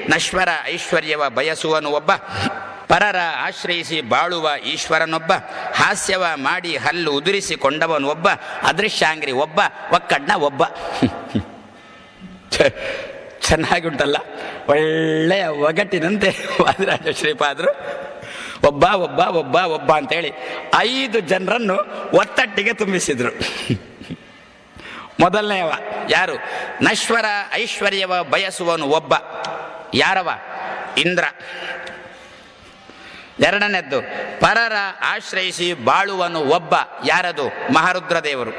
ನಶ್ವರ ಐಶ್ವರ್ಯವ ಬಯಸುವನು ಒಬ್ಬ ಪರರ ಆಶ್ರಯಿಸಿ ಬಾಳುವ ಈಶ್ವರನೊಬ್ಬ ಹಾಸ್ಯವ ಮಾಡಿ ಹಲ್ಲು ಉದುರಿಸಿಕೊಂಡವನು ಒಬ್ಬ ಅದೃಶ್ಯಾಂಗ್ರಿ ಒಬ್ಬ ಒಕ್ಕಡ್ನ ಒಬ್ಬ ಛೆ, ಚೆನ್ನಾಗಿ ಉಂಟಲ್ಲ ಒಳ್ಳೆಯ ಒಗಟಿನಂತೆ ವಾದಿರಾಜ ಶ್ರೀಪಾದರು ಒಬ್ಬ ಒಬ್ಬ ಒಬ್ಬ ಒಬ್ಬ ಅಂತೇಳಿ ಐದು ಜನರನ್ನು ಒತ್ತಟ್ಟಿಗೆ ತುಂಬಿಸಿದ್ರು ಮೊದಲನೆಯವ ಯಾರು ನಶ್ವರ ಐಶ್ವರ್ಯವ ಬಯಸುವನು ಒಬ್ಬ ಯಾರವ ಇಂದ್ರ ಎರಡನೇದ್ದು ಪರರ ಆಶ್ರಯಿಸಿ ಬಾಳುವನು ಒಬ್ಬ ಯಾರದು ಮಹಾರುದ್ರ ದೇವರು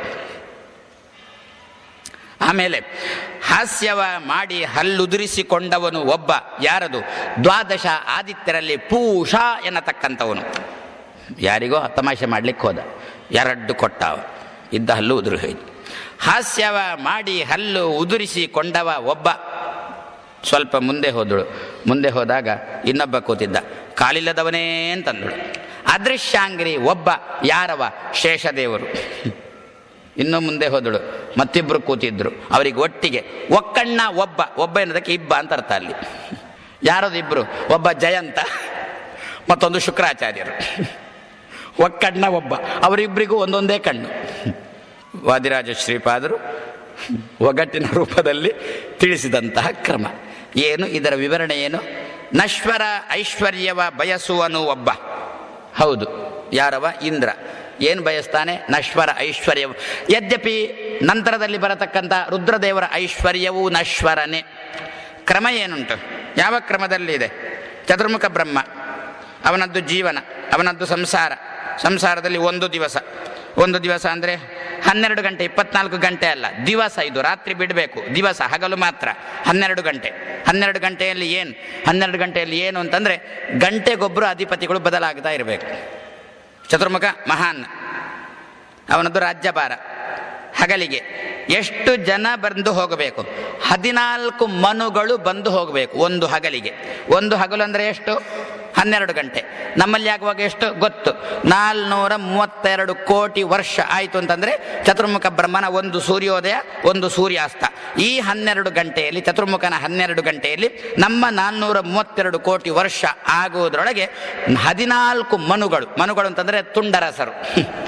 ಆಮೇಲೆ ಹಾಸ್ಯವ ಮಾಡಿ ಹಲ್ಲುದುರಿಸಿಕೊಂಡವನು ಒಬ್ಬ ಯಾರದು ದ್ವಾದಶ ಆದಿತ್ಯರಲ್ಲಿ ಪೂಷ ಎನ್ನತಕ್ಕಂಥವನು ಯಾರಿಗೋ ತಮಾಷೆ ಮಾಡ್ಲಿಕ್ಕೆ ಹೋದ ಎರಡು ಕೊಟ್ಟ ಅವ. ಇದ್ದ ಹಲ್ಲು ಉದುರು ಹೋಯ್ತು ಹಾಸ್ಯವ ಮಾಡಿ ಹಲ್ಲು ಉದುರಿಸಿಕೊಂಡವ ಒಬ್ಬ ಸ್ವಲ್ಪ ಮುಂದೆ ಹೋದಳು ಮುಂದೆ ಹೋದಾಗ ಇನ್ನೊಬ್ಬ ಕೂತಿದ್ದ ಕಾಲಿಲ್ಲದವನೇ ಅಂತಂದಳು ಅದೃಶ್ಯಾಂಗ್ರಿ ಒಬ್ಬ ಯಾರವ ಶೇಷದೇವರು ಇನ್ನು ಮುಂದೆ ಹೋದಳು ಮತ್ತಿಬ್ರು ಕೂತಿದ್ರು ಅವರಿಗೆ ಒಟ್ಟಿಗೆ ಒಕ್ಕಣ್ಣ ಒಬ್ಬ ಒಬ್ಬ ಎನ್ನೋದಕ್ಕೆ ಇಬ್ಬ ಅಂತ ಅರ್ಥ ಅಲ್ಲಿ ಯಾರದು ಇಬ್ರು ಒಬ್ಬ ಜಯಂತ ಮತ್ತೊಂದು ಶುಕ್ರಾಚಾರ್ಯರು ಒಕ್ಕಣ್ಣ ಒಬ್ಬ ಅವರಿಬ್ಬರಿಗೂ ಒಂದೊಂದೇ ಕಣ್ಣು ವಾದಿರಾಜ ಶ್ರೀಪಾದರು ಒಗಟ್ಟಿನ ರೂಪದಲ್ಲಿ ತಿಳಿಸಿದಂತಹ ಕ್ರಮ ಏನು ಇದರ ವಿವರಣೆ ಏನು ನಶ್ವರ ಐಶ್ವರ್ಯವ ಬಯಸುವನು ಒಬ್ಬ ಹೌದು ಯಾರವ ಇಂದ್ರ ಏನು ಬಯಸ್ತಾನೆ ನಶ್ವರ ಐಶ್ವರ್ಯ ಯದ್ಯಪಿ ನಂತರದಲ್ಲಿ ಬರತಕ್ಕಂಥ ರುದ್ರದೇವರ ಐಶ್ವರ್ಯವೂ ನಶ್ವರನೇ ಕ್ರಮ ಏನುಂಟು ಯಾವ ಕ್ರಮದಲ್ಲಿದೆ ಚತುರ್ಮುಖ ಬ್ರಹ್ಮ ಅವನದ್ದು ಜೀವನ ಅವನದ್ದು ಸಂಸಾರ ಸಂಸಾರದಲ್ಲಿ ಒಂದು ದಿವಸ ಒಂದು ದಿವಸ ಅಂದರೆ ಹನ್ನೆರಡು ಗಂಟೆ ಇಪ್ಪತ್ನಾಲ್ಕು ಗಂಟೆ ಅಲ್ಲ ದಿವಸ ಇದು ರಾತ್ರಿ ಬಿಡಬೇಕು ದಿವಸ ಹಗಲು ಮಾತ್ರ ಹನ್ನೆರಡು ಗಂಟೆ ಹನ್ನೆರಡು ಗಂಟೆಯಲ್ಲಿ ಏನು ಹನ್ನೆರಡು ಗಂಟೆಯಲ್ಲಿ ಏನು ಅಂತಂದರೆ ಗಂಟೆಗೊಬ್ಬರು ಅಧಿಪತಿಗಳು ಬದಲಾಗ್ತಾ ಇರಬೇಕು ಚತುರ್ಮುಖ ಮಹಾನ್ ಅವನದ್ದು ರಾಜ್ಯಭಾರ ಹಗಲಿಗೆ ಎಷ್ಟು ಜನ ಬಂದು ಹೋಗಬೇಕು ಹದಿನಾಲ್ಕು ಮನುಗಳು ಬಂದು ಹೋಗಬೇಕು ಒಂದು ಹಗಲಿಗೆ ಒಂದು ಹಗಲು ಅಂದರೆ ಎಷ್ಟು ಹನ್ನೆರಡು ಗಂಟೆ ನಮ್ಮಲ್ಲಿ ಆಗುವಾಗ ಎಷ್ಟು ಗೊತ್ತು ನಾಲ್ನೂರ ಮೂವತ್ತೆರಡು ಕೋಟಿ ವರ್ಷ ಆಯಿತು ಅಂತಂದರೆ ಚತುರ್ಮುಖ ಬ್ರಹ್ಮನ ಒಂದು ಸೂರ್ಯೋದಯ ಒಂದು ಸೂರ್ಯಾಸ್ತ ಈ ಹನ್ನೆರಡು ಗಂಟೆಯಲ್ಲಿ ಚತುರ್ಮುಖನ ಹನ್ನೆರಡು ಗಂಟೆಯಲ್ಲಿ ನಮ್ಮ ನಾಲ್ನೂರ ಮೂವತ್ತೆರಡು ಕೋಟಿ ವರ್ಷ ಆಗುವುದರೊಳಗೆ ಹದಿನಾಲ್ಕು ಮನುಗಳು ಮನುಗಳು ಅಂತಂದರೆ ತುಂಡರಸರು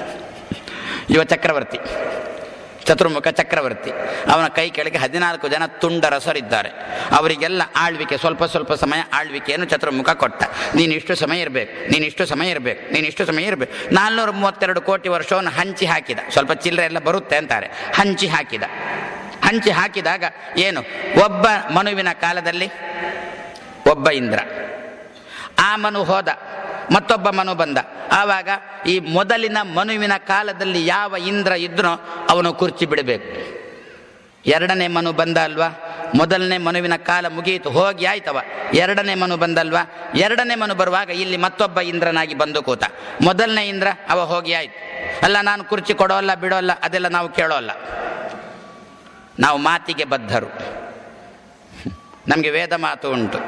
ಇವ ಚಕ್ರವರ್ತಿ ಚತುರ್ಮುಖ ಚಕ್ರವರ್ತಿ ಅವನ ಕೈ ಕೆಳಗೆ ಹದಿನಾಲ್ಕು ಜನ ತುಂಡರಸರಿದ್ದಾರೆ ಅವರಿಗೆಲ್ಲ ಆಳ್ವಿಕೆ ಸ್ವಲ್ಪ ಸ್ವಲ್ಪ ಸಮಯ ಆಳ್ವಿಕೆಯನ್ನು ಚತುರ್ಮುಖ ಕೊಟ್ಟ ನೀನು ಇಷ್ಟು ಸಮಯ ಇರಬೇಕು ನೀನು ಇಷ್ಟು ಸಮಯ ಇರಬೇಕು ನೀನು ಇಷ್ಟು ಸಮಯ ಇರಬೇಕು ನಾಲ್ನೂರ ಮೂವತ್ತೆರಡು ಕೋಟಿ ವರ್ಷವನ್ನು ಹಂಚಿ ಹಾಕಿದ ಸ್ವಲ್ಪ ಚಿಲ್ಲರೆ ಎಲ್ಲ ಬರುತ್ತೆ ಅಂತಾರೆ ಹಂಚಿ ಹಾಕಿದ ಹಂಚಿ ಹಾಕಿದಾಗ ಏನು ಒಬ್ಬ ಮನುವಿನ ಕಾಲದಲ್ಲಿ ಒಬ್ಬ ಇಂದ್ರ ಆ ಮನು ಹೋದ ಮತ್ತೊಬ್ಬ ಮನು ಬಂದ ಆವಾಗ ಈ ಮೊದಲಿನ ಮನುವಿನ ಕಾಲದಲ್ಲಿ ಯಾವ ಇಂದ್ರ ಇದ್ನೋ ಅವನು ಕುರ್ಚಿ ಬಿಡಬೇಕು ಎರಡನೇ ಮನು ಬಂದ ಅಲ್ವಾ ಮೊದಲನೇ ಮನುವಿನ ಕಾಲ ಮುಗಿಯಿತು ಹೋಗಿ ಆಯ್ತವ ಎರಡನೇ ಮನು ಬಂದಲ್ವಾ ಎರಡನೇ ಮನು ಬರುವಾಗ ಇಲ್ಲಿ ಮತ್ತೊಬ್ಬ ಇಂದ್ರನಾಗಿ ಬಂದು ಕೂತ ಮೊದಲನೇ ಇಂದ್ರ ಅವ ಹೋಗಿ ಆಯ್ತು ಅಲ್ಲ ನಾನು ಕುರ್ಚಿ ಕೊಡೋಲ್ಲ ಬಿಡೋಲ್ಲ ಅದೆಲ್ಲ ನಾವು ಕೇಳೋಲ್ಲ ನಾವು ಮಾತಿಗೆ ಬದ್ಧರು ನಮಗೆ ವೇದ ಮಾತು ಉಂಟು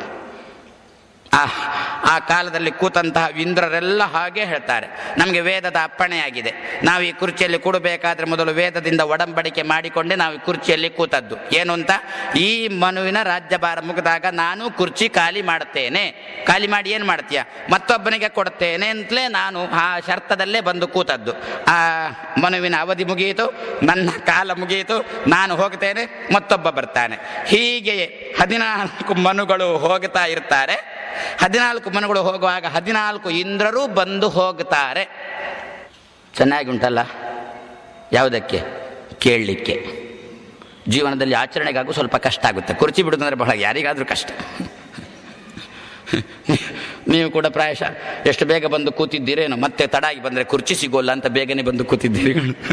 ಆ ಆ ಕಾಲದಲ್ಲಿ ಕೂತಂತಹ ಇಂದ್ರರೆಲ್ಲ ಹಾಗೆ ಹೇಳ್ತಾರೆ ನಮಗೆ ವೇದದ ಅಪ್ಪಣೆಯಾಗಿದೆ ನಾವು ಈ ಕುರ್ಚಿಯಲ್ಲಿ ಕೂಡಬೇಕಾದ್ರೆ ಮೊದಲು ವೇದದಿಂದ ಒಡಂಬಡಿಕೆ ಮಾಡಿಕೊಂಡೆ ನಾವು ಈ ಕುರ್ಚಿಯಲ್ಲಿ ಕೂತದ್ದು ಏನು ಅಂತ ಈ ಮನುವಿನ ರಾಜ್ಯಭಾರ ಮುಗಿದಾಗ ನಾನು ಕುರ್ಚಿ ಖಾಲಿ ಮಾಡುತ್ತೇನೆ ಖಾಲಿ ಮಾಡಿ ಏನು ಮಾಡ್ತೀಯ ಮತ್ತೊಬ್ಬನಿಗೆ ಕೊಡ್ತೇನೆ ಅಂತಲೇ ನಾನು ಆ ಶರ್ತದಲ್ಲೇ ಬಂದು ಕೂತದ್ದು ಆ ಮನುವಿನ ಅವಧಿ ಮುಗಿಯಿತು ನನ್ನ ಕಾಲ ಮುಗಿಯಿತು ನಾನು ಹೋಗ್ತೇನೆ ಮತ್ತೊಬ್ಬ ಬರ್ತಾನೆ ಹೀಗೆ ಹದಿನಾಲ್ಕು ಮನುಗಳು ಹೋಗ್ತಾ ಇರ್ತಾರೆ ಹದಿನಾಲ್ಕು ಮನುಗಳು ಹೋಗುವಾಗ ಹದಿನಾಲ್ಕು ಇಂದ್ರರು ಬಂದು ಹೋಗ್ತಾರೆ ಚೆನ್ನಾಗಿ ಉಂಟಲ್ಲ ಯಾವುದಕ್ಕೆ ಕೇಳಲಿಕ್ಕೆ ಜೀವನದಲ್ಲಿ ಆಚರಣೆಗಾಗೂ ಸ್ವಲ್ಪ ಕಷ್ಟ ಆಗುತ್ತೆ ಕುರ್ಚಿ ಬಿಡೋದಂದ್ರೆ ಬಹಳ ಯಾರಿಗಾದರೂ ಕಷ್ಟ ನೀವು ಕೂಡ ಪ್ರಾಯಶಃ ಎಷ್ಟು ಬೇಗ ಬಂದು ಕೂತಿದ್ದೀರೇನೋ ಮತ್ತೆ ತಡಾಗಿ ಬಂದರೆ ಕುರ್ಚಿ ಸಿಗೋಲ್ಲ ಅಂತ ಬೇಗನೆ ಬಂದು ಕೂತಿದ್ದೀರಿ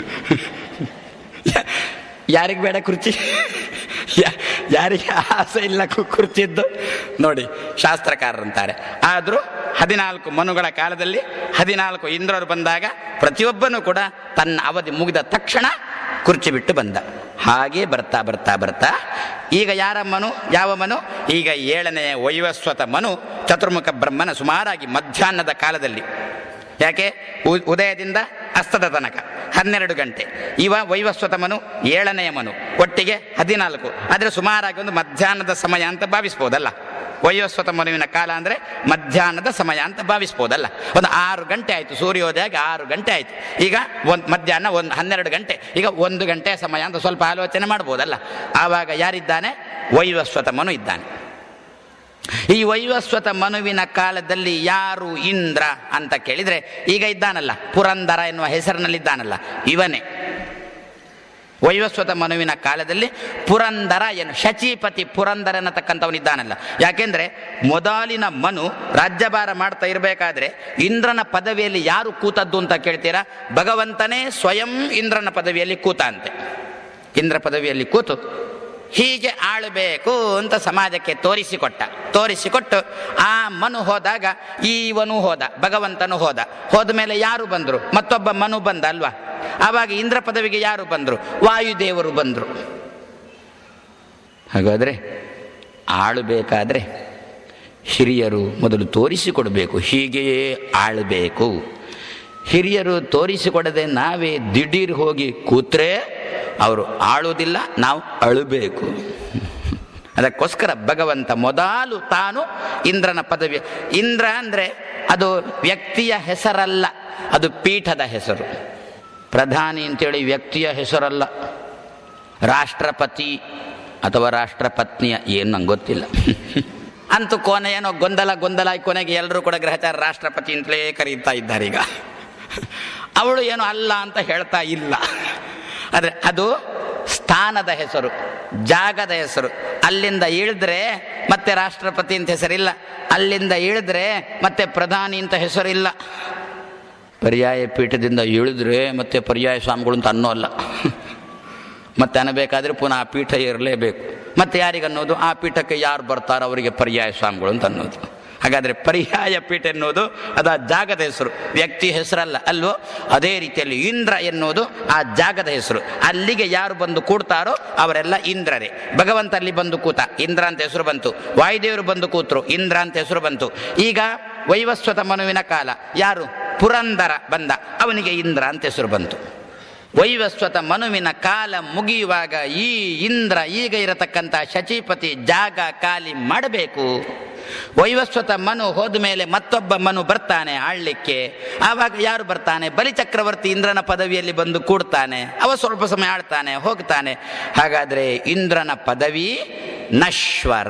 ಯಾರಿಗೆ ಬೇಡ ಕುರ್ಚಿ ಯಾ- ಯಾರಿಗೆ ಆಸೆ ಇಲ್ಲ ಕು- ಕುರ್ಚಿದ್ದು ನೋಡಿ ಶಾಸ್ತ್ರಕಾರರಂತಾರೆ ಆದರೂ ಹದಿನಾಲ್ಕು ಮನುಗಳ ಕಾಲದಲ್ಲಿ ಹದಿನಾಲ್ಕು ಇಂದ್ರರು ಬಂದಾಗ ಪ್ರತಿಯೊಬ್ಬನೂ ಕೂಡ ತನ್ನ ಅವಧಿ ಮುಗಿದ ತಕ್ಷಣ ಕುರ್ಚಿ ಬಿಟ್ಟು ಬಂದ ಹಾಗೆ ಬರ್ತಾ ಬರ್ತಾ ಬರ್ತಾ ಈಗ ಯಾರ ಮನು ಯಾವ ಮನು ಈಗ ಏಳನೆಯ ವೈವಸ್ವತ ಮನು ಚತುರ್ಮುಖ ಬ್ರಹ್ಮನ ಸುಮಾರಾಗಿ ಮಧ್ಯಾಹ್ನದ ಕಾಲದಲ್ಲಿ ಯಾಕೆ ಉ- ಉದಯದಿಂದ ಅಸ್ತದ ತನಕ ಹನ್ನೆರಡು ಗಂಟೆ ಇವ ವೈವಸ್ವತ ಮನು ಏಳನೆಯ ಮನು ಒಟ್ಟಿಗೆ ಹದಿನಾಲ್ಕು ಆದರೆ ಸುಮಾರಾಗಿ ಒಂದು ಮಧ್ಯಾಹ್ನದ ಸಮಯ ಅಂತ ಭಾವಿಸ್ಬೋದಲ್ಲ ವೈವಸ್ವತ ಮನುವಿನ ಕಾಲ ಅಂದರೆ ಮಧ್ಯಾಹ್ನದ ಸಮಯ ಅಂತ ಭಾವಿಸ್ಬೋದಲ್ಲ ಒಂದು ಆರು ಗಂಟೆ ಆಯಿತು ಸೂರ್ಯೋದಯಕ್ಕೆ ಆರು ಗಂಟೆ ಆಯಿತು ಈಗ ಒಂದು ಮಧ್ಯಾಹ್ನ ಒಂದು ಹನ್ನೆರಡು ಗಂಟೆ ಈಗ ಒಂದು ಗಂಟೆ ಸಮಯ ಅಂತ ಸ್ವಲ್ಪ ಆಲೋಚನೆ ಮಾಡ್ಬೋದಲ್ಲ ಆವಾಗ ಯಾರಿದ್ದಾನೆ ವೈವಸ್ವತ ಮನು ಇದ್ದಾನೆ ಈ ವೈವಸ್ವತ ಮನುವಿನ ಕಾಲದಲ್ಲಿ ಯಾರು ಇಂದ್ರ ಅಂತ ಕೇಳಿದರೆ ಈಗ ಇದ್ದಾನಲ್ಲ ಪುರಂದರ ಎನ್ನುವ ಹೆಸರಿನಲ್ಲಿದ್ದಾನಲ್ಲ ಇವನೇ ವೈವಸ್ವತ ಮನುವಿನ ಕಾಲದಲ್ಲಿ ಪುರಂದರ ಏನು ಶಚೀಪತಿ ಪುರಂದರ ಅನ್ನತಕ್ಕಂಥವನಿದ್ದಾನಲ್ಲ ಯಾಕೆಂದ್ರೆ ಮೊದಲಿನ ಮನು ರಾಜ್ಯಭಾರ ಮಾಡ್ತಾ ಇರಬೇಕಾದ್ರೆ ಇಂದ್ರನ ಪದವಿಯಲ್ಲಿ ಯಾರು ಕೂತದ್ದು ಅಂತ ಕೇಳ್ತೀರಾ ಭಗವಂತನೇ ಸ್ವಯಂ ಇಂದ್ರನ ಪದವಿಯಲ್ಲಿ ಕೂತ ಅಂತೆ ಇಂದ್ರ ಪದವಿಯಲ್ಲಿ ಕೂತು ಹೀಗೆ ಆಳಬೇಕು ಅಂತ ಸಮಾಜಕ್ಕೆ ತೋರಿಸಿಕೊಟ್ಟ ತೋರಿಸಿಕೊಟ್ಟು ಆ ಮನು ಹೋದಾಗ ಈವನು ಹೋದ ಭಗವಂತನು ಹೋದ ಹೋದ ಮೇಲೆ ಯಾರು ಬಂದರು ಮತ್ತೊಬ್ಬ ಮನು ಬಂದ ಅಲ್ವಾ ಆವಾಗ ಇಂದ್ರ ಪದವಿಗೆ ಯಾರು ಬಂದರು ವಾಯುದೇವರು ಬಂದರು ಹಾಗಾದರೆ ಆಳಬೇಕಾದ್ರೆ ಹಿರಿಯರು ಮೊದಲು ತೋರಿಸಿಕೊಡಬೇಕು ಹೀಗೆಯೇ ಆಳಬೇಕು ಹಿರಿಯರು ತೋರಿಸಿಕೊಡದೆ ನಾವೇ ದಿಢೀರ್ ಹೋಗಿ ಕೂತ್ರೆ ಅವರು ಆಳುವುದಿಲ್ಲ ನಾವು ಅಳಬೇಕು ಅದಕ್ಕೋಸ್ಕರ ಭಗವಂತ ಮೊದಲು ತಾನು ಇಂದ್ರನ ಪದವಿ ಇಂದ್ರ ಅಂದರೆ ಅದು ವ್ಯಕ್ತಿಯ ಹೆಸರಲ್ಲ ಅದು ಪೀಠದ ಹೆಸರು ಪ್ರಧಾನಿ ಅಂತೇಳಿ ವ್ಯಕ್ತಿಯ ಹೆಸರಲ್ಲ ರಾಷ್ಟ್ರಪತಿ ಅಥವಾ ರಾಷ್ಟ್ರಪತ್ನಿಯ ಏನು ನಂಗೆ ಗೊತ್ತಿಲ್ಲ ಅಂತೂ ಕೊನೆ ಏನೋ ಗೊಂದಲ ಗೊಂದಲ ಆಗಿ ಕೊನೆಗೆ ಎಲ್ಲರೂ ಕೂಡ ಗ್ರಹಚಾರ ರಾಷ್ಟ್ರಪತಿ ಅಂತಲೇ ಕರೀತಾ ಇದ್ದಾರೆ ಈಗ ಅವಳು ಏನು ಅಲ್ಲ ಅಂತ ಹೇಳ್ತಾ ಇಲ್ಲ ಆದರೆ ಅದು ಸ್ಥಾನದ ಹೆಸರು ಜಾಗದ ಹೆಸರು ಅಲ್ಲಿಂದ ಇಳಿದ್ರೆ ಮತ್ತೆ ರಾಷ್ಟ್ರಪತಿ ಅಂತ ಹೆಸರಿಲ್ಲ ಅಲ್ಲಿಂದ ಇಳಿದ್ರೆ ಮತ್ತೆ ಪ್ರಧಾನಿ ಅಂತ ಹೆಸರಿಲ್ಲ ಪರ್ಯಾಯ ಪೀಠದಿಂದ ಇಳಿದ್ರೆ ಮತ್ತೆ ಪರ್ಯಾಯ ಸ್ವಾಮಿಗಳು ಅಂತ ಅನ್ನೋ ಅಲ್ಲ ಮತ್ತೆ ಅನ್ನಬೇಕಾದ್ರೆ ಪುನಃ ಆ ಪೀಠ ಇರಲೇಬೇಕು ಮತ್ತೆ ಯಾರಿಗನ್ನೋದು ಆ ಪೀಠಕ್ಕೆ ಯಾರು ಬರ್ತಾರೋ ಅವರಿಗೆ ಪರ್ಯಾಯ ಸ್ವಾಮಿಗಳು ಅಂತ ಅನ್ನೋದು ಹಾಗಾದರೆ ಪರ್ಯಾಯ ಪೀಠ ಎನ್ನುವುದು ಅದು ಆ ಜಾಗದ ಹೆಸರು ವ್ಯಕ್ತಿ ಹೆಸರಲ್ಲ ಅಲ್ವೋ ಅದೇ ರೀತಿಯಲ್ಲಿ ಇಂದ್ರ ಎನ್ನುವುದು ಆ ಜಾಗದ ಹೆಸರು ಅಲ್ಲಿಗೆ ಯಾರು ಬಂದು ಕೂಡ್ತಾರೋ ಅವರೆಲ್ಲ ಇಂದ್ರರೇ ಭಗವಂತ ಅಲ್ಲಿ ಬಂದು ಕೂತ ಇಂದ್ರ ಅಂತ ಹೆಸರು ಬಂತು ವಾಯುದೇವರು ಬಂದು ಕೂತರು ಇಂದ್ರ ಅಂತ ಹೆಸರು ಬಂತು ಈಗ ವೈವಸ್ವತ ಮನುವಿನ ಕಾಲ ಯಾರು ಪುರಂದರ ಬಂದ ಅವನಿಗೆ ಇಂದ್ರ ಅಂತ ಹೆಸರು ಬಂತು ವೈವಸ್ವತ ಮನುವಿನ ಕಾಲ ಮುಗಿಯುವಾಗ ಈ ಇಂದ್ರ ಈಗ ಇರತಕ್ಕಂಥ ಶಚೀಪತಿ ಜಾಗ ಖಾಲಿ ಮಾಡಬೇಕು ವೈವಸ್ವತ ಮನು ಹೋದ ಮೇಲೆ ಮತ್ತೊಬ್ಬ ಮನು ಬರ್ತಾನೆ ಆಳ್ಲಿಕ್ಕೆ ಆವಾಗ ಯಾರು ಬರ್ತಾನೆ ಬಲಿಚಕ್ರವರ್ತಿ ಇಂದ್ರನ ಪದವಿಯಲ್ಲಿ ಬಂದು ಕೂಡ್ತಾನೆ ಅವ ಸ್ವಲ್ಪ ಸಮಯ ಆಳ್ತಾನೆ ಹೋಗ್ತಾನೆ ಹಾಗಾದರೆ ಇಂದ್ರನ ಪದವಿ ನಶ್ವರ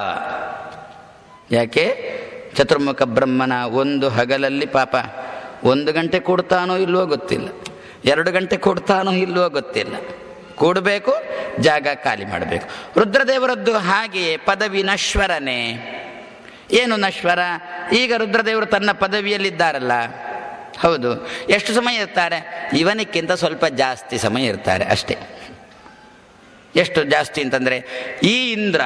ಯಾಕೆ ಚತುರ್ಮುಖ ಬ್ರಹ್ಮನ ಒಂದು ಹಗಲಲ್ಲಿ ಪಾಪ ಒಂದು ಗಂಟೆ ಕೊಡ್ತಾನೋ ಇಲ್ವೋ ಗೊತ್ತಿಲ್ಲ ಎರಡು ಗಂಟೆ ಕೊಡ್ತಾನೋ ಇಲ್ವೋ ಗೊತ್ತಿಲ್ಲ ಕೂಡಬೇಕು ಜಾಗ ಖಾಲಿ ಮಾಡಬೇಕು ರುದ್ರದೇವರದ್ದು ಹಾಗೆಯೇ ಪದವಿ ನಶ್ವರನೇ ಏನು ನಶ್ವರ ಈಗ ರುದ್ರದೇವರು ತನ್ನ ಪದವಿಯಲ್ಲಿದ್ದಾರಲ್ಲ ಹೌದು ಎಷ್ಟು ಸಮಯ ಇರ್ತಾರೆ ಇವನಕ್ಕಿಂತ ಸ್ವಲ್ಪ ಜಾಸ್ತಿ ಸಮಯ ಇರ್ತಾರೆ ಅಷ್ಟೇ ಎಷ್ಟು ಜಾಸ್ತಿ ಅಂತಂದರೆ ಈ ಇಂದ್ರ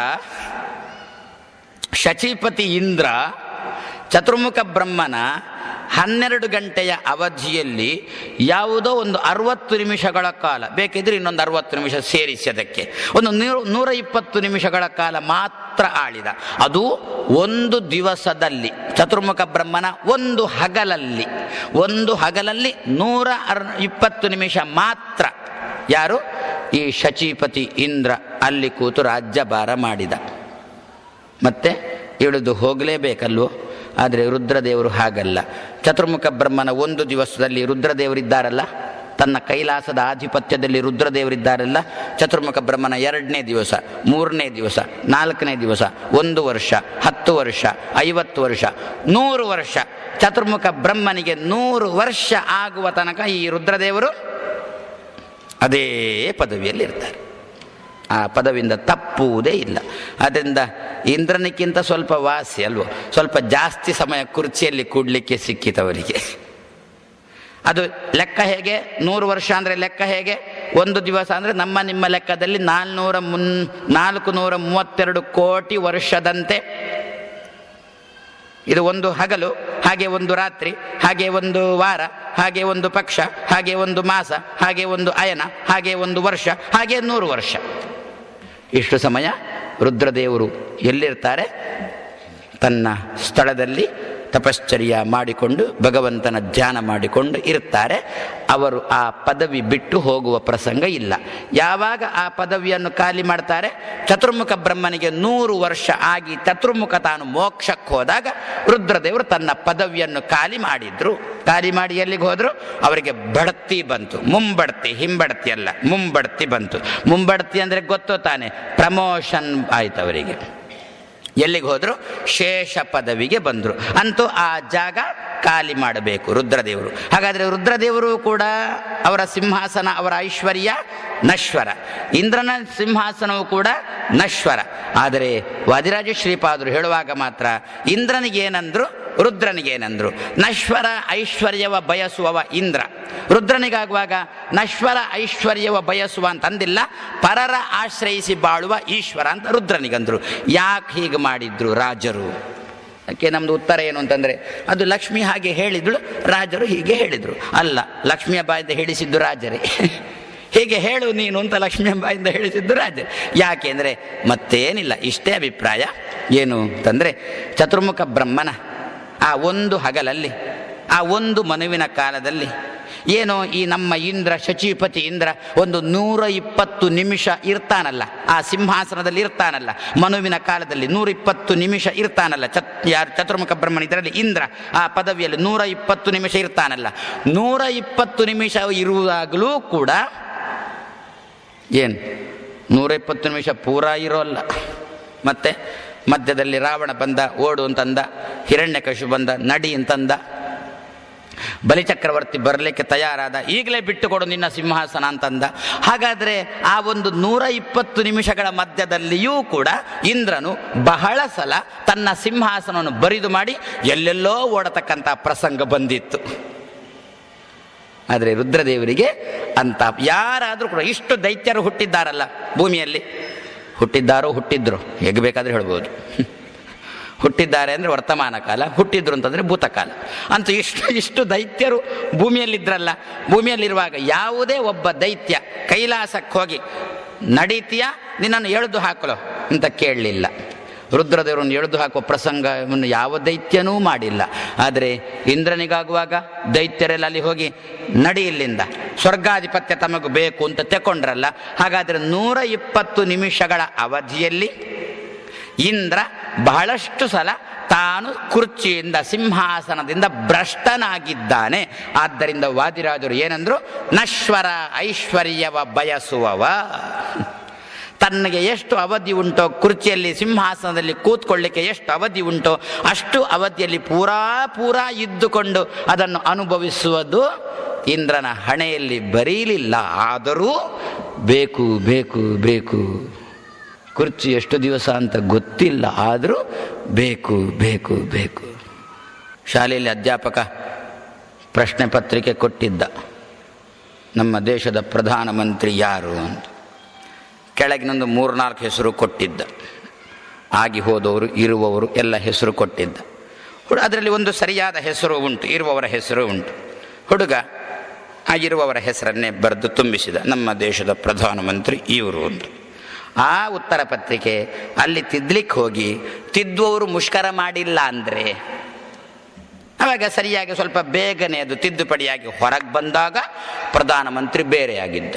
ಶಚೀಪತಿ ಇಂದ್ರ ಚತುರ್ಮುಖ ಬ್ರಹ್ಮನ ಹನ್ನೆರಡು ಗಂಟೆಯ ಅವಧಿಯಲ್ಲಿ ಯಾವುದೋ ಒಂದು ಅರವತ್ತು ನಿಮಿಷಗಳ ಕಾಲ ಬೇಕಿದ್ರೆ ಇನ್ನೊಂದು ಅರವತ್ತು ನಿಮಿಷ ಸೇರಿಸಿ ಅದಕ್ಕೆ ಒಂದು ನೂರ ನೂರ ಇಪ್ಪತ್ತು ನಿಮಿಷಗಳ ಕಾಲ ಮಾತ್ರ ಆಳಿದ ಅದು ಒಂದು ದಿವಸದಲ್ಲಿ ಚತುರ್ಮುಖ ಬ್ರಹ್ಮನ ಒಂದು ಹಗಲಲ್ಲಿ ಒಂದು ಹಗಲಲ್ಲಿ ನೂರ ಅರ್ ಇಪ್ಪತ್ತು ನಿಮಿಷ ಮಾತ್ರ ಯಾರು ಈ ಶಚೀಪತಿ ಇಂದ್ರ ಅಲ್ಲಿ ಕೂತು ರಾಜ್ಯಭಾರ ಮಾಡಿದ ಮತ್ತೆ ಇಳಿದು ಹೋಗಲೇಬೇಕಲ್ವೋ ಆದರೆ ರುದ್ರದೇವರು ಹಾಗಲ್ಲ ಚತುರ್ಮುಖ ಬ್ರಹ್ಮನ ಒಂದು ದಿವಸದಲ್ಲಿ ರುದ್ರದೇವರಿದ್ದಾರಲ್ಲ ತನ್ನ ಕೈಲಾಸದ ಆಧಿಪತ್ಯದಲ್ಲಿ ರುದ್ರದೇವರಿದ್ದಾರಲ್ಲ ಚತುರ್ಮುಖ ಬ್ರಹ್ಮನ ಎರಡನೇ ದಿವಸ ಮೂರನೇ ದಿವಸ ನಾಲ್ಕನೇ ದಿವಸ ಒಂದು ವರ್ಷ ಹತ್ತು ವರ್ಷ ಐವತ್ತು ವರ್ಷ ನೂರು ವರ್ಷ ಚತುರ್ಮುಖ ಬ್ರಹ್ಮನಿಗೆ ನೂರು ವರ್ಷ ಆಗುವ ತನಕ ಈ ರುದ್ರದೇವರು ಅದೇ ಪದವಿಯಲ್ಲಿ ಇರ್ತಾರೆ ಆ ಪದವಿಯಿಂದ ತಪ್ಪುವುದೇ ಇಲ್ಲ ಅದರಿಂದ ಇಂದ್ರನಿಕ್ಕಿಂತ ಸ್ವಲ್ಪ ವಾಸಿ ಅಲ್ವೋ ಸ್ವಲ್ಪ ಜಾಸ್ತಿ ಸಮಯ ಕುರ್ಚಿಯಲ್ಲಿ ಕೂಡಲಿಕ್ಕೆ ಸಿಕ್ಕಿತವರಿಗೆ ಅದು ಲೆಕ್ಕ ಹೇಗೆ ನೂರು ವರ್ಷ ಅಂದರೆ ಲೆಕ್ಕ ಹೇಗೆ ಒಂದು ದಿವಸ ಅಂದರೆ ನಮ್ಮ ನಿಮ್ಮ ಲೆಕ್ಕದಲ್ಲಿ ನಾಲ್ನೂರ ಮುನ್ ನಾಲ್ಕು ನೂರ ಮೂವತ್ತೆರಡು ಕೋಟಿ ವರ್ಷದಂತೆ ಇದು ಒಂದು ಹಗಲು ಹಾಗೆ ಒಂದು ರಾತ್ರಿ ಹಾಗೆ ಒಂದು ವಾರ ಹಾಗೆ ಒಂದು ಪಕ್ಷ ಹಾಗೆ ಒಂದು ಮಾಸ ಹಾಗೆ ಒಂದು ಅಯನ ಹಾಗೆ ಒಂದು ವರ್ಷ ಹಾಗೆ ನೂರು ವರ್ಷ ಇಷ್ಟು ಸಮಯ ರುದ್ರದೇವರು ಎಲ್ಲಿರ್ತಾರೆ ತನ್ನ ಸ್ಥಳದಲ್ಲಿ ತಪಶ್ಚರ್ಯ ಮಾಡಿಕೊಂಡು ಭಗವಂತನ ಧ್ಯಾನ ಮಾಡಿಕೊಂಡು ಇರ್ತಾರೆ ಅವರು ಆ ಪದವಿ ಬಿಟ್ಟು ಹೋಗುವ ಪ್ರಸಂಗ ಇಲ್ಲ ಯಾವಾಗ ಆ ಪದವಿಯನ್ನು ಖಾಲಿ ಮಾಡ್ತಾರೆ ಚತುರ್ಮುಖ ಬ್ರಹ್ಮನಿಗೆ ನೂರು ವರ್ಷ ಆಗಿ ಚತುರ್ಮುಖ ತಾನು ಮೋಕ್ಷಕ್ಕೆ ಹೋದಾಗ ರುದ್ರದೇವರು ತನ್ನ ಪದವಿಯನ್ನು ಖಾಲಿ ಮಾಡಿದ್ರು ಖಾಲಿ ಮಾಡಿ ಎಲ್ಲಿಗೆ ಹೋದ್ರು ಅವರಿಗೆ ಬಡ್ತಿ ಬಂತು ಮುಂಬಡ್ತಿ ಹಿಂಬಡ್ತಿ ಅಲ್ಲ ಮುಂಬಡ್ತಿ ಬಂತು ಮುಂಬಡ್ತಿ ಅಂದರೆ ಗೊತ್ತು ತಾನೆ ಪ್ರಮೋಷನ್ ಆಯ್ತು ಅವರಿಗೆ ಎಲ್ಲಿಗೆ ಹೋದ್ರು ಶೇಷ ಪದವಿಗೆ ಬಂದರು ಅಂತೂ ಆ ಜಾಗ ಖಾಲಿ ಮಾಡಬೇಕು ರುದ್ರದೇವರು ಹಾಗಾದರೆ ರುದ್ರದೇವರು ಕೂಡ ಅವರ ಸಿಂಹಾಸನ ಅವರ ಐಶ್ವರ್ಯ ನಶ್ವರ ಇಂದ್ರನ ಸಿಂಹಾಸನವು ಕೂಡ ನಶ್ವರ ಆದರೆ ವಾದಿರಾಜ ಶ್ರೀಪಾದರು ಹೇಳುವಾಗ ಮಾತ್ರ ಇಂದ್ರನಿಗೇನಂದ್ರು ರುದ್ರನಿಗೇನಂದ್ರು ನಶ್ವರ ಐಶ್ವರ್ಯವ ಬಯಸುವವ ಇಂದ್ರ ರುದ್ರನಿಗಾಗುವಾಗ ನಶ್ವರ ಐಶ್ವರ್ಯವ ಬಯಸುವ ಅಂತಂದಿಲ್ಲ ಪರರ ಆಶ್ರಯಿಸಿ ಬಾಳುವ ಈಶ್ವರ ಅಂತ ರುದ್ರನಿಗಂದ್ರು ಯಾಕೆ ಹೀಗೆ ಮಾಡಿದ್ರು ರಾಜರು ಅದಕ್ಕೆ ನಮ್ಮದು ಉತ್ತರ ಏನು ಅಂತಂದರೆ ಅದು ಲಕ್ಷ್ಮಿ ಹಾಗೆ ಹೇಳಿದಳು ರಾಜರು ಹೀಗೆ ಹೇಳಿದರು ಅಲ್ಲ ಲಕ್ಷ್ಮಿಯ ಬಾಯಿಂದ ಹೇಳಿಸಿದ್ದು ರಾಜರೇ ಹೀಗೆ ಹೇಳು ನೀನು ಅಂತ ಲಕ್ಷ್ಮಿಯ ಬಾಯಿಂದ ಹೇಳಿಸಿದ್ದು ರಾಜ ಯಾಕೆ ಅಂದರೆ ಮತ್ತೇನಿಲ್ಲ ಇಷ್ಟೇ ಅಭಿಪ್ರಾಯ ಏನು ಅಂತಂದರೆ ಚತುರ್ಮುಖ ಬ್ರಹ್ಮನ ಆ ಒಂದು ಹಗಲಲ್ಲಿ ಆ ಒಂದು ಮನುವಿನ ಕಾಲದಲ್ಲಿ ಏನೋ ಈ ನಮ್ಮ ಇಂದ್ರ ಶಚೀಪತಿ ಇಂದ್ರ ಒಂದು ನೂರ ಇಪ್ಪತ್ತು ನಿಮಿಷ ಇರ್ತಾನಲ್ಲ ಆ ಸಿಂಹಾಸನದಲ್ಲಿ ಇರ್ತಾನಲ್ಲ ಮನುವಿನ ಕಾಲದಲ್ಲಿ ನೂರ ಇಪ್ಪತ್ತು ನಿಮಿಷ ಇರ್ತಾನಲ್ಲ ಚತ್ ಯಾರು ಚತುರ್ಮುಖ ಬ್ರಹ್ಮನ ಇದರಲ್ಲಿ ಇಂದ್ರ ಆ ಪದವಿಯಲ್ಲಿ ನೂರ ಇಪ್ಪತ್ತು ನಿಮಿಷ ಇರ್ತಾನಲ್ಲ ನೂರ ಇಪ್ಪತ್ತು ನಿಮಿಷ ಇರುವಾಗಲೂ ಕೂಡ ಏನು ನೂರ ಇಪ್ಪತ್ತು ನಿಮಿಷ ಪೂರಾ ಇರೋಲ್ಲ ಮತ್ತೆ ಮಧ್ಯದಲ್ಲಿ ರಾವಣ ಬಂದ ಓಡು ಅಂತಂದ ಹಿರಣ್ಯಕಶು ಬಂದ ನಡಿ ಅಂತಂದ ಬಲಿಚಕ್ರವರ್ತಿ ಬರಲಿಕ್ಕೆ ತಯಾರಾದ ಈಗಲೇ ಬಿಟ್ಟು ಕೊಡು ನಿನ್ನ ಸಿಂಹಾಸನ ಅಂತಂದ ಹಾಗಾದರೆ ಆ ಒಂದು ನೂರ ಇಪ್ಪತ್ತು ನಿಮಿಷಗಳ ಮಧ್ಯದಲ್ಲಿಯೂ ಕೂಡ ಇಂದ್ರನು ಬಹಳ ಸಲ ತನ್ನ ಸಿಂಹಾಸನವನ್ನು ಬರಿದು ಮಾಡಿ ಎಲ್ಲೆಲ್ಲೋ ಓಡತಕ್ಕಂಥ ಪ್ರಸಂಗ ಬಂದಿತ್ತು ಆದರೆ ರುದ್ರದೇವರಿಗೆ ಅಂತ ಯಾರಾದರೂ ಕೂಡ ಇಷ್ಟು ದೈತ್ಯರು ಹುಟ್ಟಿದ್ದಾರಲ್ಲ ಭೂಮಿಯಲ್ಲಿ ಹುಟ್ಟಿದ್ದಾರೋ ಹುಟ್ಟಿದ್ರು ಹೇಗೆ ಬೇಕಾದರೆ ಹೇಳ್ಬೋದು ಹುಟ್ಟಿದ್ದಾರೆ ಅಂದರೆ ವರ್ತಮಾನ ಕಾಲ ಹುಟ್ಟಿದ್ರು ಅಂತಂದರೆ ಭೂತಕಾಲ ಅಂತೂ ಇಷ್ಟು ಇಷ್ಟು ದೈತ್ಯರು ಭೂಮಿಯಲ್ಲಿದ್ದರಲ್ಲ ಭೂಮಿಯಲ್ಲಿರುವಾಗ ಯಾವುದೇ ಒಬ್ಬ ದೈತ್ಯ ಕೈಲಾಸಕ್ಕೆ ಹೋಗಿ ನಡೀತೀಯ ನಿನ್ನನ್ನು ಎಳೆದು ಹಾಕಲು ಅಂತ ಕೇಳಲಿಲ್ಲ ರುದ್ರದೇವರನ್ನು ಎಳೆದು ಹಾಕುವ ಪ್ರಸಂಗವನ್ನು ಯಾವ ದೈತ್ಯನೂ ಮಾಡಿಲ್ಲ ಆದರೆ ಇಂದ್ರನಿಗಾಗುವಾಗ ದೈತ್ಯರೆಲ್ಲ ಅಲ್ಲಿ ಹೋಗಿ ನಡಿ ಇಲ್ಲಿಂದ ಸ್ವರ್ಗಾಧಿಪತ್ಯ ತಮಗೂ ಬೇಕು ಅಂತ ತೆಕೊಂಡ್ರಲ್ಲ ಹಾಗಾದರೆ ನೂರ ಇಪ್ಪತ್ತು ನಿಮಿಷಗಳ ಅವಧಿಯಲ್ಲಿ ಇಂದ್ರ ಬಹಳಷ್ಟು ಸಲ ತಾನು ಕುರ್ಚಿಯಿಂದ ಸಿಂಹಾಸನದಿಂದ ಭ್ರಷ್ಟನಾಗಿದ್ದಾನೆ ಆದ್ದರಿಂದ ವಾದಿರಾಜರು ಏನಂದ್ರು ನಶ್ವರ ಐಶ್ವರ್ಯವ ಬಯಸುವವ ತನಗೆ ಎಷ್ಟು ಅವಧಿ ಉಂಟೋ ಕುರ್ಚಿಯಲ್ಲಿ ಸಿಂಹಾಸನದಲ್ಲಿ ಕೂತ್ಕೊಳ್ಳಿಕ್ಕೆ ಎಷ್ಟು ಅವಧಿ ಉಂಟೋ ಅಷ್ಟು ಅವಧಿಯಲ್ಲಿ ಪೂರಾ ಪೂರಾ ಇದ್ದುಕೊಂಡು ಅದನ್ನು ಅನುಭವಿಸುವುದು ಇಂದ್ರನ ಹಣೆಯಲ್ಲಿ ಬರೀಲಿಲ್ಲ ಆದರೂ ಬೇಕು ಬೇಕು ಬೇಕು ಕುರ್ಚಿ ಎಷ್ಟು ದಿವಸ ಅಂತ ಗೊತ್ತಿಲ್ಲ ಆದರೂ ಬೇಕು ಬೇಕು ಬೇಕು ಶಾಲೆಯಲ್ಲಿ ಅಧ್ಯಾಪಕ ಪ್ರಶ್ನೆ ಪತ್ರಿಕೆ ಕೊಟ್ಟಿದ್ದ ನಮ್ಮ ದೇಶದ ಪ್ರಧಾನಮಂತ್ರಿ ಯಾರು ಅಂತ ಕೆಳಗಿನೊಂದು ಮೂರ್ನಾಲ್ಕು ಹೆಸರು ಕೊಟ್ಟಿದ್ದ ಆಗಿ ಹೋದವರು ಇರುವವರು ಎಲ್ಲ ಹೆಸರು ಕೊಟ್ಟಿದ್ದ ಹುಡು ಅದರಲ್ಲಿ ಒಂದು ಸರಿಯಾದ ಹೆಸರು ಉಂಟು ಇರುವವರ ಹೆಸರು ಉಂಟು ಹುಡುಗ ಆ ಇರುವವರ ಹೆಸರನ್ನೇ ಬರೆದು ತುಂಬಿಸಿದ ನಮ್ಮ ದೇಶದ ಪ್ರಧಾನಮಂತ್ರಿ ಇವರು ಅಂತ ಆ ಉತ್ತರ ಪತ್ರಿಕೆ ಅಲ್ಲಿ ತಿದ್ದಲಿಕ್ಕೆ ಹೋಗಿ ತಿದ್ದುವವರು ಮುಷ್ಕರ ಮಾಡಿಲ್ಲ ಅಂದರೆ ಆವಾಗ ಸರಿಯಾಗಿ ಸ್ವಲ್ಪ ಬೇಗನೆ ಅದು ತಿದ್ದುಪಡಿಯಾಗಿ ಹೊರಗೆ ಬಂದಾಗ ಪ್ರಧಾನಮಂತ್ರಿ ಬೇರೆಯಾಗಿದ್ದ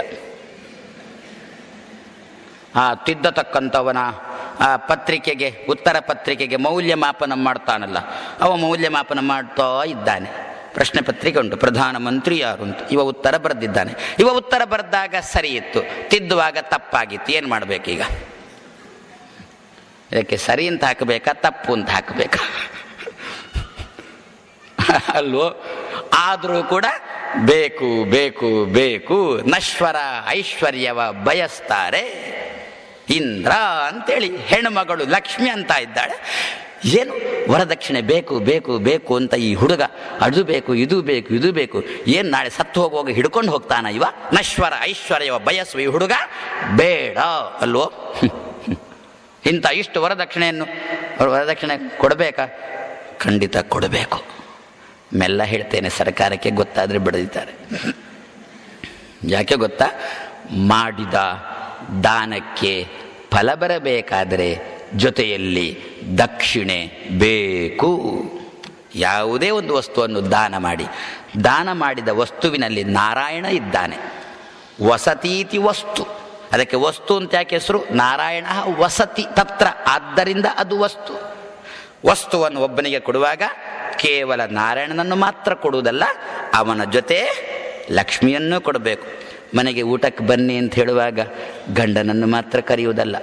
ಆ ತಿದ್ದತಕ್ಕಂಥವನ ಆ ಪತ್ರಿಕೆಗೆ ಉತ್ತರ ಪತ್ರಿಕೆಗೆ ಮೌಲ್ಯಮಾಪನ ಮಾಡ್ತಾನಲ್ಲ ಅವ ಮೌಲ್ಯಮಾಪನ ಮಾಡ್ತಾ ಇದ್ದಾನೆ ಪ್ರಶ್ನೆ ಪತ್ರಿಕೆ ಉಂಟು ಪ್ರಧಾನಮಂತ್ರಿ ಯಾರು ಅಂತ ಇವ ಉತ್ತರ ಬರೆದಿದ್ದಾನೆ ಇವ ಉತ್ತರ ಬರೆದಾಗ ಸರಿ ಇತ್ತು ತಿದ್ದುವಾಗ ತಪ್ಪಾಗಿತ್ತು ಏನು ಮಾಡಬೇಕೀಗ ಇದಕ್ಕೆ ಸರಿ ಅಂತ ಹಾಕಬೇಕಾ ತಪ್ಪು ಅಂತ ಹಾಕಬೇಕಾ ಅಲ್ವೋ ಆದರೂ ಕೂಡ ಬೇಕು ಬೇಕು ಬೇಕು ನಶ್ವರ ಐಶ್ವರ್ಯವ ಬಯಸ್ತಾರೆ ಇಂದ್ರ ಅಂತೇಳಿ ಹೆಣ್ಣುಮಗಳು ಲಕ್ಷ್ಮಿ ಅಂತ ಇದ್ದಾಳೆ ಏನು ವರದಕ್ಷಿಣೆ ಬೇಕು ಬೇಕು ಬೇಕು ಅಂತ ಈ ಹುಡುಗ ಅದು ಬೇಕು ಇದು ಬೇಕು ಇದು ಬೇಕು ಏನು ನಾಳೆ ಸತ್ತು ಹೋಗುವಾಗ ಹಿಡ್ಕೊಂಡು ಹೋಗ್ತಾನ ಇವ ನಶ್ವರ ಐಶ್ವರ್ಯವ ಬಯಸುವ ಈ ಹುಡುಗ ಬೇಡ ಅಲ್ವೋ ಇಂಥ ಇಷ್ಟು ವರದಕ್ಷಿಣೆಯನ್ನು ವರದಕ್ಷಿಣೆ ಕೊಡಬೇಕಾ ಖಂಡಿತ ಕೊಡಬೇಕು ಮೆಲ್ಲ ಹೇಳ್ತೇನೆ ಸರ್ಕಾರಕ್ಕೆ ಗೊತ್ತಾದರೆ ಬಿಡದಿದ್ದಾರೆ ಯಾಕೆ ಗೊತ್ತಾ ಮಾಡಿದ ದಾನಕ್ಕೆ ಫಲ ಬರಬೇಕಾದರೆ ಜೊತೆಯಲ್ಲಿ ದಕ್ಷಿಣೆ ಬೇಕು ಯಾವುದೇ ಒಂದು ವಸ್ತುವನ್ನು ದಾನ ಮಾಡಿ ದಾನ ಮಾಡಿದ ವಸ್ತುವಿನಲ್ಲಿ ನಾರಾಯಣ ಇದ್ದಾನೆ ವಸತೀತಿ ವಸ್ತು ಅದಕ್ಕೆ ವಸ್ತು ಅಂತ ಯಾಕೆ ಹೆಸರು ನಾರಾಯಣ ವಸತಿ ತತ್ರ ಆದ್ದರಿಂದ ಅದು ವಸ್ತು ವಸ್ತುವನ್ನು ಒಬ್ಬನಿಗೆ ಕೊಡುವಾಗ ಕೇವಲ ನಾರಾಯಣನನ್ನು ಮಾತ್ರ ಕೊಡುವುದಲ್ಲ ಅವನ ಜೊತೆ ಲಕ್ಷ್ಮಿಯನ್ನೂ ಕೊಡಬೇಕು ಮನೆಗೆ ಊಟಕ್ಕೆ ಬನ್ನಿ ಅಂತ ಹೇಳುವಾಗ ಗಂಡನನ್ನು ಮಾತ್ರ ಕರೆಯುವುದಲ್ಲ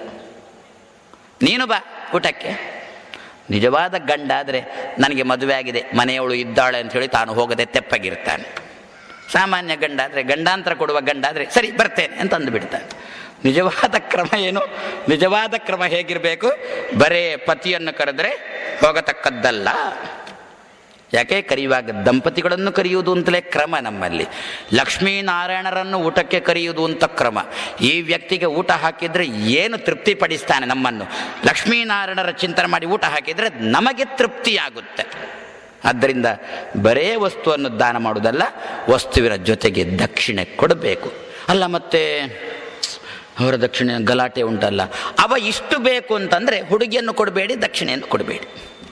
ನೀನು ಬಾ ಊಟಕ್ಕೆ ನಿಜವಾದ ಗಂಡ ಆದರೆ ನನಗೆ ಮದುವೆ ಆಗಿದೆ ಮನೆಯವಳು ಇದ್ದಾಳೆ ಅಂತ ಹೇಳಿ ತಾನು ಹೋಗದೆ ತೆಪ್ಪಗಿರ್ತಾನೆ ಸಾಮಾನ್ಯ ಗಂಡ ಆದರೆ ಗಂಡಾಂತರ ಕೊಡುವ ಗಂಡ ಆದರೆ ಸರಿ ಬರ್ತೇನೆ ಅಂತ ಅಂದುಬಿಡ್ತಾನೆ ನಿಜವಾದ ಕ್ರಮ ಏನು ನಿಜವಾದ ಕ್ರಮ ಹೇಗಿರಬೇಕು ಬರೇ ಪತಿಯನ್ನು ಕರೆದ್ರೆ ಹೋಗತಕ್ಕದ್ದಲ್ಲ ಯಾಕೆ ಕರೆಯುವಾಗ ದಂಪತಿಗಳನ್ನು ಕರೆಯುವುದು ಅಂತಲೇ ಕ್ರಮ ನಮ್ಮಲ್ಲಿ ಲಕ್ಷ್ಮೀನಾರಾಯಣರನ್ನು ಊಟಕ್ಕೆ ಕರೆಯುವುದು ಅಂತ ಕ್ರಮ ಈ ವ್ಯಕ್ತಿಗೆ ಊಟ ಹಾಕಿದರೆ ಏನು ತೃಪ್ತಿ ಪಡಿಸ್ತಾನೆ ನಮ್ಮನ್ನು ಲಕ್ಷ್ಮೀನಾರಾಯಣರ ಚಿಂತನೆ ಮಾಡಿ ಊಟ ಹಾಕಿದರೆ ನಮಗೆ ತೃಪ್ತಿಯಾಗುತ್ತೆ ಆದ್ದರಿಂದ ಬರೇ ವಸ್ತುವನ್ನು ದಾನ ಮಾಡುವುದಲ್ಲ ವಸ್ತುವಿನ ಜೊತೆಗೆ ದಕ್ಷಿಣೆ ಕೊಡಬೇಕು ಅಲ್ಲ ಮತ್ತೆ ಅವರ ದಕ್ಷಿಣೆ ಗಲಾಟೆ ಉಂಟಲ್ಲ ಅವ ಇಷ್ಟು ಬೇಕು ಅಂತಂದರೆ ಹುಡುಗಿಯನ್ನು ಕೊಡಬೇಡಿ ದಕ್ಷಿಣೆಯನ್ನು ಕೊಡಬೇಡಿ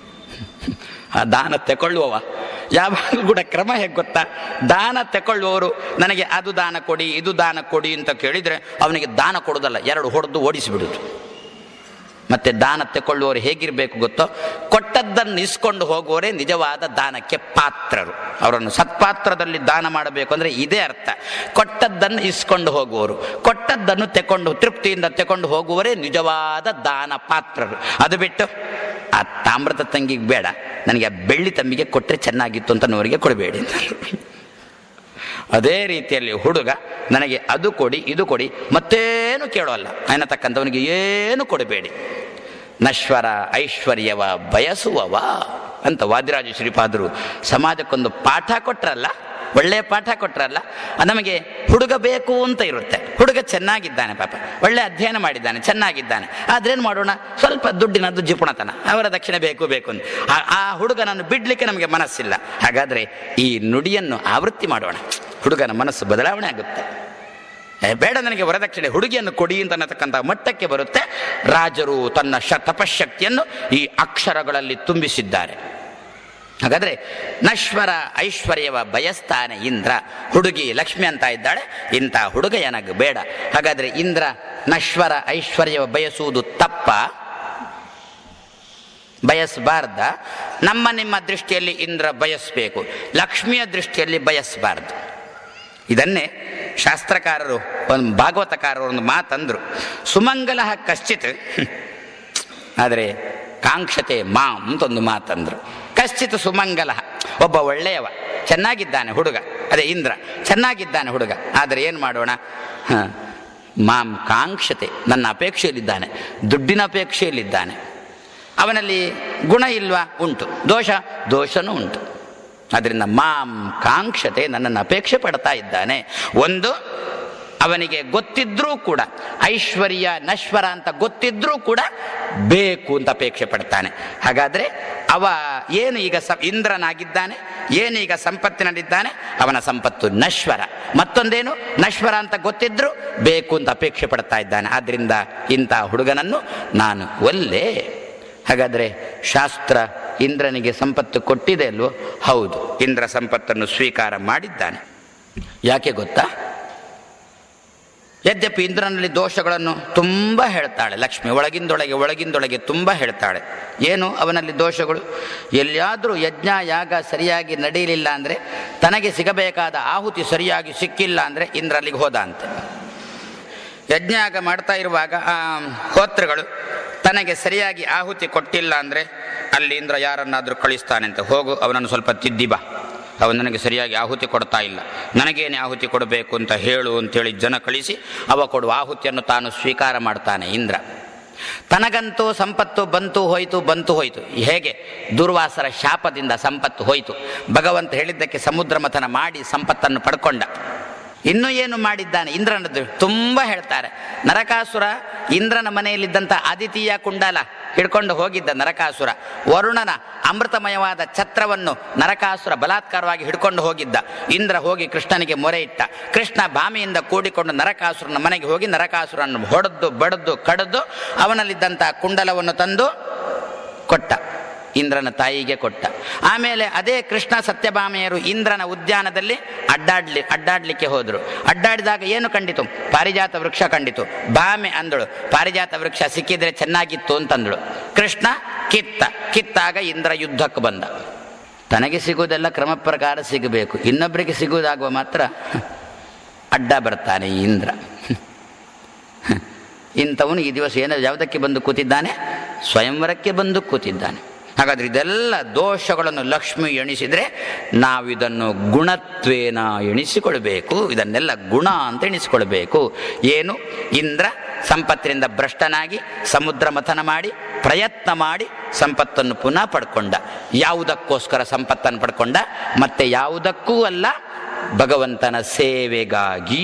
ಆ ದಾನ ತಗೊಳ್ಳುವವ ಯಾವಾಗ ಕೂಡ ಕ್ರಮ ಹೇಗೆ ಗೊತ್ತಾ ದಾನ ತಗೊಳ್ಳುವವರು ನನಗೆ ಅದು ದಾನ ಕೊಡಿ ಇದು ದಾನ ಕೊಡಿ ಅಂತ ಕೇಳಿದರೆ ಅವನಿಗೆ ದಾನ ಕೊಡೋದಲ್ಲ ಎರಡು ಹೊಡೆದು ಓಡಿಸಿಬಿಡುದು ಮತ್ತೆ ದಾನ ತಗೊಳ್ಳುವವರು ಹೇಗಿರಬೇಕು ಗೊತ್ತೋ ಕೊಟ್ಟದ್ದನ್ನು ಇಸ್ಕೊಂಡು ಹೋಗುವವರೇ ನಿಜವಾದ ದಾನಕ್ಕೆ ಪಾತ್ರರು ಅವರನ್ನು ಸತ್ಪಾತ್ರದಲ್ಲಿ ದಾನ ಮಾಡಬೇಕು ಅಂದರೆ ಇದೇ ಅರ್ಥ ಕೊಟ್ಟದ್ದನ್ನು ಇಸ್ಕೊಂಡು ಹೋಗುವವರು ಕೊಟ್ಟದ್ದನ್ನು ತೆಕೊಂಡು ತೃಪ್ತಿಯಿಂದ ತೆಕೊಂಡು ಹೋಗುವವರೇ ನಿಜವಾದ ದಾನ ಪಾತ್ರರು ಅದು ಬಿಟ್ಟು ಆ ತಾಮ್ರದ ತಂಗಿಗೆ ಬೇಡ ನನಗೆ ಆ ಬೆಳ್ಳಿ ತಂಬಿಗೆ ಕೊಟ್ಟರೆ ಚೆನ್ನಾಗಿತ್ತು ಅಂತ ನೋರಿಗೆ ಕೊಡಬೇಡಿ ಅಂತ ಅದೇ ರೀತಿಯಲ್ಲಿ ಹುಡುಗ ನನಗೆ ಅದು ಕೊಡಿ ಇದು ಕೊಡಿ ಮತ್ತೇನು ಕೇಳೋಲ್ಲ ಅನ್ನತಕ್ಕಂಥವನಿಗೆ ಏನು ಕೊಡಬೇಡಿ ನಶ್ವರ ಐಶ್ವರ್ಯವ ಬಯಸುವವ ಅಂತ ವಾದಿರಾಜ ಶ್ರೀಪಾದರು ಸಮಾಜಕ್ಕೊಂದು ಪಾಠ ಕೊಟ್ರಲ್ಲ ಒಳ್ಳೆಯ ಪಾಠ ಕೊಟ್ರಲ್ಲ ನಮಗೆ ಹುಡುಗ ಬೇಕು ಅಂತ ಇರುತ್ತೆ ಹುಡುಗ ಚೆನ್ನಾಗಿದ್ದಾನೆ ಪಾಪ ಒಳ್ಳೆ ಅಧ್ಯಯನ ಮಾಡಿದ್ದಾನೆ ಚೆನ್ನಾಗಿದ್ದಾನೆ ಆದ್ರೇನು ಮಾಡೋಣ ಸ್ವಲ್ಪ ದುಡ್ಡಿನದ್ದು ಜಿಪುಣತನ ಅವರ ದಕ್ಷಿಣೆ ಬೇಕು ಬೇಕು ಅಂತ ಆ- ಆ ಹುಡುಗನನ್ನು ಬಿಡ್ಲಿಕ್ಕೆ ನಮಗೆ ಮನಸ್ಸಿಲ್ಲ ಹಾಗಾದ್ರೆ ಈ ನುಡಿಯನ್ನು ಆವೃತ್ತಿ ಮಾಡೋಣ ಹುಡುಗನ ಮನಸ್ಸು ಬದಲಾವಣೆ ಆಗುತ್ತೆ ಏ, ಬೇಡ ನನಗೆ ವರದಕ್ಷಿಣೆ ಹುಡುಗಿಯನ್ನು ಕೊಡಿ ಅಂತ ಅನ್ನತಕ್ಕಂಥ ಮಟ್ಟಕ್ಕೆ ಬರುತ್ತೆ ರಾಜರು ತನ್ನ ಶ ತಪಶಕ್ತಿಯನ್ನು ಈ ಅಕ್ಷರಗಳಲ್ಲಿ ತುಂಬಿಸಿದ್ದಾರೆ ಹಾಗಾದ್ರೆ ನಶ್ವರ ಐಶ್ವರ್ಯವ ಬಯಸ್ತಾನೆ ಇಂದ್ರ ಹುಡುಗಿ ಲಕ್ಷ್ಮಿ ಅಂತ ಇದ್ದಾಳೆ ಇಂಥ ಹುಡುಗ ನನಗೆ ಬೇಡ ಹಾಗಾದ್ರೆ ಇಂದ್ರ ನಶ್ವರ ಐಶ್ವರ್ಯವ ಬಯಸುವುದು ತಪ್ಪ ಬಯಸಬಾರ್ದ ನಮ್ಮ ನಿಮ್ಮ ದೃಷ್ಟಿಯಲ್ಲಿ ಇಂದ್ರ ಬಯಸಬೇಕು ಲಕ್ಷ್ಮಿಯ ದೃಷ್ಟಿಯಲ್ಲಿ ಬಯಸಬಾರ್ದು ಇದನ್ನೇ ಶಾಸ್ತ್ರಕಾರರು ಒಂದು ಭಾಗವತಕಾರರು ಒಂದು ಮಾತಂದ್ರು ಸುಮಂಗಲ ಕಶ್ಚಿತ್ ಆದರೆ ಕಾಂಕ್ಷತೆ ಮಾಂ ಅಂತ ಒಂದು ಮಾತಂದ್ರು ಕಶ್ಚಿತ್ ಸುಮಂಗಲ ಒಬ್ಬ ಒಳ್ಳೆಯವ ಚೆನ್ನಾಗಿದ್ದಾನೆ ಹುಡುಗ ಅದೇ ಇಂದ್ರ ಚೆನ್ನಾಗಿದ್ದಾನೆ ಹುಡುಗ ಆದರೆ ಏನು ಮಾಡೋಣ ಹ, ಮಾಂ ಕಾಂಕ್ಷತೆ ನನ್ನ ಅಪೇಕ್ಷೆಯಲ್ಲಿದ್ದಾನೆ ದುಡ್ಡಿನ ಅಪೇಕ್ಷೆಯಲ್ಲಿದ್ದಾನೆ ಅವನಲ್ಲಿ ಗುಣ ಇಲ್ವಾ ಉಂಟು ದೋಷ ದೋಷನೂ ಉಂಟು ಅದರಿಂದ ಮಾಂ ಕಾಂಕ್ಷತೆ ನನ್ನನ್ನು ಅಪೇಕ್ಷೆ ಪಡ್ತಾ ಇದ್ದಾನೆ ಒಂದು ಅವನಿಗೆ ಗೊತ್ತಿದ್ರೂ ಕೂಡ ಐಶ್ವರ್ಯ ನಶ್ವರ ಅಂತ ಗೊತ್ತಿದ್ರೂ ಕೂಡ ಬೇಕು ಅಂತ ಅಪೇಕ್ಷೆ ಪಡ್ತಾನೆ ಹಾಗಾದ್ರೆ ಅವ ಏನು ಈಗ ಸ ಇಂದ್ರನಾಗಿದ್ದಾನೆ ಏನು ಈಗ ಸಂಪತ್ತಿನಲ್ಲಿದ್ದಾನೆ ಅವನ ಸಂಪತ್ತು ನಶ್ವರ ಮತ್ತೊಂದೇನು ನಶ್ವರ ಅಂತ ಗೊತ್ತಿದ್ರೂ ಬೇಕು ಅಂತ ಅಪೇಕ್ಷೆ ಪಡ್ತಾ ಇದ್ದಾನೆ ಆದ್ರಿಂದ ಇಂಥ ಹುಡುಗನನ್ನು ನಾನು ಒಲ್ಲೆ ಹಾಗಾದರೆ ಶಾಸ್ತ್ರ ಇಂದ್ರನಿಗೆ ಸಂಪತ್ತು ಕೊಟ್ಟಿದೆ ಅಲ್ವೋ ಹೌದು ಇಂದ್ರ ಸಂಪತ್ತನ್ನು ಸ್ವೀಕಾರ ಮಾಡಿದ್ದಾನೆ ಯಾಕೆ ಗೊತ್ತಾ ಯದ್ಯಪಿ ಇಂದ್ರನಲ್ಲಿ ದೋಷಗಳನ್ನು ತುಂಬ ಹೇಳ್ತಾಳೆ ಲಕ್ಷ್ಮಿ ಒಳಗಿಂದೊಳಗೆ ಒಳಗಿಂದೊಳಗೆ ತುಂಬ ಹೇಳ್ತಾಳೆ ಏನು ಅವನಲ್ಲಿ ದೋಷಗಳು ಎಲ್ಲಿಯಾದರೂ ಯಜ್ಞ ಯಾಗ ಸರಿಯಾಗಿ ನಡೆಯಲಿಲ್ಲ ಅಂದರೆ ತನಗೆ ಸಿಗಬೇಕಾದ ಆಹುತಿ ಸರಿಯಾಗಿ ಸಿಕ್ಕಿಲ್ಲ ಅಂದರೆ ಇಂದ್ರ ಅಲ್ಲಿಗೆ ಹೋದ ಅಂತೆ ಯಜ್ಞಾಗ ಮಾಡ್ತಾ ಇರುವಾಗ ಆ ಹೋತ್ರಗಳು ತನಗೆ ಸರಿಯಾಗಿ ಆಹುತಿ ಕೊಟ್ಟಿಲ್ಲ ಅಂದರೆ ಅಲ್ಲಿ ಇಂದ್ರ ಯಾರನ್ನಾದರೂ ಕಳಿಸ್ತಾನೆ ಅಂತ ಹೋಗು ಅವನನ್ನು ಸ್ವಲ್ಪ ತಿದ್ದಿ ಬಾ ಅವನು ನನಗೆ ಸರಿಯಾಗಿ ಆಹುತಿ ಕೊಡ್ತಾ ಇಲ್ಲ ನನಗೇನೆ ಆಹುತಿ ಕೊಡಬೇಕು ಅಂತ ಹೇಳು ಅಂತೇಳಿ ಜನ ಕಳಿಸಿ ಅವ ಕೊಡುವ ಆಹುತಿಯನ್ನು ತಾನು ಸ್ವೀಕಾರ ಮಾಡ್ತಾನೆ ಇಂದ್ರ ತನಗಂತೂ ಸಂಪತ್ತು ಬಂತು ಹೋಯಿತು ಬಂತು ಹೋಯಿತು ಹೇಗೆ ದುರ್ವಾಸರ ಶಾಪದಿಂದ ಸಂಪತ್ತು ಹೋಯಿತು ಭಗವಂತ ಹೇಳಿದ್ದಕ್ಕೆ ಸಮುದ್ರ ಮಥನ ಮಾಡಿ ಸಂಪತ್ತನ್ನು ಪಡ್ಕೊಂಡ ಇನ್ನೂ ಏನು ಮಾಡಿದ್ದಾನೆ ಇಂದ್ರನದ್ದು ತುಂಬ ಹೇಳ್ತಾರೆ ನರಕಾಸುರ ಇಂದ್ರನ ಮನೆಯಲ್ಲಿದ್ದಂಥ ಅದಿತಿಯ ಕುಂಡಲ ಹಿಡ್ಕೊಂಡು ಹೋಗಿದ್ದ ನರಕಾಸುರ ವರುಣನ ಅಮೃತಮಯವಾದ ಛತ್ರವನ್ನು ನರಕಾಸುರ ಬಲಾತ್ಕಾರವಾಗಿ ಹಿಡ್ಕೊಂಡು ಹೋಗಿದ್ದ ಇಂದ್ರ ಹೋಗಿ ಕೃಷ್ಣನಿಗೆ ಮೊರೆ ಇಟ್ಟ ಕೃಷ್ಣ ಭಾಮಿಯಿಂದ ಕೂಡಿಕೊಂಡು ನರಕಾಸುರನ ಮನೆಗೆ ಹೋಗಿ ನರಕಾಸುರನ್ನು ಹೊಡೆದು ಬಡದು ಕಡಿದು ಅವನಲ್ಲಿದ್ದಂಥ ಕುಂಡಲವನ್ನು ತಂದು ಕೊಟ್ಟ ಇಂದ್ರನ ತಾಯಿಗೆ ಕೊಟ್ಟ ಆಮೇಲೆ ಅದೇ ಕೃಷ್ಣ ಸತ್ಯಭಾಮೆಯರು ಇಂದ್ರನ ಉದ್ಯಾನದಲ್ಲಿ ಅಡ್ಡಾಡ್ಲಿ ಅಡ್ಡಾಡ್ಲಿಕ್ಕೆ ಹೋದರು ಅಡ್ಡಾಡಿದಾಗ ಏನು ಕಂಡಿತು ಪಾರಿಜಾತ ವೃಕ್ಷ ಕಂಡಿತು ಭಾಮೆ ಅಂದಳು ಪಾರಿಜಾತ ವೃಕ್ಷ ಸಿಕ್ಕಿದ್ರೆ ಚೆನ್ನಾಗಿತ್ತು ಅಂತಂದಳು ಕೃಷ್ಣ ಕಿತ್ತ ಕಿತ್ತಾಗ ಇಂದ್ರ ಯುದ್ಧಕ್ಕೆ ಬಂದ ತನಗೆ ಸಿಗುವುದೆಲ್ಲ ಕ್ರಮ ಪ್ರಕಾರ ಸಿಗಬೇಕು ಇನ್ನೊಬ್ಬರಿಗೆ ಸಿಗುವುದಾಗುವ ಮಾತ್ರ ಅಡ್ಡ ಬರ್ತಾನೆ ಈ ಇಂದ್ರ ಇಂಥವನು ಈ ದಿವಸ ಏನು ಯಾವುದಕ್ಕೆ ಬಂದು ಕೂತಿದ್ದಾನೆ ಸ್ವಯಂವರಕ್ಕೆ ಬಂದು ಕೂತಿದ್ದಾನೆ ಹಾಗಾದ್ರೆ ಇದೆಲ್ಲ ದೋಷಗಳನ್ನು ಲಕ್ಷ್ಮಿ ಎಣಿಸಿದರೆ ನಾವಿದನ್ನು ಗುಣತ್ವೇನ ಎಣಿಸಿಕೊಳ್ಬೇಕು ಇದನ್ನೆಲ್ಲ ಗುಣ ಅಂತ ಎಣಿಸಿಕೊಳ್ಬೇಕು ಏನು ಇಂದ್ರ ಸಂಪತ್ತಿನಿಂದ ಭ್ರಷ್ಟನಾಗಿ ಸಮುದ್ರ ಮಥನ ಮಾಡಿ ಪ್ರಯತ್ನ ಮಾಡಿ ಸಂಪತ್ತನ್ನು ಪುನಃ ಪಡ್ಕೊಂಡ ಯಾವುದಕ್ಕೋಸ್ಕರ ಸಂಪತ್ತನ್ನು ಪಡ್ಕೊಂಡ ಮತ್ತೆ ಯಾವುದಕ್ಕೂ ಅಲ್ಲ ಭಗವಂತನ ಸೇವೆಗಾಗಿ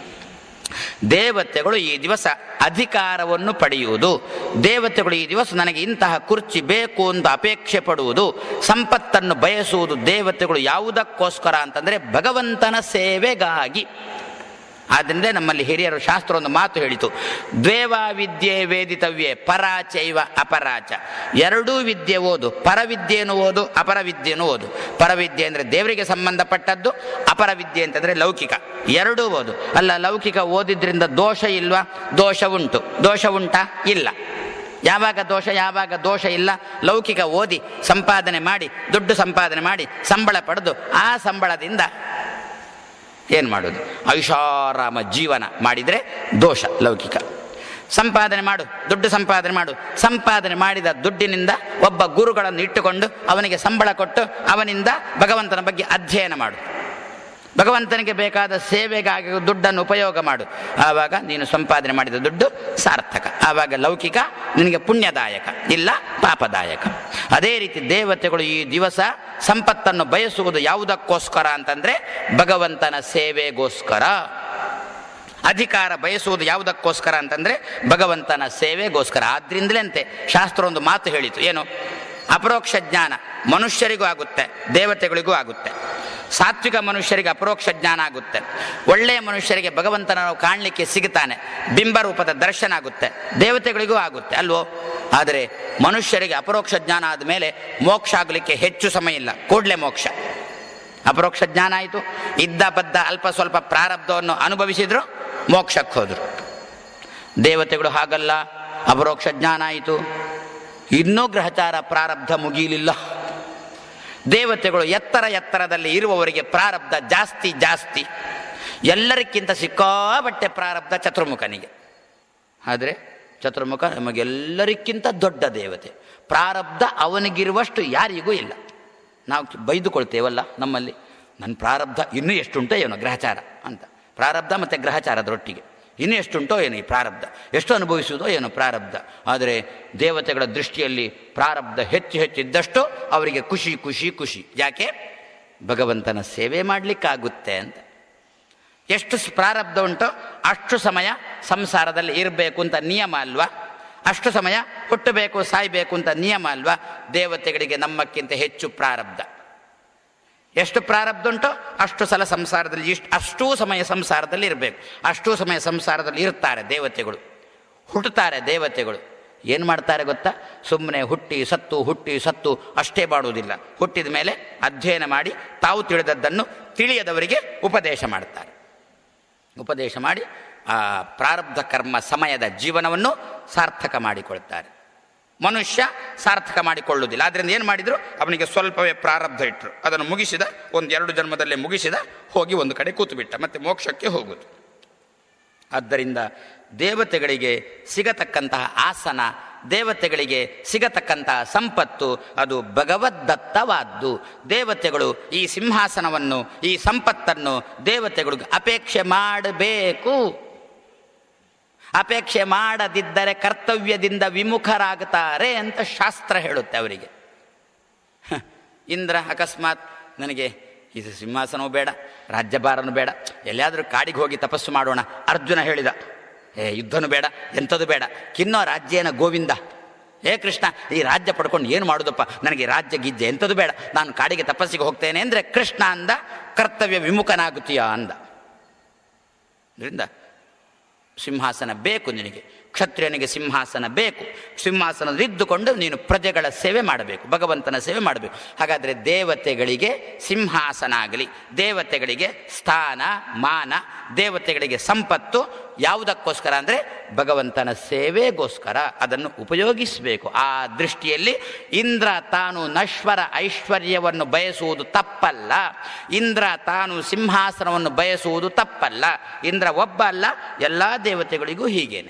ದೇವತೆಗಳು ಈ ದಿವಸ ಅಧಿಕಾರವನ್ನು ಪಡೆಯುವುದು ದೇವತೆಗಳು ಈ ದಿವಸ ನನಗೆ ಇಂತಹ ಕುರ್ಚಿ ಬೇಕು ಅಂತ ಅಪೇಕ್ಷೆ ಪಡುವುದು ಸಂಪತ್ತನ್ನು ಬಯಸುವುದು ದೇವತೆಗಳು ಯಾವುದಕ್ಕೋಸ್ಕರ ಅಂತಂದರೆ ಭಗವಂತನ ಸೇವೆಗಾಗಿ ಆದ್ದರಿಂದ ನಮ್ಮಲ್ಲಿ ಹಿರಿಯರು ಶಾಸ್ತ್ರ ಒಂದು ಮಾತು ಹೇಳಿತು ದ್ವೇವಾ ವಿದ್ಯೆ ವೇದಿತವ್ಯೆ ಪರಾಚೈವ ಅಪರಾಚ ಎರಡೂ ವಿದ್ಯೆ ಓದು ಪರವಿದ್ಯೆಯನ್ನು ಓದು ಅಪರ ವಿದ್ಯೆಯನ್ನು ಓದು ಪರವಿದ್ಯೆ ಅಂದರೆ ದೇವರಿಗೆ ಸಂಬಂಧಪಟ್ಟದ್ದು ಅಪರ ವಿದ್ಯೆ ಅಂತಂದರೆ ಲೌಕಿಕ ಎರಡೂ ಓದು ಅಲ್ಲ ಲೌಕಿಕ ಓದಿದ್ರಿಂದ ದೋಷ ಇಲ್ವಾ ದೋಷ ಉಂಟು ದೋಷ ಉಂಟಾ ಇಲ್ಲ ಯಾವಾಗ ದೋಷ ಯಾವಾಗ ದೋಷ ಇಲ್ಲ ಲೌಕಿಕ ಓದಿ ಸಂಪಾದನೆ ಮಾಡಿ ದುಡ್ಡು ಸಂಪಾದನೆ ಮಾಡಿ ಸಂಬಳ ಪಡೆದು ಆ ಸಂಬಳದಿಂದ ಏನು ಮಾಡೋದು ಐಷಾರಾಮ ಜೀವನ ಮಾಡಿದರೆ ದೋಷ ಲೌಕಿಕ ಸಂಪಾದನೆ ಮಾಡು ದುಡ್ಡು ಸಂಪಾದನೆ ಮಾಡು ಸಂಪಾದನೆ ಮಾಡಿದ ದುಡ್ಡಿನಿಂದ ಒಬ್ಬ ಗುರುಗಳನ್ನು ಇಟ್ಟುಕೊಂಡು ಅವನಿಗೆ ಸಂಬಳ ಕೊಟ್ಟು ಅವನಿಂದ ಭಗವಂತನ ಬಗ್ಗೆ ಅಧ್ಯಯನ ಮಾಡು ಭಗವಂತನಿಗೆ ಬೇಕಾದ ಸೇವೆಗಾಗಿ ದುಡ್ಡನ್ನು ಉಪಯೋಗ ಮಾಡು ಆವಾಗ ನೀನು ಸಂಪಾದನೆ ಮಾಡಿದ ದುಡ್ಡು ಸಾರ್ಥಕ ಆವಾಗ ಲೌಕಿಕ ನಿನಗೆ ಪುಣ್ಯದಾಯಕ ಇಲ್ಲ ಪಾಪದಾಯಕ ಅದೇ ರೀತಿ ದೇವತೆಗಳು ಈ ದಿವಸ ಸಂಪತ್ತನ್ನು ಬಯಸುವುದು ಯಾವುದಕ್ಕೋಸ್ಕರ ಅಂತಂದರೆ ಭಗವಂತನ ಸೇವೆಗೋಸ್ಕರ ಅಧಿಕಾರ ಬಯಸುವುದು ಯಾವುದಕ್ಕೋಸ್ಕರ ಅಂತಂದರೆ ಭಗವಂತನ ಸೇವೆಗೋಸ್ಕರ ಆದ್ರಿಂದಲೇ ಅಂತೆ ಶಾಸ್ತ್ರ ಒಂದು ಮಾತು ಹೇಳಿತು ಏನು ಅಪರೋಕ್ಷ ಜ್ಞಾನ ಮನುಷ್ಯರಿಗೂ ಆಗುತ್ತೆ ದೇವತೆಗಳಿಗೂ ಆಗುತ್ತೆ ಸಾತ್ವಿಕ ಮನುಷ್ಯರಿಗೆ ಅಪರೋಕ್ಷ ಜ್ಞಾನ ಆಗುತ್ತೆ ಒಳ್ಳೆಯ ಮನುಷ್ಯರಿಗೆ ಭಗವಂತನ ನಾವು ಕಾಣಲಿಕ್ಕೆ ಸಿಗುತ್ತಾನೆ ಬಿಂಬರೂಪದ ದರ್ಶನ ಆಗುತ್ತೆ ದೇವತೆಗಳಿಗೂ ಆಗುತ್ತೆ ಅಲ್ವೋ ಆದರೆ ಮನುಷ್ಯರಿಗೆ ಅಪರೋಕ್ಷ ಜ್ಞಾನ ಆದಮೇಲೆ ಮೋಕ್ಷ ಆಗಲಿಕ್ಕೆ ಹೆಚ್ಚು ಸಮಯ ಇಲ್ಲ ಕೂಡಲೇ ಮೋಕ್ಷ ಅಪರೋಕ್ಷ ಜ್ಞಾನ ಆಯಿತು ಇದ್ದ ಬದ್ದ ಅಲ್ಪ ಸ್ವಲ್ಪ ಪ್ರಾರಬ್ಧವನ್ನು ಅನುಭವಿಸಿದ್ರು ಮೋಕ್ಷಕ್ಕೆ ಹೋದರು ದೇವತೆಗಳು ಹಾಗಲ್ಲ ಅಪರೋಕ್ಷ ಜ್ಞಾನ ಆಯಿತು ಇನ್ನೂ ಗ್ರಹಚಾರ ಪ್ರಾರಬ್ಧ ಮುಗಿಯಲಿಲ್ಲ ದೇವತೆಗಳು ಎತ್ತರ ಎತ್ತರದಲ್ಲಿ ಇರುವವರಿಗೆ ಪ್ರಾರಬ್ಧ ಜಾಸ್ತಿ ಜಾಸ್ತಿ ಎಲ್ಲರಿಗಿಂತ ಸಿಕ್ಕಾಬಟ್ಟೆ ಪ್ರಾರಬ್ಧ ಚತುರ್ಮುಖನಿಗೆ ಆದರೆ ಚತುರ್ಮುಖ ನಮಗೆಲ್ಲರಿಗಿಂತ ದೊಡ್ಡ ದೇವತೆ ಪ್ರಾರಬ್ಧ ಅವನಿಗಿರುವಷ್ಟು ಯಾರಿಗೂ ಇಲ್ಲ ನಾವು ಬೈದುಕೊಳ್ತೇವಲ್ಲ ನಮ್ಮಲ್ಲಿ ನನ್ನ ಪ್ರಾರಬ್ಧ ಇನ್ನೂ ಎಷ್ಟುಂಟೋ ಏನೋ ಗ್ರಹಚಾರ ಅಂತ ಪ್ರಾರಬ್ಧ ಮತ್ತು ಗ್ರಹಚಾರದರೊಟ್ಟಿಗೆ ಇನ್ನೂ ಎಷ್ಟುಂಟೋ ಏನು ಈ ಪ್ರಾರಬ್ಧ ಎಷ್ಟು ಅನುಭವಿಸುವುದೋ ಏನು ಪ್ರಾರಬ್ಧ ಆದರೆ ದೇವತೆಗಳ ದೃಷ್ಟಿಯಲ್ಲಿ ಪ್ರಾರಬ್ಧ ಹೆಚ್ಚು ಹೆಚ್ಚಿದ್ದಷ್ಟು ಅವರಿಗೆ ಖುಷಿ ಖುಷಿ ಖುಷಿ ಯಾಕೆ ಭಗವಂತನ ಸೇವೆ ಮಾಡಲಿಕ್ಕಾಗುತ್ತೆ ಅಂತ ಎಷ್ಟು ಸ್- ಪ್ರಾರಬ್ಧ ಉಂಟೋ ಅಷ್ಟು ಸಮಯ ಸಂಸಾರದಲ್ಲಿ ಇರಬೇಕು ಅಂತ ನಿಯಮ ಅಲ್ವಾ ಅಷ್ಟು ಸಮಯ ಹುಟ್ಟಬೇಕು ಸಾಯಬೇಕು ಅಂತ ನಿಯಮ ಅಲ್ವಾ ದೇವತೆಗಳಿಗೆ ನಮ್ಮಕ್ಕಿಂತ ಹೆಚ್ಚು ಪ್ರಾರಬ್ಧ ಎಷ್ಟು ಪ್ರಾರಬ್ಧ ಉಂಟೋ ಅಷ್ಟು ಸಲ ಸಂಸಾರದಲ್ಲಿ ಇಷ್ಟು ಅಷ್ಟೂ ಸಮಯ ಸಂಸಾರದಲ್ಲಿ ಇರಬೇಕು ಅಷ್ಟೂ ಸಮಯ ಸಂಸಾರದಲ್ಲಿ ಇರ್ತಾರೆ ದೇವತೆಗಳು ಹುಟ್ಟುತ್ತಾರೆ ದೇವತೆಗಳು ಏನು ಮಾಡ್ತಾರೆ ಗೊತ್ತಾ ಸುಮ್ಮನೆ ಹುಟ್ಟಿ ಸತ್ತು ಹುಟ್ಟಿ ಸತ್ತು ಅಷ್ಟೇ ಮಾಡುವುದಿಲ್ಲ ಹುಟ್ಟಿದ ಮೇಲೆ ಅಧ್ಯಯನ ಮಾಡಿ ತಾವು ತಿಳಿದದ್ದನ್ನು ತಿಳಿಯದವರಿಗೆ ಉಪದೇಶ ಮಾಡ್ತಾರೆ ಉಪದೇಶ ಮಾಡಿ ಆ ಪ್ರಾರಬ್ಧ ಕರ್ಮ ಸಮಯದ ಜೀವನವನ್ನು ಸಾರ್ಥಕ ಮಾಡಿಕೊಳ್ತಾರೆ ಮನುಷ್ಯ ಸಾರ್ಥಕ ಮಾಡಿಕೊಳ್ಳುವುದಿಲ್ಲ ಆದ್ದರಿಂದ ಏನು ಮಾಡಿದರು ಅವನಿಗೆ ಸ್ವಲ್ಪವೇ ಪ್ರಾರಬ್ಧ ಇಟ್ಟರು ಅದನ್ನು ಮುಗಿಸಿದ ಒಂದು ಎರಡು ಜನ್ಮದಲ್ಲೇ ಮುಗಿಸಿದ ಹೋಗಿ ಒಂದು ಕಡೆ ಕೂತುಬಿಟ್ಟ ಮತ್ತೆ ಮೋಕ್ಷಕ್ಕೆ ಹೋಗುದು ಆದ್ದರಿಂದ ದೇವತೆಗಳಿಗೆ ಸಿಗತಕ್ಕಂತಹ ಆಸನ ದೇವತೆಗಳಿಗೆ ಸಿಗತಕ್ಕಂತಹ ಸಂಪತ್ತು ಅದು ಭಗವದ್ದತ್ತವಾದ್ದು ದೇವತೆಗಳು ಈ ಸಿಂಹಾಸನವನ್ನು ಈ ಸಂಪತ್ತನ್ನು ದೇವತೆಗಳಿಗೆ ಅಪೇಕ್ಷೆ ಮಾಡಬೇಕು ಅಪೇಕ್ಷೆ ಮಾಡದಿದ್ದರೆ ಕರ್ತವ್ಯದಿಂದ ವಿಮುಖರಾಗುತ್ತಾರೆ ಅಂತ ಶಾಸ್ತ್ರ ಹೇಳುತ್ತೆ ಅವರಿಗೆ ಹ, ಇಂದ್ರ ಅಕಸ್ಮಾತ್ ನನಗೆ ಇದು ಸಿಂಹಾಸನವೂ ಬೇಡ ರಾಜ್ಯಭಾರನೂ ಬೇಡ ಎಲ್ಲಿಯಾದರೂ ಕಾಡಿಗೆ ಹೋಗಿ ತಪಸ್ಸು ಮಾಡೋಣ ಅರ್ಜುನ ಹೇಳಿದ ಏ ಯುದ್ಧನೂ ಬೇಡ ಎಂಥದ್ದು ಬೇಡ ಕಿನ್ನೋ ರಾಜ್ಯೇನ ಗೋವಿಂದ ಏ ಕೃಷ್ಣ ಈ ರಾಜ್ಯ ಪಡ್ಕೊಂಡು ಏನು ಮಾಡೋದಪ್ಪ ನನಗೆ ಈ ರಾಜ್ಯ ಗಿಜ್ಜೆ ಎಂಥದ್ದು ಬೇಡ ನಾನು ಕಾಡಿಗೆ ತಪಸ್ಸಿಗೆ ಹೋಗ್ತೇನೆ ಅಂದರೆ ಕೃಷ್ಣ ಅಂದ ಕರ್ತವ್ಯ ವಿಮುಖನಾಗುತ್ತೀಯ ಅಂದ ಅದರಿಂದ ಸಿಂಹಾಸನ ಬೇಕು ನಿನಗೆ ಕ್ಷತ್ರಿಯನಿಗೆ ಸಿಂಹಾಸನ ಬೇಕು ಸಿಂಹಾಸನದಲ್ಲಿದ್ದುಕೊಂಡು ನೀನು ಪ್ರಜೆಗಳ ಸೇವೆ ಮಾಡಬೇಕು ಭಗವಂತನ ಸೇವೆ ಮಾಡಬೇಕು ಹಾಗಾದರೆ ದೇವತೆಗಳಿಗೆ ಸಿಂಹಾಸನ ಆಗಲಿ ದೇವತೆಗಳಿಗೆ ಸ್ಥಾನ ಮಾನ ದೇವತೆಗಳಿಗೆ ಸಂಪತ್ತು ಯಾವುದಕ್ಕೋಸ್ಕರ ಅಂದರೆ ಭಗವಂತನ ಸೇವೆಗೋಸ್ಕರ ಅದನ್ನು ಉಪಯೋಗಿಸಬೇಕು ಆ ದೃಷ್ಟಿಯಲ್ಲಿ ಇಂದ್ರ ತಾನು ನಶ್ವರ ಐಶ್ವರ್ಯವನ್ನು ಬಯಸುವುದು ತಪ್ಪಲ್ಲ ಇಂದ್ರ ತಾನು ಸಿಂಹಾಸನವನ್ನು ಬಯಸುವುದು ತಪ್ಪಲ್ಲ ಇಂದ್ರ ಒಬ್ಬ ಅಲ್ಲ ಎಲ್ಲ ದೇವತೆಗಳಿಗೂ ಹೀಗೇನೆ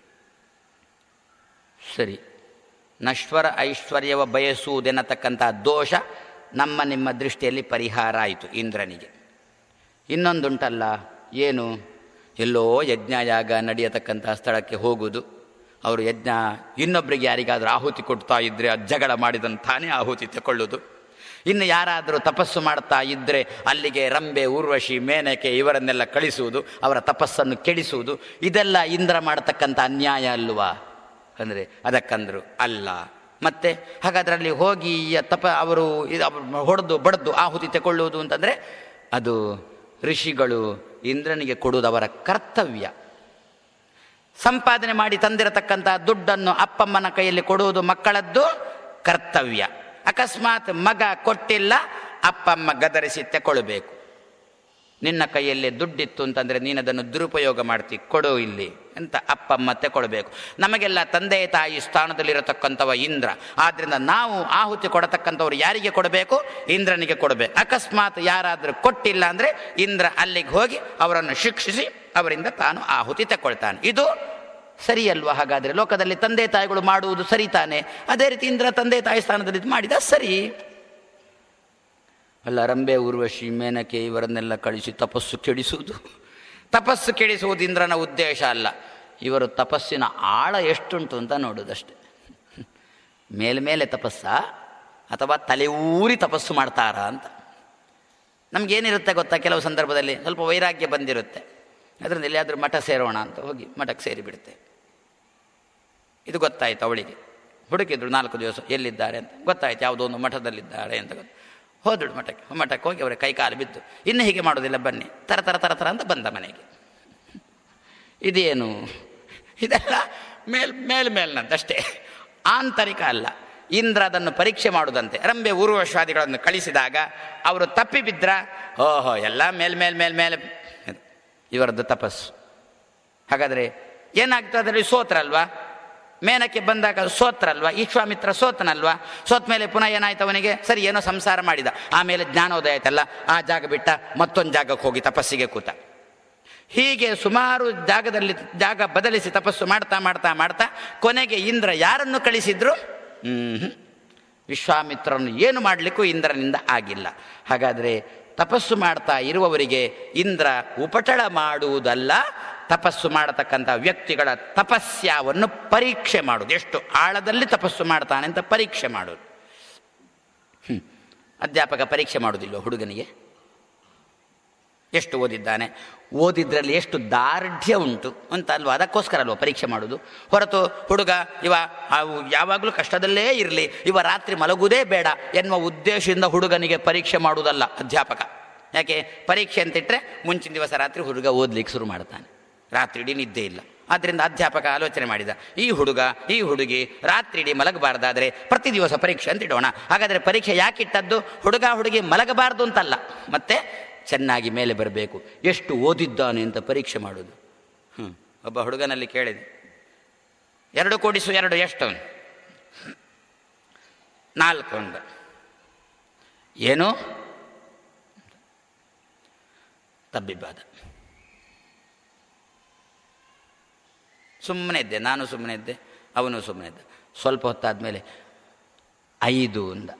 ಸರಿ ನಶ್ವರ ಐಶ್ವರ್ಯವ ಬಯಸುವುದೆನ್ನತಕ್ಕಂಥ ದೋಷ ನಮ್ಮ ನಿಮ್ಮ ದೃಷ್ಟಿಯಲ್ಲಿ ಪರಿಹಾರ ಆಯಿತು ಇಂದ್ರನಿಗೆ ಇನ್ನೊಂದುಂಟಲ್ಲ ಏನು ಎಲ್ಲೋ ಯಜ್ಞಯಾಗ ನಡೆಯತಕ್ಕಂಥ ಸ್ಥಳಕ್ಕೆ ಹೋಗುವುದು ಅವರು ಯಜ್ಞ ಇನ್ನೊಬ್ಬರಿಗೆ ಯಾರಿಗಾದರೂ ಆಹುತಿ ಕೊಡ್ತಾ ಇದ್ದರೆ ಆ ಜಗಳ ಮಾಡಿದನ್ನು ತಾನೇ ಆಹುತಿ ತಗೊಳ್ಳೋದು ಇನ್ನು ಯಾರಾದರೂ ತಪಸ್ಸು ಮಾಡ್ತಾ ಇದ್ದರೆ ಅಲ್ಲಿಗೆ ರಂಬೆ ಊರ್ವಶಿ ಮೇನಕೆ ಇವರನ್ನೆಲ್ಲ ಕಳಿಸುವುದು ಅವರ ತಪಸ್ಸನ್ನು ಕೆಡಿಸುವುದು ಇದೆಲ್ಲ ಇಂದ್ರ ಮಾಡತಕ್ಕಂಥ ಅನ್ಯಾಯ ಅಲ್ವಾ ಅಂದರೆ ಅದಕ್ಕಂದ್ರು ಅಲ್ಲ ಮತ್ತೆ ಹಾಗಾದ್ರೆ ಅಲ್ಲಿ ಹೋಗಿ ಆ ತಪ ಅವರು ಇದು ಹೊಡೆದು ಬಡ್ದು ಆಹುತಿ ತಗೊಳ್ಳುವುದು ಅಂತಂದರೆ ಅದು ಋಷಿಗಳು ಇಂದ್ರನಿಗೆ ಕೊಡುವುದು ಅವರ ಕರ್ತವ್ಯ ಸಂಪಾದನೆ ಮಾಡಿ ತಂದಿರತಕ್ಕಂಥ ದುಡ್ಡನ್ನು ಅಪ್ಪಮ್ಮನ ಕೈಯಲ್ಲಿ ಕೊಡುವುದು ಮಕ್ಕಳದ್ದು ಕರ್ತವ್ಯ ಅಕಸ್ಮಾತ್ ಮಗ ಕೊಟ್ಟಿಲ್ಲ ಅಪ್ಪಮ್ಮ ಗದರಿಸಿ ತಗೊಳ್ಬೇಕು ನಿನ್ನ ಕೈಯಲ್ಲಿ ದುಡ್ಡಿತ್ತು ಅಂತಂದರೆ ನೀನು ಅದನ್ನು ದುರುಪಯೋಗ ಮಾಡ್ತಿ ಕೊಡು ಇಲ್ಲಿ ಅಂತ ಅಪ್ಪಮ್ಮ ತಗೊಳ್ಬೇಕು ನಮಗೆಲ್ಲ ತಂದೆ ತಾಯಿ ಸ್ಥಾನದಲ್ಲಿರತಕ್ಕಂಥವ ಇಂದ್ರ ಆದ್ದರಿಂದ ನಾವು ಆಹುತಿ ಕೊಡತಕ್ಕಂಥವ್ರು ಯಾರಿಗೆ ಕೊಡಬೇಕು ಇಂದ್ರನಿಗೆ ಕೊಡಬೇಕು ಅಕಸ್ಮಾತ್ ಯಾರಾದರೂ ಕೊಟ್ಟಿಲ್ಲ ಅಂದರೆ ಇಂದ್ರ ಅಲ್ಲಿಗೆ ಹೋಗಿ ಅವರನ್ನು ಶಿಕ್ಷಿಸಿ ಅವರಿಂದ ತಾನು ಆಹುತಿ ತಗೊಳ್ತಾನೆ ಇದು ಸರಿಯಲ್ವಾ ಹಾಗಾದರೆ ಲೋಕದಲ್ಲಿ ತಂದೆ ತಾಯಿಗಳು ಮಾಡುವುದು ಸರಿ ತಾನೆ ಅದೇ ರೀತಿ ಇಂದ್ರ ತಂದೆ ತಾಯಿ ಸ್ಥಾನದಲ್ಲಿ ಇದು ಮಾಡಿದ ಸರಿ ಅಲ್ಲ ರಂಬೆ ಊರ್ವಶಿ ಮೇನಕೆ ಇವರನ್ನೆಲ್ಲ ಕಳಿಸಿ ತಪಸ್ಸು ಕೆಡಿಸುವುದು ತಪಸ್ಸು ಕೆಡಿಸುವುದು ಇಂದ್ರನ ಉದ್ದೇಶ ಅಲ್ಲ ಇವರು ತಪಸ್ಸಿನ ಆಳ ಎಷ್ಟುಂಟು ಅಂತ ನೋಡೋದಷ್ಟೆ ಮೇಲ್ಮೇಲೆ ತಪಸ್ಸ ಅಥವಾ ತಲೆ ಊರಿ ತಪಸ್ಸು ಮಾಡ್ತಾರಾ ಅಂತ ನಮಗೇನಿರುತ್ತೆ ಗೊತ್ತಾ ಕೆಲವು ಸಂದರ್ಭದಲ್ಲಿ ಸ್ವಲ್ಪ ವೈರಾಗ್ಯ ಬಂದಿರುತ್ತೆ ಅದರಿಂದ ಎಲ್ಲಿಯಾದರೂ ಮಠ ಸೇರೋಣ ಅಂತ ಹೋಗಿ ಮಠಕ್ಕೆ ಸೇರಿಬಿಡುತ್ತೆ ಇದು ಗೊತ್ತಾಯ್ತು ಅವಳಿಗೆ ಹುಡುಕಿದ್ರು ನಾಲ್ಕು ದಿವಸ ಎಲ್ಲಿದ್ದಾರೆ ಅಂತ ಗೊತ್ತಾಯ್ತು ಯಾವುದೋ ಒಂದು ಮಠದಲ್ಲಿದ್ದಾರೆ ಅಂತ ಗೊತ್ತು ಹೋದಳು ಮಠಕ್ಕೆ ಮಠಕ್ಕೆ ಹೋಗಿ ಅವರ ಕೈ ಕಾಲು ಬಿದ್ದು ಇನ್ನು ಹೀಗೆ ಮಾಡೋದಿಲ್ಲ ಬನ್ನಿ ತರ ತರ ತರ ತರ ಅಂತ ಬಂದ ಮನೆಗೆ ಇದೇನು ಇದೆಲ್ಲ ಮೇಲ್ ಮೇಲ್ ಮೇಲ್ನಂತಷ್ಟೇ ಆಂತರಿಕ ಅಲ್ಲ ಇಂದ್ರ ಅದನ್ನು ಪರೀಕ್ಷೆ ಮಾಡುವುದಂತೆ ರಂಬೆ ಊರ್ವಶ್ವಾದಿಗಳನ್ನು ಕಳಿಸಿದಾಗ ಅವರು ತಪ್ಪಿ ಬಿದ್ರ ಓಹೋ ಎಲ್ಲ ಮೇಲ್ ಮೇಲ್ ಮೇಲ್ ಮೇಲೆ ಇವರದ್ದು ತಪಸ್ಸು ಹಾಗಾದರೆ ಏನಾಗ್ತದೆ ಅದರಲ್ಲಿ ಸೋತ್ರಲ್ವಾ ಮೇನಕ್ಕೆ ಬಂದಾಗ ಸೋತ್ರಲ್ವಾ ಈಶ್ವಾಮಿತ್ರ ಸೋತನಲ್ವಾ ಸೋತ ಮೇಲೆ ಪುನಃ ಏನಾಯ್ತು ಅವನಿಗೆ ಸರಿ ಏನೋ ಸಂಸಾರ ಮಾಡಿದ ಆಮೇಲೆ ಜ್ಞಾನೋದಯ ಆಯ್ತಲ್ಲ ಆ ಜಾಗ ಬಿಟ್ಟ ಮತ್ತೊಂದು ಜಾಗಕ್ಕೆ ಹೋಗಿ ತಪಸ್ಸಿಗೆ ಕೂತ ಹೀಗೆ ಸುಮಾರು ಜಾಗದಲ್ಲಿ ಜಾಗ ಬದಲಿಸಿ ತಪಸ್ಸು ಮಾಡ್ತಾ ಮಾಡ್ತಾ ಮಾಡ್ತಾ ಕೊನೆಗೆ ಇಂದ್ರ ಯಾರನ್ನು ಕಳಿಸಿದ್ರು ಹ್ಮ್ ವಿಶ್ವಾಮಿತ್ರನ್ನು ಏನು ಮಾಡಲಿಕ್ಕೂ ಇಂದ್ರನಿಂದ ಆಗಿಲ್ಲ ಹಾಗಾದರೆ ತಪಸ್ಸು ಮಾಡ್ತಾ ಇರುವವರಿಗೆ ಇಂದ್ರ ಉಪಟಳ ಮಾಡುವುದಲ್ಲ ತಪಸ್ಸು ಮಾಡತಕ್ಕಂಥ ವ್ಯಕ್ತಿಗಳ ತಪಸ್ಯವನ್ನು ಪರೀಕ್ಷೆ ಮಾಡುವುದು ಎಷ್ಟು ಆಳದಲ್ಲಿ ತಪಸ್ಸು ಮಾಡ್ತಾನೆ ಅಂತ ಪರೀಕ್ಷೆ ಮಾಡೋದು ಹ್ಮ್. ಅಧ್ಯಾಪಕ ಪರೀಕ್ಷೆ ಮಾಡೋದಿಲ್ಲ ಹುಡುಗನಿಗೆ ಎಷ್ಟು ಓದಿದ್ದಾನೆ ಓದಿದ್ರಲ್ಲಿ ಎಷ್ಟು ದಾರ್ಢ್ಯ ಉಂಟು ಅಂತ ಅಲ್ವಾ ಅದಕ್ಕೋಸ್ಕರ ಅಲ್ವಾ ಪರೀಕ್ಷೆ ಮಾಡೋದು ಹೊರತು ಹುಡುಗ ಇವ ಅವು ಯಾವಾಗಲೂ ಕಷ್ಟದಲ್ಲೇ ಇರಲಿ ಇವ ರಾತ್ರಿ ಮಲಗುವುದೇ ಬೇಡ ಎನ್ನುವ ಉದ್ದೇಶದಿಂದ ಹುಡುಗನಿಗೆ ಪರೀಕ್ಷೆ ಮಾಡುವುದಲ್ಲ ಅಧ್ಯಾಪಕ ಯಾಕೆ ಪರೀಕ್ಷೆ ಅಂತಿಟ್ಟರೆ ಮುಂಚಿನ ದಿವಸ ರಾತ್ರಿ ಹುಡುಗ ಓದ್ಲಿಕ್ಕೆ ಶುರು ಮಾಡ್ತಾನೆ ರಾತ್ರಿ ಇಡೀ ನಿದ್ದೆ ಇಲ್ಲ ಆದ್ದರಿಂದ ಅಧ್ಯಾಪಕ ಆಲೋಚನೆ ಮಾಡಿದ ಈ ಹುಡುಗ ಈ ಹುಡುಗಿ ರಾತ್ರಿ ಇಡೀ ಮಲಗಬಾರ್ದಾದ್ರೆ ಪ್ರತಿ ದಿವಸ ಪರೀಕ್ಷೆ ಅಂತ ಇಡೋಣ ಹಾಗಾದರೆ ಪರೀಕ್ಷೆ ಯಾಕಿಟ್ಟದ್ದು ಹುಡುಗ ಹುಡುಗಿ ಮಲಗಬಾರ್ದು ಅಂತಲ್ಲ ಮತ್ತೆ ಚೆನ್ನಾಗಿ ಮೇಲೆ ಬರಬೇಕು ಎಷ್ಟು ಓದಿದ್ದಾನೆ ಅಂತ ಪರೀಕ್ಷೆ ಮಾಡೋದು ಹ್ಞೂ ಒಬ್ಬ ಹುಡುಗನಲ್ಲಿ ಕೇಳಿದೆ ಎರಡು ಕೂಡಿಸು ಎರಡು ಎಷ್ಟು ನಾಲ್ಕು ಅಂದ ಏನು ತಬ್ಬಿಬ್ಬಾದ ಸುಮ್ಮನೆ ಇದ್ದೆ ನಾನು ಸುಮ್ಮನೆ ಇದ್ದೆ ಅವನು ಸುಮ್ಮನೆ ಇದ್ದ ಸ್ವಲ್ಪ ಹೊತ್ತಾದಮೇಲೆ ಐದು ಅಂದ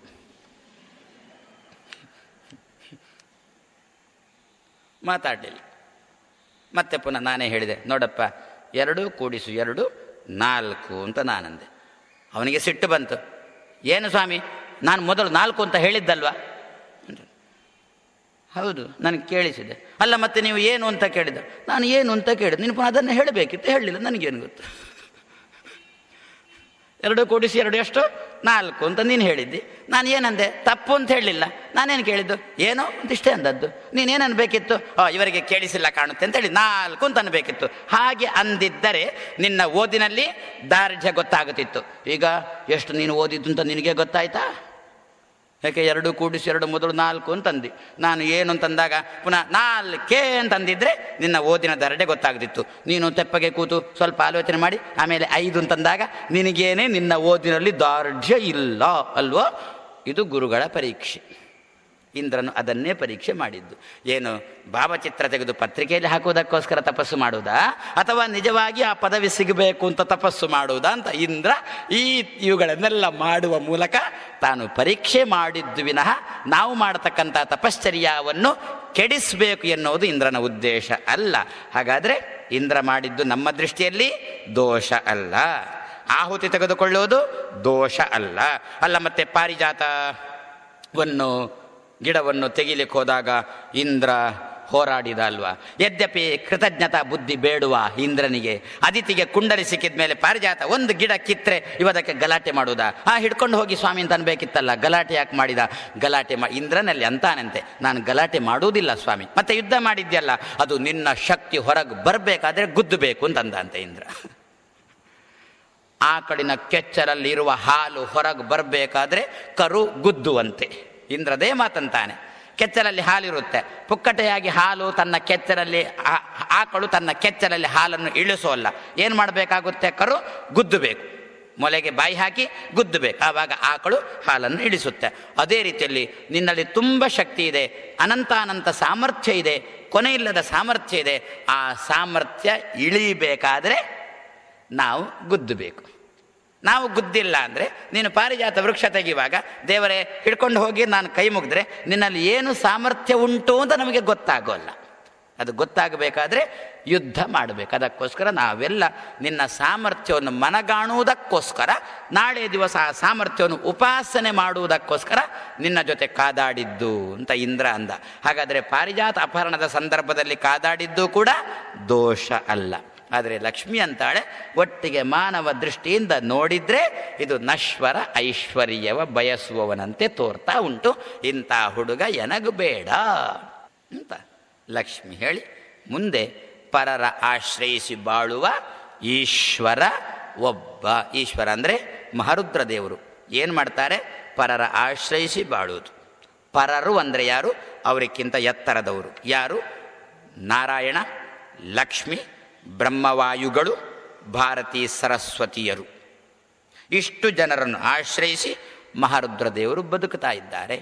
ಮಾತಾಡಲಿಲ್ಲ ಮತ್ತೆ ಪುನಃ ನಾನೇ ಹೇಳಿದೆ ನೋಡಪ್ಪ ಎರಡು ಕೂಡಿಸು ಎರಡು ನಾಲ್ಕು ಅಂತ ನಾನಂದೆ ಅವನಿಗೆ ಸಿಟ್ಟು ಬಂತು ಏನು ಸ್ವಾಮಿ ನಾನು ಮೊದಲು ನಾಲ್ಕು ಅಂತ ಹೇಳಿದ್ದಲ್ವಾ ಅಂದ್ರು. ಹೌದು ನನಗೆ ಕೇಳಿಸಿದೆ ಅಲ್ಲ ಮತ್ತೆ ನೀವು ಏನು ಅಂತ ಕೇಳಿದ ನಾನು ಏನು ಅಂತ ಕೇಳಿದೆ ನೀನು ಪುನಃ ಅದನ್ನು ಹೇಳಬೇಕಿತ್ತು ಹೇಳಲಿಲ್ಲ ನನಗೇನು ಗೊತ್ತು ಎರಡು ಕೂಡಿಸಿ ಎರಡು ಎಷ್ಟು ನಾಲ್ಕು ಅಂತ ನೀನು ಹೇಳಿದ್ದಿ ನಾನು ಏನಂದೆ ತಪ್ಪು ಅಂತ ಹೇಳಲಿಲ್ಲ ನಾನೇನು ಕೇಳಿದ್ದು ಏನೋ ಅಂತಿಷ್ಟೇ ಅಂದದ್ದು ನೀನೇನು ಅನ್ಬೇಕಿತ್ತು ಆ, ಇವರಿಗೆ ಕೇಳಿಸಿಲ್ಲ ಕಾಣುತ್ತೆ ಅಂತ ಹೇಳಿ ನಾಲ್ಕು ಅಂತ ಅನ್ಬೇಕಿತ್ತು ಹಾಗೆ ಅಂದಿದ್ದರೆ ನಿನ್ನ ಓದಿನಲ್ಲಿ ದಾರ್ಢ್ಯ ಗೊತ್ತಾಗುತ್ತಿತ್ತು ಈಗ ಎಷ್ಟು ನೀನು ಓದಿದ್ದು ಅಂತ ನಿನಗೆ ಗೊತ್ತಾಯ್ತಾ ಯಾಕೆ ಎರಡು ಕೂಡಿಸಿ ಎರಡು ಮೊದಲು ನಾಲ್ಕು ಅಂತಂದು ನಾನು ಏನು ಅಂತಂದಾಗ ಪುನಃ ನಾಲ್ಕೇ ಅಂತಂದಿದ್ರೆ ನಿನ್ನ ಓದಿನ ದರಡೆ ಗೊತ್ತಾಗ್ತಿತ್ತು ನೀನು ತೆಪ್ಪಗೆ ಕೂತು ಸ್ವಲ್ಪ ಆಲೋಚನೆ ಮಾಡಿ ಆಮೇಲೆ ಐದು ಅಂತಂದಾಗ ನಿನಗೇನೆ ನಿನ್ನ ಓದಿನಲ್ಲಿ ದಾರ್ಢ್ಯ ಇಲ್ಲ ಅಲ್ವೋ ಇದು ಗುರುಗಳ ಪರೀಕ್ಷೆ ಇಂದ್ರನು ಅದನ್ನೇ ಪರೀಕ್ಷೆ ಮಾಡಿದ್ದು ಏನು ಭಾವಚಿತ್ರ ತೆಗೆದು ಪತ್ರಿಕೆಯಲ್ಲಿ ಹಾಕುವುದಕ್ಕೋಸ್ಕರ ತಪಸ್ಸು ಮಾಡುವುದಾ ಅಥವಾ ನಿಜವಾಗಿ ಆ ಪದವಿ ಸಿಗಬೇಕು ಅಂತ ತಪಸ್ಸು ಮಾಡುವುದಾ ಅಂತ ಇಂದ್ರ ಈ ಇವುಗಳನ್ನೆಲ್ಲ ಮಾಡುವ ಮೂಲಕ ತಾನು ಪರೀಕ್ಷೆ ಮಾಡಿದ್ದು ವಿನಃ ನಾವು ಮಾಡತಕ್ಕಂಥ ತಪಶ್ಚರ್ಯವನ್ನು ಕೆಡಿಸಬೇಕು ಎನ್ನುವುದು ಇಂದ್ರನ ಉದ್ದೇಶ ಅಲ್ಲ ಹಾಗಾದರೆ ಇಂದ್ರ ಮಾಡಿದ್ದು ನಮ್ಮ ದೃಷ್ಟಿಯಲ್ಲಿ ದೋಷ ಅಲ್ಲ ಆಹುತಿ ತೆಗೆದುಕೊಳ್ಳುವುದು ದೋಷ ಅಲ್ಲ ಅಲ್ಲ ಮತ್ತೆ ಪಾರಿಜಾತವನ್ನು ಗಿಡವನ್ನು ತೆಗಿಲಿಕ್ಕೆ ಹೋದಾಗ ಇಂದ್ರ ಹೋರಾಡಿದ ಅಲ್ವಾ ಯದ್ಯಪಿ ಕೃತಜ್ಞತಾ ಬುದ್ಧಿ ಬೇಡುವ ಇಂದ್ರನಿಗೆ ಅದಿತಿಗೆ ಕುಂಡಲಿ ಸಿಕ್ಕಿದ ಮೇಲೆ ಪಾರಿಜಾತ ಒಂದು ಗಿಡ ಕಿತ್ತರೆ ಇವದಕ್ಕೆ ಗಲಾಟೆ ಮಾಡುವುದಾ ಆ ಹಿಡ್ಕೊಂಡು ಹೋಗಿ ಸ್ವಾಮಿ ಅಂತ ಅನ್ಬೇಕಿತ್ತಲ್ಲ ಗಲಾಟೆ ಯಾಕೆ ಮಾಡಿದ ಗಲಾಟೆ ಮಾ ಇಂದ್ರನಲ್ಲಿ ಅಂತಾನಂತೆ ನಾನು ಗಲಾಟೆ ಮಾಡುವುದಿಲ್ಲ ಸ್ವಾಮಿ ಮತ್ತೆ ಯುದ್ಧ ಮಾಡಿದ್ಯಲ್ಲ ಅದು ನಿನ್ನ ಶಕ್ತಿ ಹೊರಗೆ ಬರಬೇಕಾದ್ರೆ ಗುದ್ದಬೇಕು ಅಂತಂದಂತೆ ಇಂದ್ರ ಆಕಳಿನ ಕೆಚ್ಚಲಲ್ಲಿರುವ ಹಾಲು ಹೊರಗೆ ಬರಬೇಕಾದ್ರೆ ಕರು ಗುದ್ದುವಂತೆ ಇಂದ್ರದೇ ಮಾತಂತಾನೆ ಕೆಚ್ಚಲಲ್ಲಿ ಹಾಲಿರುತ್ತೆ ಪುಕ್ಕಟೆಯಾಗಿ ಹಾಲು ತನ್ನ ಕೆಚ್ಚಲಲ್ಲಿ ಆ- ಆಕಳು ತನ್ನ ಕೆಚ್ಚಲಲ್ಲಿ ಹಾಲನ್ನು ಇಳಿಸೋಲ್ಲ ಏನು ಮಾಡಬೇಕಾಗುತ್ತೆ ಕರು ಗುದ್ದಬೇಕು ಮೊಲೆಗೆ ಬಾಯಿ ಹಾಕಿ ಗುದ್ದಬೇಕು ಆವಾಗ ಆಕಳು ಹಾಲನ್ನು ಇಳಿಸುತ್ತೆ ಅದೇ ರೀತಿಯಲ್ಲಿ ನಿನ್ನಲ್ಲಿ ತುಂಬ ಶಕ್ತಿ ಇದೆ ಅನಂತಾನಂತ ಸಾಮರ್ಥ್ಯ ಇದೆ ಕೊನೆ ಇಲ್ಲದ ಸಾಮರ್ಥ್ಯ ಇದೆ ಆ ಸಾಮರ್ಥ್ಯ ಇಳಿಬೇಕಾದರೆ ನಾವು ಗುದ್ದಬೇಕು ನಾವು ಗುದ್ದಿಲ್ಲ ಅಂದರೆ ನೀನು ಪಾರಿಜಾತ ವೃಕ್ಷ ತೆಗೆಯುವಾಗ ದೇವರೇ ಹಿಡ್ಕೊಂಡು ಹೋಗಿ ನಾನು ಕೈ ಮುಗಿದ್ರೆ ನಿನ್ನಲ್ಲಿ ಏನು ಸಾಮರ್ಥ್ಯ ಉಂಟು ಅಂತ ನಮಗೆ ಗೊತ್ತಾಗೋಲ್ಲ ಅದು ಗೊತ್ತಾಗಬೇಕಾದ್ರೆ ಯುದ್ಧ ಮಾಡಬೇಕು ಅದಕ್ಕೋಸ್ಕರ ನಾವೆಲ್ಲ ನಿನ್ನ ಸಾಮರ್ಥ್ಯವನ್ನು ಮನಗಾಣುವುದಕ್ಕೋಸ್ಕರ ನಾಳೆ ದಿವಸ ಆ ಸಾಮರ್ಥ್ಯವನ್ನು ಉಪಾಸನೆ ಮಾಡುವುದಕ್ಕೋಸ್ಕರ ನಿನ್ನ ಜೊತೆ ಕಾದಾಡಿದ್ದು ಅಂತ ಇಂದ್ರ ಅಂದ ಹಾಗಾದರೆ ಪಾರಿಜಾತ ಅಪಹರಣದ ಸಂದರ್ಭದಲ್ಲಿ ಕಾದಾಡಿದ್ದು ಕೂಡ ದೋಷ ಅಲ್ಲ ಆದರೆ ಲಕ್ಷ್ಮಿ ಅಂತಾಳೆ ಒಟ್ಟಿಗೆ ಮಾನವ ದೃಷ್ಟಿಯಿಂದ ನೋಡಿದ್ರೆ ಇದು ನಶ್ವರ ಐಶ್ವರ್ಯವ ಬಯಸುವವನಂತೆ ತೋರ್ತಾ ಉಂಟು ಇಂಥ ಹುಡುಗ ಎನಗು ಬೇಡ ಅಂತ ಲಕ್ಷ್ಮಿ ಹೇಳಿ ಮುಂದೆ ಪರರ ಆಶ್ರಯಿಸಿ ಬಾಳುವ ಈಶ್ವರ ಒಬ್ಬ ಈಶ್ವರ ಅಂದರೆ ಮಹರುದ್ರ ದೇವರು ಏನು ಮಾಡ್ತಾರೆ ಪರರ ಆಶ್ರಯಿಸಿ ಬಾಳುವುದು ಪರರು ಅಂದರೆ ಯಾರು ಅವರಿಗಿಂತ ಎತ್ತರದವರು ಯಾರು ನಾರಾಯಣ ಲಕ್ಷ್ಮಿ ಬ್ರಹ್ಮವಾಯುಗಳು ಭಾರತೀ ಸರಸ್ವತಿಯರು ಇಷ್ಟು ಜನರನ್ನು ಆಶ್ರಯಿಸಿ ಮಹಾರುದ್ರ ದೇವರು ಬದುಕುತ್ತಾ ಇದ್ದಾರೆ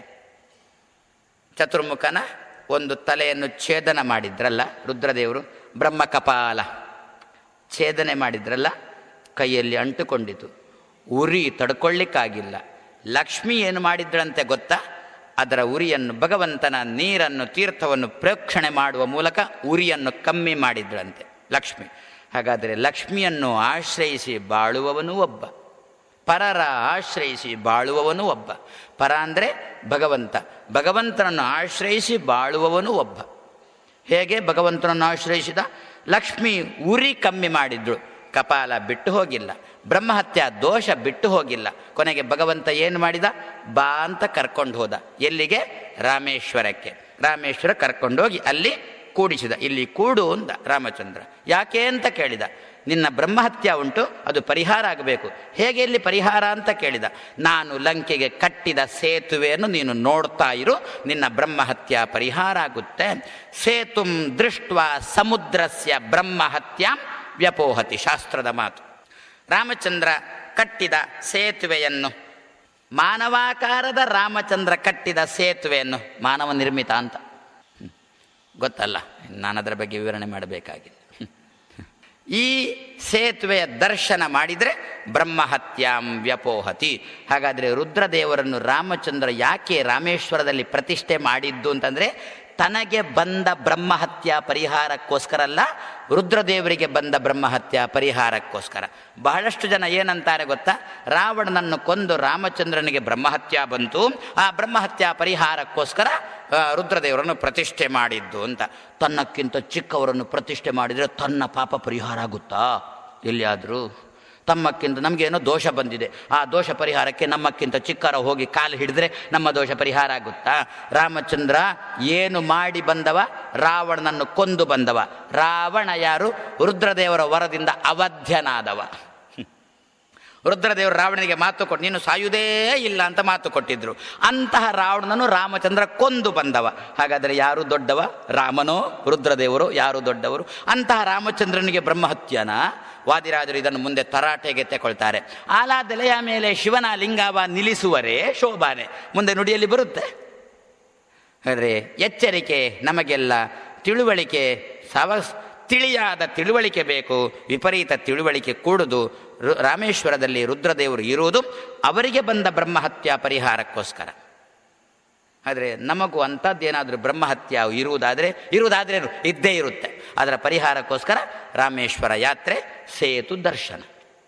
ಚತುರ್ಮುಖನ ಒಂದು ತಲೆಯನ್ನು ಛೇದನ ಮಾಡಿದ್ರಲ್ಲ ರುದ್ರದೇವರು ಬ್ರಹ್ಮ ಕಪಾಲ ಛೇದನೆ ಮಾಡಿದ್ರಲ್ಲ ಕೈಯಲ್ಲಿ ಅಂಟುಕೊಂಡಿತು ಉರಿ ತಡ್ಕೊಳ್ಳಿಕ್ಕಾಗಿಲ್ಲ ಲಕ್ಷ್ಮಿ ಏನು ಮಾಡಿದ್ರಂತೆ ಗೊತ್ತಾ ಅದರ ಉರಿಯನ್ನು ಭಗವಂತನ ನೀರನ್ನು ತೀರ್ಥವನ್ನು ಪ್ರೇಕ್ಷಣೆ ಮಾಡುವ ಮೂಲಕ ಉರಿಯನ್ನು ಕಮ್ಮಿ ಮಾಡಿದ್ರಂತೆ ಲಕ್ಷ್ಮಿ ಹಾಗಾದರೆ ಲಕ್ಷ್ಮಿಯನ್ನು ಆಶ್ರಯಿಸಿ ಬಾಳುವವನು ಒಬ್ಬ ಪರರ ಆಶ್ರಯಿಸಿ ಬಾಳುವವನು ಒಬ್ಬ ಪರ ಅಂದರೆ ಭಗವಂತ ಭಗವಂತನನ್ನು ಆಶ್ರಯಿಸಿ ಬಾಳುವವನು ಒಬ್ಬ ಹೇಗೆ ಭಗವಂತನನ್ನು ಆಶ್ರಯಿಸಿದ ಲಕ್ಷ್ಮಿ ಉರಿ ಕಮ್ಮಿ ಮಾಡಿದ್ಳು ಕಪಾಲ ಬಿಟ್ಟು ಹೋಗಿಲ್ಲ ಬ್ರಹ್ಮಹತ್ಯ ದೋಷ ಬಿಟ್ಟು ಹೋಗಿಲ್ಲ ಕೊನೆಗೆ ಭಗವಂತ ಏನು ಮಾಡಿದ ಬಾ ಅಂತ ಕರ್ಕೊಂಡು ಹೋದ ಎಲ್ಲಿಗೆ ರಾಮೇಶ್ವರಕ್ಕೆ ರಾಮೇಶ್ವರ ಕರ್ಕೊಂಡೋಗಿ ಅಲ್ಲಿ ಕೂಡಿಸಿದ ಇಲ್ಲಿ ಕೂಡು ಅಂದ ರಾಮಚಂದ್ರ ಯಾಕೆ ಅಂತ ಕೇಳಿದ ನಿನ್ನ ಬ್ರಹ್ಮಹತ್ಯ ಉಂಟು ಅದು ಪರಿಹಾರ ಆಗಬೇಕು ಹೇಗೆ ಇಲ್ಲಿ ಪರಿಹಾರ ಅಂತ ಕೇಳಿದ ನಾನು ಲಂಕೆಗೆ ಕಟ್ಟಿದ ಸೇತುವೆಯನ್ನು ನೀನು ನೋಡ್ತಾ ಇರು ನಿನ್ನ ಬ್ರಹ್ಮಹತ್ಯ ಪರಿಹಾರ ಆಗುತ್ತೆ ಸೇತುಂ ದೃಷ್ಟ ಸಮುದ್ರಸ್ಯ ಬ್ರಹ್ಮಹತ್ಯಾಂ ವ್ಯಪೋಹತಿ ಶಾಸ್ತ್ರದ ಮಾತು ರಾಮಚಂದ್ರ ಕಟ್ಟಿದ ಸೇತುವೆಯನ್ನು ಮಾನವಾಕಾರದ ರಾಮಚಂದ್ರ ಕಟ್ಟಿದ ಸೇತುವೆಯನ್ನು ಮಾನವ ನಿರ್ಮಿತ ಅಂತ ಹ್ಮ್. ಗೊತ್ತಲ್ಲ ನಾನು ಅದರ ಬಗ್ಗೆ ವಿವರಣೆ ಮಾಡಬೇಕಾಗಿಲ್ಲ ಹ್ಮ್. ಈ ಸೇತುವೆಯ ದರ್ಶನ ಮಾಡಿದರೆ ಬ್ರಹ್ಮಹತ್ಯಾಂ ವ್ಯಪೋಹತಿ ಹಾಗಾದರೆ ರುದ್ರದೇವರನ್ನು ರಾಮಚಂದ್ರ ಯಾಕೆ ರಾಮೇಶ್ವರದಲ್ಲಿ ಪ್ರತಿಷ್ಠೆ ಮಾಡಿದ್ದು ಅಂತಂದರೆ ತನಗೆ ಬಂದ ಬ್ರಹ್ಮಹತ್ಯ ಪರಿಹಾರಕ್ಕೋಸ್ಕರ ಅಲ್ಲ ರುದ್ರದೇವರಿಗೆ ಬಂದ ಬ್ರಹ್ಮಹತ್ಯ ಪರಿಹಾರಕ್ಕೋಸ್ಕರ ಬಹಳಷ್ಟು ಜನ ಏನಂತಾರೆ ಗೊತ್ತಾ ರಾವಣನನ್ನು ಕೊಂದು ರಾಮಚಂದ್ರನಿಗೆ ಬ್ರಹ್ಮಹತ್ಯ ಬಂತು ಆ ಬ್ರಹ್ಮಹತ್ಯ ಪರಿಹಾರಕ್ಕೋಸ್ಕರ ಆ, ರುದ್ರದೇವರನ್ನು ಪ್ರತಿಷ್ಠೆ ಮಾಡಿದ್ದು ಅಂತ ತನ್ನಕ್ಕಿಂತ ಚಿಕ್ಕವರನ್ನು ಪ್ರತಿಷ್ಠೆ ಮಾಡಿದರೆ ತನ್ನ ಪಾಪ ಪರಿಹಾರ ಆಗುತ್ತಾ ಎಲ್ಲಿಯಾದರೂ ತಮ್ಮಕ್ಕಿಂತ ನಮಗೇನೋ ದೋಷ ಬಂದಿದೆ ಆ ದೋಷ ಪರಿಹಾರಕ್ಕೆ ನಮ್ಮಕ್ಕಿಂತ ಚಿಕ್ಕರ ಹೋಗಿ ಕಾಲು ಹಿಡಿದ್ರೆ ನಮ್ಮ ದೋಷ ಪರಿಹಾರ ಆಗುತ್ತಾ ರಾಮಚಂದ್ರ ಏನು ಮಾಡಿ ಬಂದವ ರಾವಣನನ್ನು ಕೊಂದು ಬಂದವ ರಾವಣ ಯಾರು ರುದ್ರದೇವರ ವರದಿಂದ ಅವಧ್ಯನಾದವ ರುದ್ರದೇವರು ರಾವಣನಿಗೆ ಮಾತು ಕೊಟ್ಟು ನೀನು ಸಾಯುವುದೇ ಇಲ್ಲ ಅಂತ ಮಾತು ಕೊಟ್ಟಿದ್ರು ಅಂತಹ ರಾವಣನನ್ನು ರಾಮಚಂದ್ರ ಕೊಂದು ಬಂದವ ಹಾಗಾದರೆ ಯಾರು ದೊಡ್ಡವ ರಾಮನೋ ರುದ್ರದೇವರು ಯಾರು ದೊಡ್ಡವರು ಅಂತಹ ರಾಮಚಂದ್ರನಿಗೆ ಬ್ರಹ್ಮಹತ್ಯನ ವಾದಿರಾಜರು ಇದನ್ನು ಮುಂದೆ ತರಾಟೆಗೆ ತೆಕೊಳ್ತಾರೆ ಆಲಾದೆಲೆಯ ಮೇಲೆ ಶಿವನ ಲಿಂಗಾವ ನಿಲ್ಲಿಸುವರೇ ಶೋಭಾನೆ ಮುಂದೆ ನುಡಿಯಲ್ಲಿ ಬರುತ್ತೆ ಆದರೆ ಎಚ್ಚರಿಕೆ ನಮಗೆಲ್ಲ ತಿಳುವಳಿಕೆ ಸವ ತಿಳಿಯಾದ ತಿಳುವಳಿಕೆ ಬೇಕು ವಿಪರೀತ ತಿಳುವಳಿಕೆ ಕೂಡುದು ರು- ರಾಮೇಶ್ವರದಲ್ಲಿ ರುದ್ರದೇವರು ಇರುವುದು ಅವರಿಗೆ ಬಂದ ಬ್ರಹ್ಮಹತ್ಯಾ ಪರಿಹಾರಕ್ಕೋಸ್ಕರ ಆದರೆ ನಮಗೂ ಅಂಥದ್ದೇನಾದರೂ ಬ್ರಹ್ಮಹತ್ಯ ಇರುವುದಾದರೆ ಇರುವುದಾದರೆ ಇದ್ದೇ ಇರುತ್ತೆ ಅದರ ಪರಿಹಾರಕ್ಕೋಸ್ಕರ ರಾಮೇಶ್ವರ ಯಾತ್ರೆ ಸೇತು ದರ್ಶನ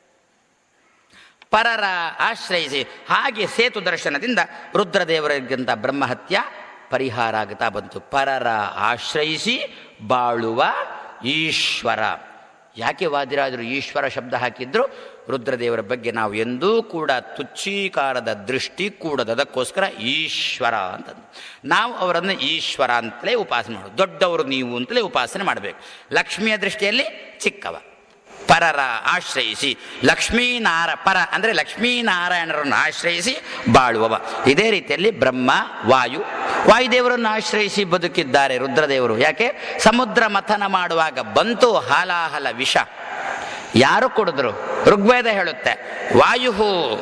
ಪರರ ಆಶ್ರಯಿಸಿ ಹಾಗೆ ಸೇತು ದರ್ಶನದಿಂದ ರುದ್ರದೇವರಿಗಿಂತ ಬ್ರಹ್ಮಹತ್ಯ ಪರಿಹಾರ ಆಗುತ್ತಾ ಬಂತು ಪರರ ಆಶ್ರಯಿಸಿ ಬಾಳುವ ಈಶ್ವರ ಯಾಕೆ ವಾದಿರಾಜರು ಈಶ್ವರ ಶಬ್ದ ಹಾಕಿದ್ರು ರುದ್ರದೇವರ ಬಗ್ಗೆ ನಾವು ಎಂದೂ ಕೂಡ ತುಚ್ಛೀಕಾರದ ದೃಷ್ಟಿ ಕೂಡದು ಅದಕ್ಕೋಸ್ಕರ ಈಶ್ವರ ಅಂತಂದು ನಾವು ಅವರನ್ನು ಈಶ್ವರ ಅಂತಲೇ ಉಪಾಸನೆ ಮಾಡೋದು ದೊಡ್ಡವರು ನೀವು ಅಂತಲೇ ಉಪಾಸನೆ ಮಾಡಬೇಕು ಲಕ್ಷ್ಮಿಯ ದೃಷ್ಟಿಯಲ್ಲಿ ಚಿಕ್ಕವ ಪರರ ಆಶ್ರಯಿಸಿ ಲಕ್ಷ್ಮೀನಾರ ಪರ ಅಂದರೆ ಲಕ್ಷ್ಮೀನಾರಾಯಣರನ್ನು ಆಶ್ರಯಿಸಿ ಬಾಳುವವ ಇದೇ ರೀತಿಯಲ್ಲಿ ಬ್ರಹ್ಮ ವಾಯು ವಾಯುದೇವರನ್ನು ಆಶ್ರಯಿಸಿ ಬದುಕಿದ್ದಾರೆ ರುದ್ರದೇವರು ಯಾಕೆ ಸಮುದ್ರ ಮಥನ ಮಾಡುವಾಗ ಬಂತು ಹಾಲಾಹಲ ವಿಷ ಯಾರು ಕುಡಿದ್ರು ಋಗ್ವೇದ ಹೇಳುತ್ತೆ ವಾಯು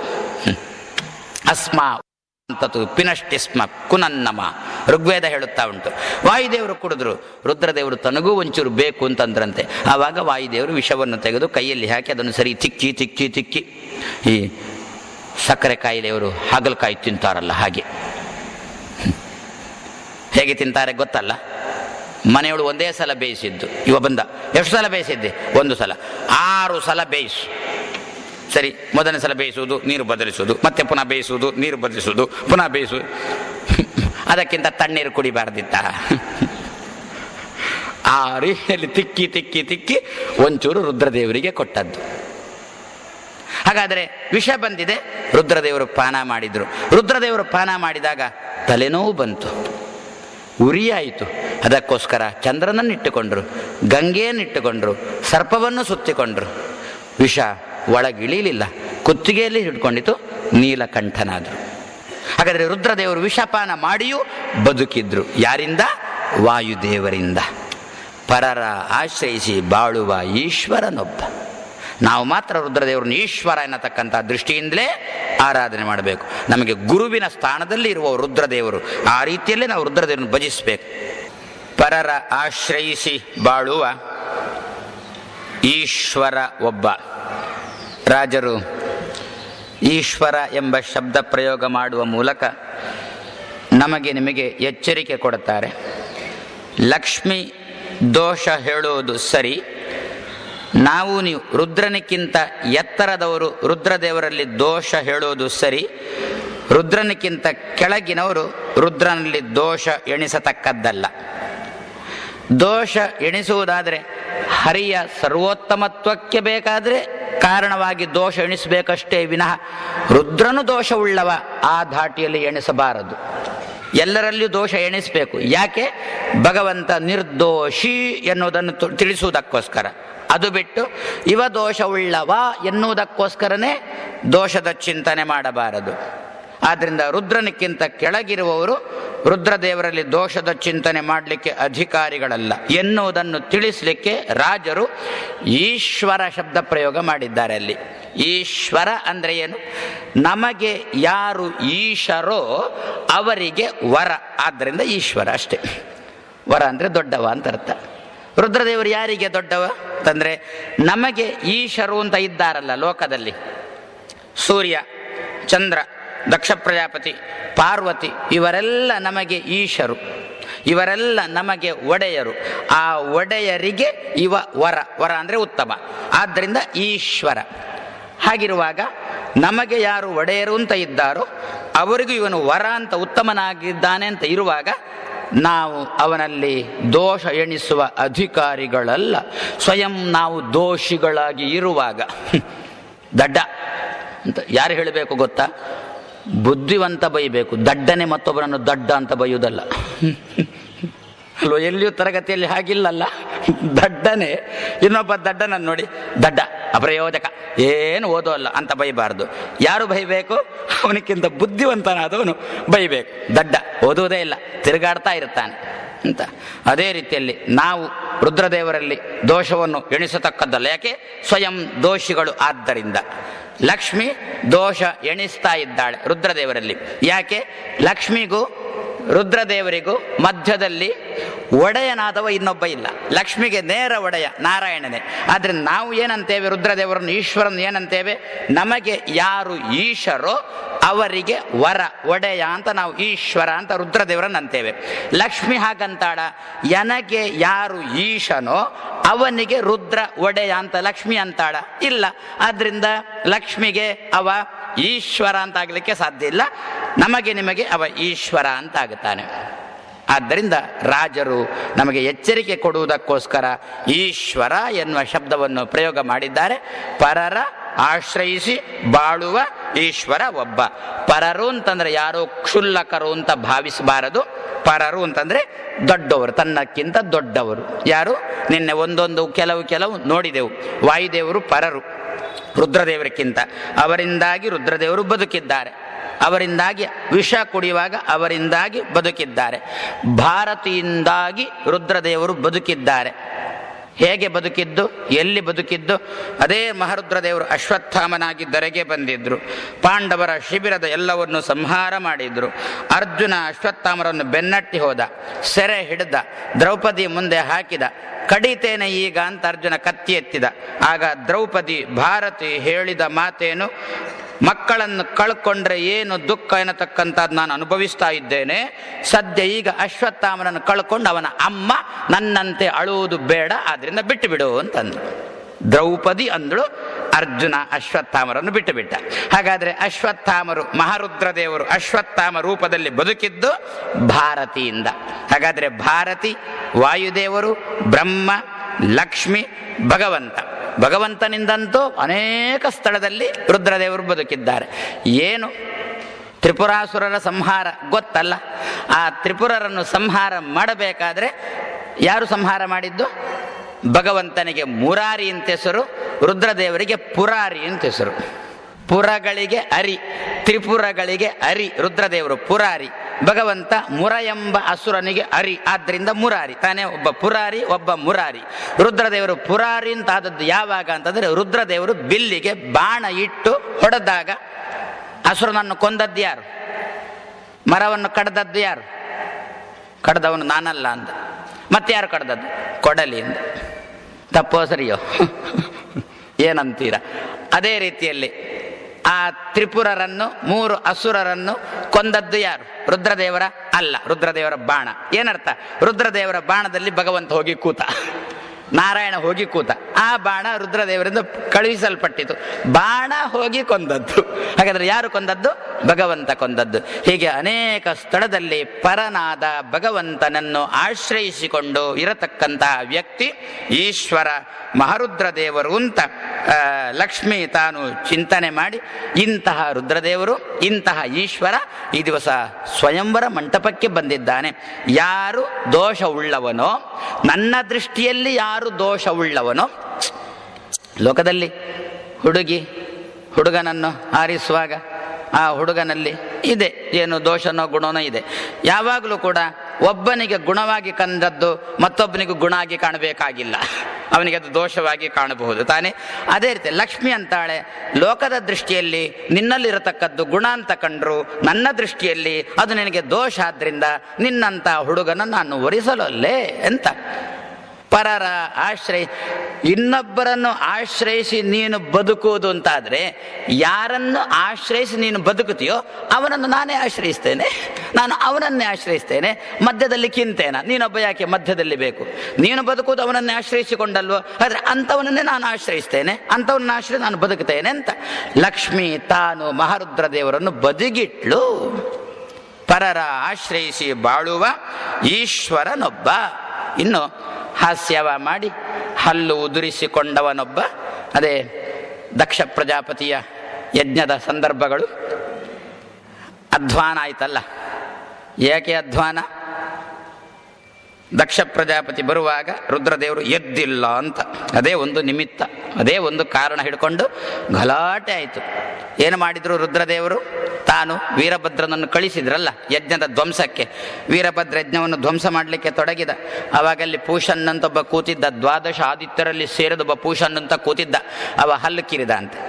ಅಸ್ಮಾ ಅಂತತು ಪಿನಷ್ಟಿಸ್ಮ ಕುನನ್ನಮ ಋಗ್ವೇದ ಹೇಳುತ್ತಾ ಉಂಟು ವಾಯುದೇವರು ಕುಡಿದ್ರು ರುದ್ರದೇವರು ತನಗೂ ಒಂಚೂರು ಬೇಕು ಅಂತಂದ್ರಂತೆ ಆವಾಗ ವಾಯುದೇವರು ವಿಷವನ್ನು ತೆಗೆದು ಕೈಯಲ್ಲಿ ಹಾಕಿ ಅದನ್ನು ಸರಿ ತಿಕ್ಕಿ ತಿಕ್ಕಿ ತಿಕ್ಕಿ ಈ ಸಕ್ಕರೆ ಕಾಯಿಲೆಯವರು ಹಾಗಲಕಾಯಿ ತಿಂತಾರಲ್ಲ ಹಾಗೆ ಹೇಗೆ ತಿಂತಾರೆ ಗೊತ್ತಲ್ಲ ಮನೆಯವಳು ಒಂದೇ ಸಲ ಬೇಯಿಸಿದ್ದು ಇವ ಬಂದ ಎಷ್ಟು ಸಲ ಬೇಯಿಸಿದ್ದೆ ಒಂದು ಸಲ ಆರು ಸಲ ಬೇಯಿಸು ಸರಿ ಮೊದಲನೇ ಸಲ ಬೇಯಿಸುವುದು ನೀರು ಬದಲಿಸುವುದು ಮತ್ತೆ ಪುನಃ ಬೇಯಿಸುವುದು ನೀರು ಬದಲಿಸುವುದು ಪುನಃ ಬೇಯಿಸುವುದು ಅದಕ್ಕಿಂತ ತಣ್ಣೀರು ಕುಡಿಬಾರ್ದಿತ್ತ ಆ ರೀತಿಯಲ್ಲಿ ತಿಕ್ಕಿ ತಿಕ್ಕಿ ತಿಕ್ಕಿ ಒಂಚೂರು ರುದ್ರದೇವರಿಗೆ ಕೊಟ್ಟದ್ದು ಹಾಗಾದರೆ ವಿಷ ಬಂದಿದೆ ರುದ್ರದೇವರು ಪಾನ ಮಾಡಿದ್ರು ರುದ್ರದೇವರು ಪಾನ ಮಾಡಿದಾಗ ತಲೆನೋವು ಬಂತು ಉರಿಯಾಯಿತು ಅದಕ್ಕೋಸ್ಕರ ಚಂದ್ರನನ್ನಿಟ್ಟುಕೊಂಡ್ರು ಗಂಗೆಯನ್ನಿಟ್ಟುಕೊಂಡ್ರು ಸರ್ಪವನ್ನು ಸುತ್ತಿಕೊಂಡ್ರು ವಿಷ ಒಳಗಿಳಿಲಿಲ್ಲ ಕುತ್ತಿಗೆಯಲ್ಲಿ ಹಿಡ್ಕೊಂಡಿತು ನೀಲಕಂಠನಾದರು ಹಾಗಾದರೆ ರುದ್ರದೇವರು ವಿಷಪಾನ ಮಾಡಿಯೂ ಬದುಕಿದ್ರು ಯಾರಿಂದ ವಾಯುದೇವರಿಂದ ಪರರ ಆಶ್ರಯಿಸಿ ಬಾಳುವ ಈಶ್ವರನೊಬ್ಬ ನಾವು ಮಾತ್ರ ರುದ್ರದೇವರನ್ನು ಈಶ್ವರ ಎನ್ನತಕ್ಕಂಥ ದೃಷ್ಟಿಯಿಂದಲೇ ಆರಾಧನೆ ಮಾಡಬೇಕು ನಮಗೆ ಗುರುವಿನ ಸ್ಥಾನದಲ್ಲಿ ಇರುವ ರುದ್ರದೇವರು ಆ ರೀತಿಯಲ್ಲೇ ನಾವು ರುದ್ರದೇವರನ್ನು ಭಜಿಸಬೇಕು ಪರರ ಆಶ್ರಯಿಸಿ ಬಾಳುವ ಈಶ್ವರ ಒಬ್ಬ ರಾಜರು ಈಶ್ವರ ಎಂಬ ಶಬ್ದ ಪ್ರಯೋಗ ಮಾಡುವ ಮೂಲಕ ನಮಗೆ ನಿಮಗೆ ಎಚ್ಚರಿಕೆ ಕೊಡುತ್ತಾರೆ ಲಕ್ಷ್ಮಿ ದೋಷ ಹೇಳುವುದು ಸರಿ ನಾವು ನೀವು ರುದ್ರನಿಕ್ಕಿಂತ ಎತ್ತರದವರು ರುದ್ರದೇವರಲ್ಲಿ ದೋಷ ಹೇಳುವುದು ಸರಿ ರುದ್ರನಿಕ್ಕಿಂತ ಕೆಳಗಿನವರು ರುದ್ರನಲ್ಲಿ ದೋಷ ಎಣಿಸತಕ್ಕದ್ದಲ್ಲ ದೋಷ ಎಣಿಸುವುದಾದರೆ ಹರಿಯ ಸರ್ವೋತ್ತಮತ್ವಕ್ಕೆ ಬೇಕಾದರೆ ಕಾರಣವಾಗಿ ದೋಷ ಎಣಿಸಬೇಕಷ್ಟೇ ವಿನಃ ರುದ್ರನು ದೋಷವುಳ್ಳವ ಆ ಧಾಟಿಯಲ್ಲಿ ಎಣಿಸಬಾರದು ಎಲ್ಲರಲ್ಲಿಯೂ ದೋಷ ಎಣಿಸಬೇಕು ಯಾಕೆ ಭಗವಂತ ನಿರ್ದೋಷಿ ಎನ್ನುವುದನ್ನು ತು- ತಿಳಿಸುವುದಕ್ಕೋಸ್ಕರ ಅದು ಬಿಟ್ಟು ಇವ ದೋಷವುಳ್ಳವ ಎನ್ನುವುದಕ್ಕೋಸ್ಕರನೇ ದೋಷದ ಚಿಂತನೆ ಮಾಡಬಾರದು ಆದ್ದರಿಂದ ರುದ್ರನಿಕ್ಕಿಂತ ಕೆಳಗಿರುವವರು ರುದ್ರದೇವರಲ್ಲಿ ದೋಷದ ಚಿಂತನೆ ಮಾಡಲಿಕ್ಕೆ ಅಧಿಕಾರಿಗಳಲ್ಲ ಎನ್ನುವುದನ್ನು ತಿಳಿಸಲಿಕ್ಕೆ ರಾಜರು ಈಶ್ವರ ಶಬ್ದ ಪ್ರಯೋಗ ಮಾಡಿದ್ದಾರೆ ಅಲ್ಲಿ ಈಶ್ವರ ಅಂದರೆ ಏನು ನಮಗೆ ಯಾರು ಈಶರೋ ಅವರಿಗೆ ವರ ಆದ್ದರಿಂದ ಈಶ್ವರ ಅಷ್ಟೇ ವರ ಅಂದರೆ ದೊಡ್ಡವ ಅಂತ ಅರ್ಥ ರುದ್ರದೇವರು ಯಾರಿಗೆ ದೊಡ್ಡವ ಅಂತಂದರೆ ನಮಗೆ ಈಶರು ಅಂತ ಇದ್ದಾರಲ್ಲ ಲೋಕದಲ್ಲಿ ಸೂರ್ಯ ಚಂದ್ರ ದಕ್ಷ ಪ್ರಜಾಪತಿ ಪಾರ್ವತಿ ಇವರೆಲ್ಲ ನಮಗೆ ಈಶರು ಇವರೆಲ್ಲ ನಮಗೆ ಒಡೆಯರು ಆ ಒಡೆಯರಿಗೆ ಇವ ವರ ವರ ಅಂದರೆ ಉತ್ತಮ ಆದ್ದರಿಂದ ಈಶ್ವರ ಹಾಗಿರುವಾಗ ನಮಗೆ ಯಾರು ಒಡೆಯರು ಅಂತ ಇದ್ದಾರೋ ಅವರಿಗೂ ಇವನು ವರ ಅಂತ ಉತ್ತಮನಾಗಿದ್ದಾನೆ ಅಂತ ಇರುವಾಗ ನಾವು ಅವನಲ್ಲಿ ದೋಷ ಎಣಿಸುವ ಅಧಿಕಾರಿಗಳಲ್ಲ ಸ್ವಯಂ ನಾವು ದೋಷಿಗಳಾಗಿ ಇರುವಾಗ ದಡ್ಡ ಅಂತ ಯಾರು ಹೇಳಬೇಕು ಗೊತ್ತಾ ಬುದ್ಧಿವಂತ ಬೈಬೇಕು ದಡ್ಡನೆ ಮತ್ತೊಬ್ಬರನ್ನು ದಡ್ಡ ಅಂತ ಬೈಯುವುದಲ್ಲ ಅಲ್ವ ಎಲ್ಲಿಯೂ ತರಗತಿಯಲ್ಲಿ ಹಾಗಿಲ್ಲಲ್ಲ ದಡ್ಡನೆ ಇನ್ನೊಬ್ಬ ದಡ್ಡನನ್ನು ನೋಡಿ ದಡ್ಡ ಅಪ್ರಯೋಜಕ ಏನು ಓದೋಲ್ಲ ಅಂತ ಬೈಬಾರ್ದು ಯಾರು ಬೈಬೇಕು ಅವನಿಗಿಂತ ಬುದ್ಧಿವಂತನಾದವನು ಬೈಬೇಕು ದಡ್ಡ ಓದುವುದೇ ಇಲ್ಲ ತಿರುಗಾಡ್ತಾ ಇರ್ತಾನೆ ಅಂತ ಅದೇ ರೀತಿಯಲ್ಲಿ ನಾವು ರುದ್ರದೇವರಲ್ಲಿ ದೋಷವನ್ನು ಎಣಿಸತಕ್ಕದ್ದಲ್ಲ ಯಾಕೆ ಸ್ವಯಂ ದೋಷಿಗಳು ಆದ್ದರಿಂದ ಲಕ್ಷ್ಮಿ ದೋಷ ಎಣಿಸ್ತಾ ಇದ್ದಾಳೆ ರುದ್ರದೇವರಲ್ಲಿ ಯಾಕೆ ಲಕ್ಷ್ಮಿಗೂ ರುದ್ರದೇವರಿಗೂ ಮಧ್ಯದಲ್ಲಿ ಒಡೆಯನಾದವ ಇನ್ನೊಬ್ಬ ಇಲ್ಲ ಲಕ್ಷ್ಮಿಗೆ ನೇರ ಒಡೆಯ ನಾರಾಯಣನೇ ಆದರೆ ನಾವು ಏನಂತೇವೆ ರುದ್ರದೇವರನ್ನು ಈಶ್ವರನ್ ಏನಂತೇವೆ ನಮಗೆ ಯಾರು ಈಶರೋ ಅವರಿಗೆ ವರ ಒಡೆಯ ಅಂತ ನಾವು ಈಶ್ವರ ಅಂತ ರುದ್ರದೇವರನ್ನು ಅಂತೇವೆ ಲಕ್ಷ್ಮಿ ಹಾಗಂತಾಳ ನನಗೆ ಯಾರು ಈಶನೋ ಅವನಿಗೆ ರುದ್ರ ಒಡೆಯ ಅಂತ ಲಕ್ಷ್ಮಿ ಅಂತಾಳ ಇಲ್ಲ ಆದ್ರಿಂದ ಲಕ್ಷ್ಮಿಗೆ ಅವ ಈಶ್ವರ ಅಂತ ಆಗ್ಲಿಕ್ಕೆ ಸಾಧ್ಯ ಇಲ್ಲ ನಮಗೆ ನಿಮಗೆ ಅವ ಈಶ್ವರ ಅಂತ ಆಗುತ್ತಾನೆ ಆದ್ದರಿಂದ ರಾಜರು ನಮಗೆ ಎಚ್ಚರಿಕೆ ಕೊಡುವುದಕ್ಕೋಸ್ಕರ ಈಶ್ವರ ಎನ್ನುವ ಶಬ್ದವನ್ನು ಪ್ರಯೋಗ ಮಾಡಿದ್ದಾರೆ ಪರರ ಆಶ್ರಯಿಸಿ ಬಾಳುವ ಈಶ್ವರ ಒಬ್ಬ ಪರರು ಅಂತಂದ್ರೆ ಯಾರೋ ಕ್ಷುಲ್ಲಕರು ಅಂತ ಭಾವಿಸಬಾರದು ಪರರು ಅಂತಂದ್ರೆ ದೊಡ್ಡವರು ತನ್ನಕ್ಕಿಂತ ದೊಡ್ಡವರು ಯಾರು ನಿನ್ನೆ ಒಂದೊಂದು ಕೆಲವು ಕೆಲವು ನೋಡಿದೆವು ವಾಯುದೇವರು ಪರರು ರುದ್ರದೇವರಿಗಿಂತ ಅವರಿಂದಾಗಿ ರುದ್ರದೇವರು ಬದುಕಿದ್ದಾರೆ ಅವರಿಂದಾಗಿ ವಿಷ ಕುಡಿಯುವಾಗ ಅವರಿಂದಾಗಿ ಬದುಕಿದ್ದಾರೆ ಭಾರತಿಯಿಂದಾಗಿ ರುದ್ರದೇವರು ಬದುಕಿದ್ದಾರೆ ಹೇಗೆ ಬದುಕಿದ್ದು ಎಲ್ಲಿ ಬದುಕಿದ್ದು ಅದೇ ಮಹಾರುದ್ರದೇವರು ಅಶ್ವತ್ಥಾಮನಾಗಿ ದರೆಗೆ ಬಂದಿದ್ರು ಪಾಂಡವರ ಶಿಬಿರದ ಎಲ್ಲವನ್ನು ಸಂಹಾರ ಮಾಡಿದ್ರು ಅರ್ಜುನ ಅಶ್ವತ್ಥಾಮರನ್ನು ಬೆನ್ನಟ್ಟಿ ಹೋದ ಸೆರೆ ಹಿಡಿದ ದ್ರೌಪದಿ ಮುಂದೆ ಹಾಕಿದ ಕಡಿತೇನೆ ಈಗ ಅಂತ ಅರ್ಜುನ ಕತ್ತಿ ಎತ್ತಿದ ಆಗ ದ್ರೌಪದಿ ಭಾರತಿ ಹೇಳಿದ ಮಾತೇನು ಮಕ್ಕಳನ್ನು ಕಳ್ಕೊಂಡ್ರೆ ಏನು ದುಃಖ ಎನ್ನತಕ್ಕಂಥದ್ದು ನಾನು ಅನುಭವಿಸ್ತಾ ಇದ್ದೇನೆ ಸದ್ಯ ಈಗ ಅಶ್ವತ್ಥಾಮನನ್ನು ಕಳ್ಕೊಂಡು ಅವನ ಅಮ್ಮ ನನ್ನಂತೆ ಅಳುವುದು ಬೇಡ ಆದ್ರಿಂದ ಬಿಟ್ಟು ಬಿಡು ಅಂತಂದು ದ್ರೌಪದಿ ಅಂದಳು ಅರ್ಜುನ ಅಶ್ವತ್ಥಾಮರನ್ನು ಬಿಟ್ಟು ಬಿಟ್ಟ ಹಾಗಾದ್ರೆ ಅಶ್ವತ್ಥಾಮರು ಮಹಾರುದ್ರದೇವರು ಅಶ್ವತ್ಥಾಮ ರೂಪದಲ್ಲಿ ಬದುಕಿದ್ದು ಭಾರತಿಯಿಂದ ಹಾಗಾದ್ರೆ ಭಾರತಿ ವಾಯುದೇವರು ಬ್ರಹ್ಮ ಲಕ್ಷ್ಮಿ ಭಗವಂತ ಭಗವಂತನಿಂದಂತೂ ಅನೇಕ ಸ್ಥಳದಲ್ಲಿ ರುದ್ರದೇವರು ಬದುಕಿದ್ದಾರೆ ಏನು ತ್ರಿಪುರಾಸುರರ ಸಂಹಾರ ಗೊತ್ತಲ್ಲ ಆ ತ್ರಿಪುರರನ್ನು ಸಂಹಾರ ಮಾಡಬೇಕಾದ್ರೆ ಯಾರು ಸಂಹಾರ ಮಾಡಿದ್ದು ಭಗವಂತನಿಗೆ ಮುರಾರಿ ಅಂತ ಹೆಸರು ರುದ್ರದೇವರಿಗೆ ಪುರಾರಿ ಅಂತ ಹೆಸರು ಪುರಗಳಿಗೆ ಅರಿ ತ್ರಿಪುರಗಳಿಗೆ ಅರಿ ರುದ್ರದೇವರು ಪುರಾರಿ ಭಗವಂತ ಮುರ ಎಂಬ ಅಸುರನಿಗೆ ಅರಿ ಆದ್ದರಿಂದ ಮುರಾರಿ ತಾನೇ ಒಬ್ಬ ಪುರಾರಿ ಒಬ್ಬ ಮುರಾರಿ ರುದ್ರದೇವರು ಪುರಾರಿ ಅಂತ ಆದದ್ದು ಯಾವಾಗ ಅಂತಂದ್ರೆ ರುದ್ರದೇವರು ಬಿಲ್ಲಿಗೆ ಬಾಣ ಇಟ್ಟು ಹೊಡೆದಾಗ ಅಸುರನನ್ನು ಕೊಂದದ್ದು ಯಾರು ಮರವನ್ನು ಕಡ್ದದ್ದು ಯಾರು ಕಡ್ದವನು ನಾನಲ್ಲ ಅಂದ ಮತ್ತೆ ಯಾರು ಕಡ್ದದ್ದು ಕೊಡಲಿ ಅಂದ ತಪ್ಪೋ ಸರಿಯೋ ಏನಂತೀರ ಅದೇ ರೀತಿಯಲ್ಲಿ ಆ ತ್ರಿಪುರರನ್ನು ಮೂರು ಅಸುರರನ್ನು ಕೊಂದದ್ದು ಯಾರು ರುದ್ರದೇವರ ಅಲ್ಲ ರುದ್ರದೇವರ ಬಾಣ ಏನರ್ಥ ರುದ್ರದೇವರ ಬಾಣದಲ್ಲಿ ಭಗವಂತ ಹೋಗಿ ಕೂತ ನಾರಾಯಣ ಹೋಗಿ ಕೂತ ಆ ಬಾಣ ರುದ್ರದೇವರಿಂದ ಕಳುಹಿಸಲ್ಪಟ್ಟಿತು ಬಾಣ ಹೋಗಿ ಕೊಂದದ್ದು ಹಾಗಾದ್ರೆ ಯಾರು ಕೊಂದದ್ದು ಭಗವಂತ ಕೊಂದದ್ದು ಹೀಗೆ ಅನೇಕ ಸ್ಥಳದಲ್ಲಿ ಪರನಾದ ಭಗವಂತನನ್ನು ಆಶ್ರಯಿಸಿಕೊಂಡು ಇರತಕ್ಕಂತಹ ವ್ಯಕ್ತಿ ಈಶ್ವರ ಮಹಾರುದ್ರದೇವರು ಅಂತ ಆ, ಲಕ್ಷ್ಮಿ ತಾನು ಚಿಂತನೆ ಮಾಡಿ ಇಂತಹ ರುದ್ರದೇವರು ಇಂತಹ ಈಶ್ವರ ಈ ದಿವಸ ಸ್ವಯಂವರ ಮಂಟಪಕ್ಕೆ ಬಂದಿದ್ದಾನೆ ಯಾರು ದೋಷವುಳ್ಳವನೋ ನನ್ನ ದೃಷ್ಟಿಯಲ್ಲಿ ಯಾರು ದೋಷವುಳ್ಳವನೋ ಲೋಕದಲ್ಲಿ ಹುಡುಗಿ ಹುಡುಗನನ್ನು ಆರಿಸುವಾಗ ಆ ಹುಡುಗನಲ್ಲಿ ಇದೆ ಏನು ದೋಷನೋ ಗುಣನೋ ಇದೆ ಯಾವಾಗಲೂ ಕೂಡ ಒಬ್ಬನಿಗೆ ಗುಣವಾಗಿ ಕಂಡದ್ದು ಮತ್ತೊಬ್ಬನಿಗೆ ಗುಣ ಆಗಿ ಕಾಣಬೇಕಾಗಿಲ್ಲ ಅವನಿಗೆ ಅದು ದೋಷವಾಗಿ ಕಾಣಬಹುದು ತಾನೇ ಅದೇ ರೀತಿ ಲಕ್ಷ್ಮಿ ಅಂತಾಳೆ ಲೋಕದ ದೃಷ್ಟಿಯಲ್ಲಿ ನಿನ್ನಲ್ಲಿರತಕ್ಕದ್ದು ಗುಣ ಅಂತ ಕಂಡ್ರು ನನ್ನ ದೃಷ್ಟಿಯಲ್ಲಿ ಅದು ನಿನಗೆ ದೋಷ ಆದ್ರಿಂದ ನಿನ್ನಂತ ಹುಡುಗನ ನಾನು ಒರಿಸಲೊಲ್ಲೆ ಅಂತ ಪರರ ಆಶ್ರಯ ಇನ್ನೊಬ್ಬರನ್ನು ಆಶ್ರಯಿಸಿ ನೀನು ಬದುಕುವುದು ಅಂತಾದ್ರೆ ಯಾರನ್ನು ಆಶ್ರಯಿಸಿ ನೀನು ಬದುಕುತ್ತೀಯೋ ಅವನನ್ನು ನಾನೇ ಆಶ್ರಯಿಸ್ತೇನೆ ನಾನು ಅವನನ್ನೇ ಆಶ್ರಯಿಸ್ತೇನೆ ಮಧ್ಯದಲ್ಲಿ ಕಿಂತೇನ ನೀನೊಬ್ಬ ಯಾಕೆ ಮಧ್ಯದಲ್ಲಿ ಬೇಕು ನೀನು ಬದುಕುವುದು ಅವನನ್ನೇ ಆಶ್ರಯಿಸಿಕೊಂಡಲ್ವೋ ಆದ್ರೆ ಅಂಥವನನ್ನೇ ನಾನು ಆಶ್ರಯಿಸ್ತೇನೆ ಅಂಥವನ್ನ ಆಶ್ರಯ ನಾನು ಬದುಕುತ್ತೇನೆ ಅಂತ ಲಕ್ಷ್ಮಿ ತಾನು ಮಹಾರುದ್ರ ದೇವರನ್ನು ಬದಿಗಿಟ್ಲು ಪರರ ಆಶ್ರಯಿಸಿ ಬಾಳುವ ಈಶ್ವರನೊಬ್ಬ ಇನ್ನು ಹಾಸ್ಯವ ಮಾಡಿ ಹಲ್ಲು ಉದುರಿಸಿಕೊಂಡವನೊಬ್ಬ ಅದೇ ದಕ್ಷ ಪ್ರಜಾಪತಿಯ ಯಜ್ಞದ ಸಂದರ್ಭಗಳು ಅಧ್ವಾನ ಆಯ್ತಲ್ಲ ಏಕೆ ಅಧ್ವಾನ ದಕ್ಷ ಪ್ರಜಾಪತಿ ಬರುವಾಗ ರುದ್ರದೇವರು ಎದ್ದಿಲ್ಲ ಅಂತ ಅದೇ ಒಂದು ನಿಮಿತ್ತ ಅದೇ ಒಂದು ಕಾರಣ ಹಿಡ್ಕೊಂಡು ಗಲಾಟೆ ಆಯಿತು ಏನು ಮಾಡಿದ್ರು ರುದ್ರದೇವರು ತಾನು ವೀರಭದ್ರನನ್ನು ಕಳಿಸಿದ್ರಲ್ಲ ಯಜ್ಞದ ಧ್ವಂಸಕ್ಕೆ ವೀರಭದ್ರ ಯಜ್ಞವನ್ನು ಧ್ವಂಸ ಮಾಡಲಿಕ್ಕೆ ತೊಡಗಿದ ಆವಾಗಲ್ಲಿ ಪೂಷನ್ ಅಂತ ಒಬ್ಬ ಕೂತಿದ್ದ ದ್ವಾದಶ ಆದಿತ್ಯರಲ್ಲಿ ಸೇರಿದೊಬ್ಬ ಪೂಷನ್ ಅಂತ ಕೂತಿದ್ದ ಅವ ಹಲ್ಲು ಕಿರಿದ ಅಂತೆ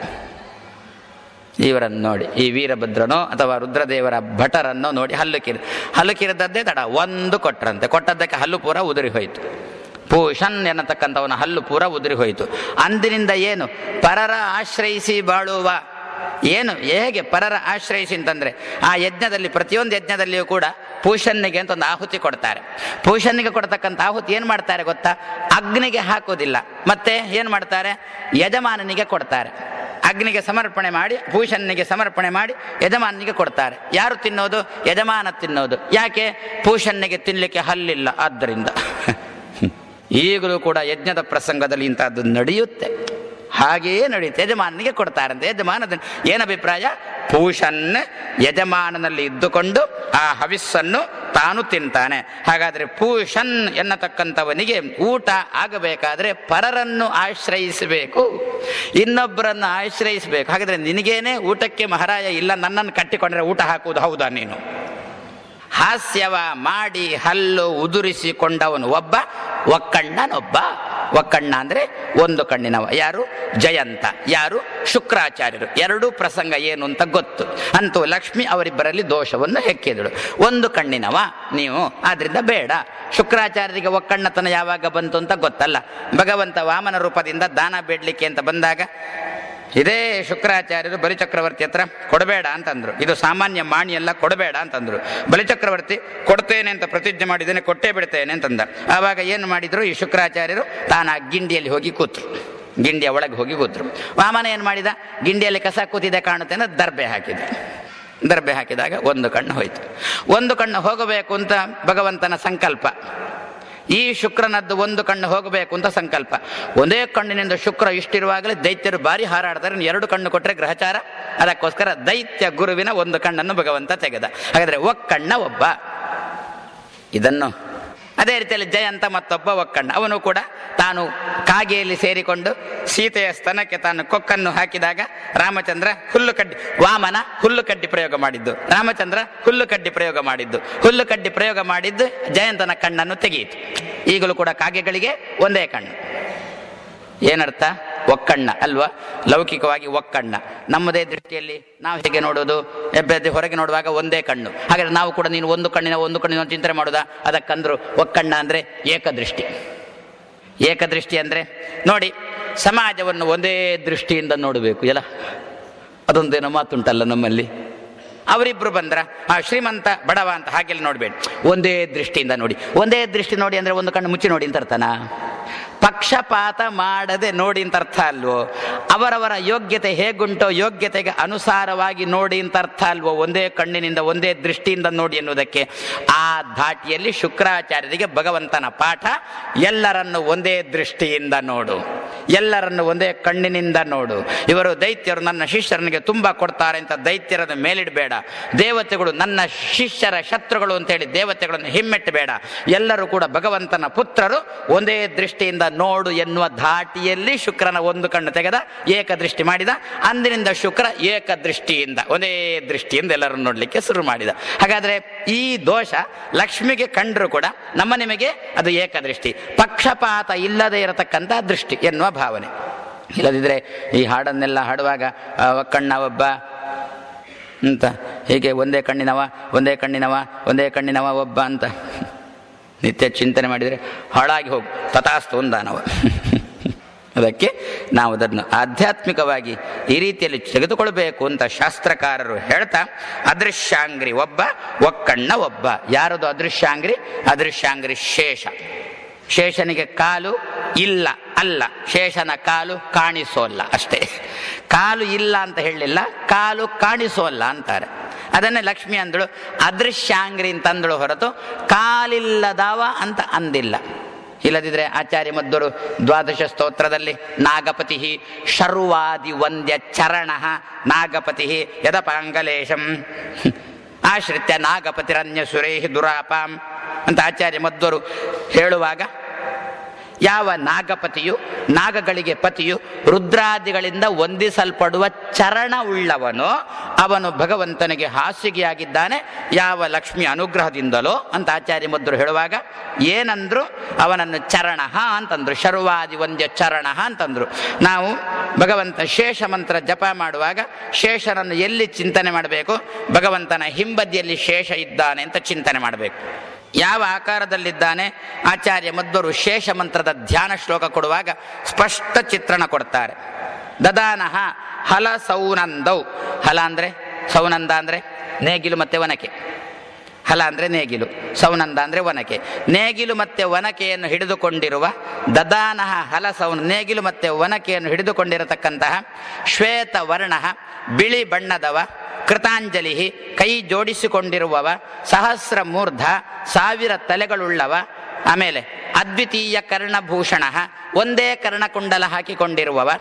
ಇವರನ್ನು ನೋಡಿ ಈ ವೀರಭದ್ರನೋ ಅಥವಾ ರುದ್ರದೇವರ ಭಟರನ್ನೋ ನೋಡಿ ಹಲ್ಲು ಕಿರಿ ಹಲ್ಲು ಕಿರಿದದ್ದೇ ತಡ ಒಂದು ಕೊಟ್ರಂತೆ ಕೊಟ್ಟದ್ದಕ್ಕೆ ಹಲ್ಲು ಪೂರ ಉದುರಿ ಹೋಯಿತು ಪೂಷನ್ ಎನ್ನತಕ್ಕಂಥವನ ಹಲ್ಲು ಪೂರ ಉದುರಿ ಹೋಯಿತು ಅಂದಿನಿಂದ ಏನು ಪರರ ಆಶ್ರಯಿಸಿ ಬಾಳುವ ಏನು ಹೇಗೆ ಪರರ ಆಶ್ರಯಿಸಿ ಅಂತಂದ್ರೆ ಆ ಯಜ್ಞದಲ್ಲಿ ಪ್ರತಿಯೊಂದು ಯಜ್ಞದಲ್ಲಿಯೂ ಕೂಡ ಪೂಷನ್ನಿಗೆ ಅಂತ ಒಂದು ಆಹುತಿ ಕೊಡ್ತಾರೆ ಪೂಷನ್ನಿಗೆ ಕೊಡ್ತಕ್ಕಂಥ ಆಹುತಿ ಏನು ಮಾಡ್ತಾರೆ ಗೊತ್ತಾ ಅಗ್ನಿಗೆ ಹಾಕೋದಿಲ್ಲ ಮತ್ತೆ ಏನು ಮಾಡ್ತಾರೆ ಯಜಮಾನನಿಗೆ ಕೊಡ್ತಾರೆ ಅಗ್ನಿಗೆ ಸಮರ್ಪಣೆ ಮಾಡಿ ಪೂಷನ್ನಿಗೆ ಸಮರ್ಪಣೆ ಮಾಡಿ ಯಜಮಾನನಿಗೆ ಕೊಡ್ತಾರೆ ಯಾರು ತಿನ್ನೋದು ಯಜಮಾನ ತಿನ್ನೋದು ಯಾಕೆ ಪೂಷನ್ನಿಗೆ ತಿನ್ನಲಿಕ್ಕೆ ಹಲ್ಲಿಲ್ಲ ಆದ್ದರಿಂದ ಈಗಲೂ ಕೂಡ ಯಜ್ಞದ ಪ್ರಸಂಗದಲ್ಲಿ ಇಂಥದ್ದು ನಡೆಯುತ್ತೆ ಹಾಗೆಯೇ ನಡೆಯುತ್ತೆ ಯಜಮಾನನಿಗೆ ಕೊಡ್ತಾರಂತೆ ಯಜಮಾನ ಅದನ್ನ- ಏನು ಅಭಿಪ್ರಾಯ ಪೂಷನ್ ಯಜಮಾನನಲ್ಲಿ ಇದ್ದುಕೊಂಡು ಆ ಹವಿಸ್ಸನ್ನು ತಾನು ತಿಂತಾನೆ ಹಾಗಾದ್ರೆ ಪೂಷನ್ ಎನ್ನತಕ್ಕಂಥವನಿಗೆ ಊಟ ಆಗಬೇಕಾದ್ರೆ ಪರರನ್ನು ಆಶ್ರಯಿಸಬೇಕು ಇನ್ನೊಬ್ಬರನ್ನು ಆಶ್ರಯಿಸಬೇಕು ಹಾಗಾದ್ರೆ ನಿನಗೇನೆ ಊಟಕ್ಕೆ ಮಹಾರಾಯ ಇಲ್ಲ ನನ್ನನ್ನು ಕಟ್ಟಿಕೊಂಡ್ರೆ ಊಟ ಹಾಕುವುದು ಹೌದಾ ನೀನು ಹಾಸ್ಯವ ಮಾಡಿ ಹಲ್ಲು ಉದುರಿಸಿಕೊಂಡವನು ಒಬ್ಬ ಒಕ್ಕಣ್ಣನೊಬ್ಬ ಒಕ್ಕಣ್ಣ ಅಂದ್ರೆ ಒಂದು ಕಣ್ಣಿನವ ಯಾರು ಜಯಂತ ಯಾರು ಶುಕ್ರಾಚಾರ್ಯರು ಎರಡೂ ಪ್ರಸಂಗ ಏನು ಅಂತ ಗೊತ್ತು ಅಂತೂ ಲಕ್ಷ್ಮಿ ಅವರಿಬ್ಬರಲ್ಲಿ ದೋಷವನ್ನು ಹೆಕ್ಕಿದಳು ಒಂದು ಕಣ್ಣಿನವ ನೀವು ಆದ್ರಿಂದ ಬೇಡ ಶುಕ್ರಾಚಾರ್ಯರಿಗೆ ಒಕ್ಕಣ್ಣತನ ಯಾವಾಗ ಬಂತು ಅಂತ ಗೊತ್ತಲ್ಲ ಭಗವಂತ ವಾಮನ ರೂಪದಿಂದ ದಾನ ಬೇಡ್ಲಿಕ್ಕೆ ಅಂತ ಬಂದಾಗ ಇದೇ ಶುಕ್ರಾಚಾರ್ಯರು ಬಲಿಚಕ್ರವರ್ತಿ ಹತ್ರ ಕೊಡಬೇಡ ಅಂತಂದ್ರು ಇದು ಸಾಮಾನ್ಯ ಮಾಣಿ ಎಲ್ಲ ಕೊಡಬೇಡ ಅಂತಂದ್ರು ಬಲಿಚಕ್ರವರ್ತಿ ಕೊಡ್ತೇನೆ ಅಂತ ಪ್ರತಿಜ್ಞೆ ಮಾಡಿದ್ದೇನೆ ಕೊಟ್ಟೇ ಬಿಡ್ತೇನೆ ಅಂತಂದ ಆವಾಗ ಏನು ಮಾಡಿದ್ರು ಈ ಶುಕ್ರಾಚಾರ್ಯರು ತಾನು ಆ ಗಿಂಡಿಯಲ್ಲಿ ಹೋಗಿ ಕೂತ್ರು ಗಿಂಡಿಯ ಒಳಗೆ ಹೋಗಿ ಕೂತ್ರು ವಾಮನ ಏನು ಮಾಡಿದ ಗಿಂಡಿಯಲ್ಲಿ ಕಸ ಕೂತಿದೆ ಕಾಣುತ್ತೆ ಅಂತ ದರ್ಬೆ ಹಾಕಿದ ದರ್ಬೆ ಹಾಕಿದಾಗ ಒಂದು ಕಣ್ಣು ಹೋಯ್ತು ಒಂದು ಕಣ್ಣು ಹೋಗಬೇಕು ಅಂತ ಭಗವಂತನ ಸಂಕಲ್ಪ ಈ ಶುಕ್ರನದ್ದು ಒಂದು ಕಣ್ಣು ಹೋಗಬೇಕು ಅಂತ ಸಂಕಲ್ಪ ಒಂದೇ ಕಣ್ಣಿನಿಂದ ಶುಕ್ರ ಇಷ್ಟಿರುವಾಗಲೇ ದೈತ್ಯರು ಬಾರಿ ಹಾರಾಡ್ತಾರೆ ಇನ್ನು ಎರಡು ಕಣ್ಣು ಕೊಟ್ಟರೆ ಗ್ರಹಚಾರ ಅದಕ್ಕೋಸ್ಕರ ದೈತ್ಯ ಗುರುವಿನ ಒಂದು ಕಣ್ಣನ್ನು ಭಗವಂತ ತೆಗೆದ ಹಾಗಾದ್ರೆ ಒಕ್ಕಣ್ಣ ಒಬ್ಬ ಇದನ್ನು ಅದೇ ರೀತಿಯಲ್ಲಿ ಜಯಂತ ಮತ್ತೊಬ್ಬ ಒಕ್ಕಣ್ಣ ಅವನು ಕೂಡ ತಾನು ಕಾಗೆಯಲ್ಲಿ ಸೇರಿಕೊಂಡು ಸೀತೆಯ ಸ್ತನಕ್ಕೆ ತಾನು ಕೊಕ್ಕನ್ನು ಹಾಕಿದಾಗ ರಾಮಚಂದ್ರ ಹುಲ್ಲು ಕಡ್ಡಿ ವಾಮನ ಹುಲ್ಲು ಕಡ್ಡಿ ಪ್ರಯೋಗ ಮಾಡಿದ್ದು ರಾಮಚಂದ್ರ ಹುಲ್ಲು ಕಡ್ಡಿ ಪ್ರಯೋಗ ಮಾಡಿದ್ದು ಹುಲ್ಲು ಕಡ್ಡಿ ಪ್ರಯೋಗ ಮಾಡಿದ್ದು ಜಯಂತನ ಕಣ್ಣನ್ನು ತೆಗೆಯಿತು ಈಗಲೂ ಕೂಡ ಕಾಗೆಗಳಿಗೆ ಒಂದೇ ಕಣ್ಣು ಏನರ್ಥ ಒಕ್ಕಣ್ಣ ಅಲ್ವಾ ಲೌಕಿಕವಾಗಿ ಒಕ್ಕಣ್ಣ ನಮ್ಮದೇ ದೃಷ್ಟಿಯಲ್ಲಿ ನಾವು ಹೇಗೆ ನೋಡೋದು ಎಬ್ಬೆದ್ದು ಹೊರಗೆ ನೋಡುವಾಗ ಒಂದೇ ಕಣ್ಣು ಹಾಗಾದ್ರೆ ನಾವು ಕೂಡ ನೀನು ಒಂದು ಕಣ್ಣಿನ ಒಂದು ಕಣ್ಣಿನ ಒಂದು ಚಿಂತನೆ ಮಾಡೋದಾ ಅದಕ್ಕಂದ್ರು ಒಕ್ಕಣ್ಣ ಅಂದ್ರೆ ಏಕದೃಷ್ಟಿ ಏಕದೃಷ್ಟಿ ಅಂದ್ರೆ ನೋಡಿ ಸಮಾಜವನ್ನು ಒಂದೇ ದೃಷ್ಟಿಯಿಂದ ನೋಡಬೇಕು ಎಲ್ಲ ಅದೊಂದೇನೋ ಮಾತುಂಟಲ್ಲ ನಮ್ಮಲ್ಲಿ ಅವರಿಬ್ರು ಬಂದ್ರ ಆ ಶ್ರೀಮಂತ ಬಡವ ಅಂತ ಹಾಗೆಲ್ಲ ನೋಡ್ಬೇಡಿ ಒಂದೇ ದೃಷ್ಟಿಯಿಂದ ನೋಡಿ ಒಂದೇ ದೃಷ್ಟಿ ನೋಡಿ ಅಂದ್ರೆ ಒಂದು ಕಣ್ಣು ಮುಚ್ಚಿ ನೋಡಿ ಅಂತ ಅರ್ಥನಾ ಪಕ್ಷಪಾತ ಮಾಡದೆ ನೋಡಿ ಅಂತ ಅರ್ಥ ಅಲ್ವೋ ಅವರವರ ಯೋಗ್ಯತೆ ಹೇಗುಂಟೋ ಯೋಗ್ಯತೆಗೆ ಅನುಸಾರವಾಗಿ ನೋಡಿ ಅಂತ ಅರ್ಥ ಅಲ್ವೋ ಒಂದೇ ಕಣ್ಣಿನಿಂದ ಒಂದೇ ದೃಷ್ಟಿಯಿಂದ ನೋಡಿ ಎನ್ನುವುದಕ್ಕೆ ಆ ಧಾಟಿಯಲ್ಲಿ ಶುಕ್ರಾಚಾರ್ಯರಿಗೆ ಭಗವಂತನ ಪಾಠ ಎಲ್ಲರನ್ನು ಒಂದೇ ದೃಷ್ಟಿಯಿಂದ ನೋಡು ಎಲ್ಲರನ್ನು ಒಂದೇ ಕಣ್ಣಿನಿಂದ ನೋಡು ಇವರು ದೈತ್ಯರು ನನ್ನ ಶಿಷ್ಯರನಿಗೆ ತುಂಬಾ ಕೊಡ್ತಾರೆ ಅಂತ ದೈತ್ಯರನ್ನು ಮೇಲಿಡಬೇಡ ದೇವತೆಗಳು ನನ್ನ ಶಿಷ್ಯರ ಶತ್ರುಗಳು ಅಂತೇಳಿ ದೇವತೆಗಳನ್ನು ಹಿಮ್ಮೆಟ್ಟಬೇಡ ಎಲ್ಲರೂ ಕೂಡ ಭಗವಂತನ ಪುತ್ರರು ಒಂದೇ ದೃಷ್ಟಿಯಿಂದ ನೋಡು ಎನ್ನುವ ಧಾಟಿಯಲ್ಲಿ ಶುಕ್ರನ ಒಂದು ಕಣ್ಣು ತೆಗೆದ ಏಕದೃಷ್ಟಿ ಮಾಡಿದ ಅಂದಿನಿಂದ ಶುಕ್ರ ಏಕದೃಷ್ಟಿಯಿಂದ ಒಂದೇ ದೃಷ್ಟಿಯಿಂದ ಎಲ್ಲರನ್ನು ನೋಡಲಿಕ್ಕೆ ಶುರು ಮಾಡಿದ ಹಾಗಾದ್ರೆ ಈ ದೋಷ ಲಕ್ಷ್ಮಿಗೆ ಕಂಡ್ರು ಕೂಡ ನಮ್ಮ ನಿಮಗೆ ಅದು ಏಕದೃಷ್ಟಿ ಪಕ್ಷಪಾತ ಇಲ್ಲದೆ ಇರತಕ್ಕಂಥ ದೃಷ್ಟಿ ಎನ್ನುವ ಭಾವನೆ ಇಲ್ಲದಿದ್ರೆ ಈ ಹಾಡನ್ನೆಲ್ಲ ಹಾಡುವಾಗ ಆ, ಕಣ್ಣ ಒಬ್ಬ ಅಂತ ಹೀಗೆ ಒಂದೇ ಕಣ್ಣಿನವ ಒಂದೇ ಕಣ್ಣಿನವ ಒಂದೇ ಕಣ್ಣಿನವ ಒಬ್ಬ ಅಂತ ನಿತ್ಯ ಚಿಂತನೆ ಮಾಡಿದರೆ ಹಾಳಾಗಿ ಹೋಗು ತಥಾಸ್ತು ಒಂದಾನವ ಅದಕ್ಕೆ ನಾವು ಅದನ್ನು ಆಧ್ಯಾತ್ಮಿಕವಾಗಿ ಈ ರೀತಿಯಲ್ಲಿ ತೆಗೆದುಕೊಳ್ಬೇಕು ಅಂತ ಶಾಸ್ತ್ರಕಾರರು ಹೇಳ್ತಾ ಅದೃಶ್ಯಾಂಗ್ರಿ ಒಬ್ಬ ಒಕ್ಕಣ್ಣ ಒಬ್ಬ ಯಾರದು ಅದೃಶ್ಯಾಂಗ್ರಿ ಅದೃಶ್ಯಾಂಗ್ರಿ ಶೇಷ ಶೇಷನಿಗೆ ಕಾಲು ಇಲ್ಲ ಅಲ್ಲ ಶೇಷನ ಕಾಲು ಕಾಣಿಸೋಲ್ಲ ಅಷ್ಟೇ ಕಾಲು ಇಲ್ಲ ಅಂತ ಹೇಳಲಿಲ್ಲ ಕಾಲು ಕಾಣಿಸೋಲ್ಲ ಅಂತಾರೆ ಅದನ್ನೇ ಲಕ್ಷ್ಮಿ ಅಂದಳು ಅದೃಶ್ಯಾಂಗ್ರಿ ಅಂತ ಅಂದಳು ಹೊರತು ಕಾಲಿಲ್ಲದವ ಅಂತ ಅಂದಿಲ್ಲ ಇಲ್ಲದಿದ್ರೆ ಆಚಾರ್ಯ ಮಧ್ವರು ದ್ವಾದಶ ಸ್ತೋತ್ರದಲ್ಲಿ ನಾಗಪತಿ ಶರ್ವಾದಿ ವಂದ್ಯ ಚರಣ ನಾಗಪತಿ ಯದಪಾಂಗಲೇಶಂ ಆಶ್ರಿತ್ಯ ನಾಗಪತಿರನ್ಯ ಸುರೇಹಿ ದುರಾಪಾಂ ಅಂತ ಆಚಾರ್ಯ ಮಧ್ವರು ಹೇಳುವಾಗ ಯಾವ ನಾಗಪತಿಯು ನಾಗಗಳಿಗೆ ಪತಿಯು ರುದ್ರಾದಿಗಳಿಂದ ವಂದಿಸಲ್ಪಡುವ ಚರಣ ಉಳ್ಳವನೋ ಅವನು ಭಗವಂತನಿಗೆ ಹಾಸಿಗೆಯಾಗಿದ್ದಾನೆ ಯಾವ ಲಕ್ಷ್ಮಿ ಅನುಗ್ರಹದಿಂದಲೋ ಅಂತ ಆಚಾರ್ಯ ಮಧ್ವರು ಹೇಳುವಾಗ ಏನಂದ್ರು ಅವನನ್ನು ಚರಣ ಅಂತಂದ್ರು ಶರ್ವಾದಿ ವಂದ್ಯ ಚರಣ ಅಂತಂದ್ರು ನಾವು ಭಗವಂತ ಶೇಷ ಮಂತ್ರ ಜಪ ಮಾಡುವಾಗ ಶೇಷನನ್ನು ಎಲ್ಲಿ ಚಿಂತನೆ ಮಾಡಬೇಕು ಭಗವಂತನ ಹಿಂಬದಿಯಲ್ಲಿ ಶೇಷ ಇದ್ದಾನೆ ಅಂತ ಚಿಂತನೆ ಮಾಡಬೇಕು ಯಾವ ಆಕಾರದಲ್ಲಿದ್ದಾನೆ ಆಚಾರ್ಯ ಮಧ್ವರು ಶೇಷ ಮಂತ್ರದ ಧ್ಯಾನ ಶ್ಲೋಕ ಕೊಡುವಾಗ ಸ್ಪಷ್ಟ ಚಿತ್ರಣ ಕೊಡ್ತಾರೆ ದದಾನಹ ಹಲ ಸೌನಂದೌ ಹಲ ಅಂದ್ರೆ ಸೌನಂದ ಅಂದ್ರೆ ನೇಗಿಲು ಮತ್ತೆ ವನಕೆ ಹಲ ಅಂದ್ರೆ ನೇಗಿಲು ಸೌನಂದ ಅಂದ್ರೆ ವನಕೆ ನೇಗಿಲು ಮತ್ತೆ ವನಕೆಯನ್ನು ಹಿಡಿದುಕೊಂಡಿರುವ ದದಾನಹ ಹಲ ಸೌನ ನೇಗಿಲು ಮತ್ತೆ ವನಕೆಯನ್ನು ಹಿಡಿದುಕೊಂಡಿರತಕ್ಕಂತಹ ಶ್ವೇತ ವರ್ಣ ಬಿಳಿ ಬಣ್ಣದವ ಕೃತಾಂಜಲಿ ಕೈ ಜೋಡಿಸಿಕೊಂಡಿರುವವ ಸಹಸ್ರ ಮೂರ್ಧ ಸಾವಿರ ತಲೆಗಳುಳ್ಳವ ಆಮೇಲೆ ಅದ್ವಿತೀಯ ಕರ್ಣಭೂಷಣ ಒಂದೇ ಕರ್ಣಕುಂಡಲ ಹಾಕಿಕೊಂಡಿರುವವ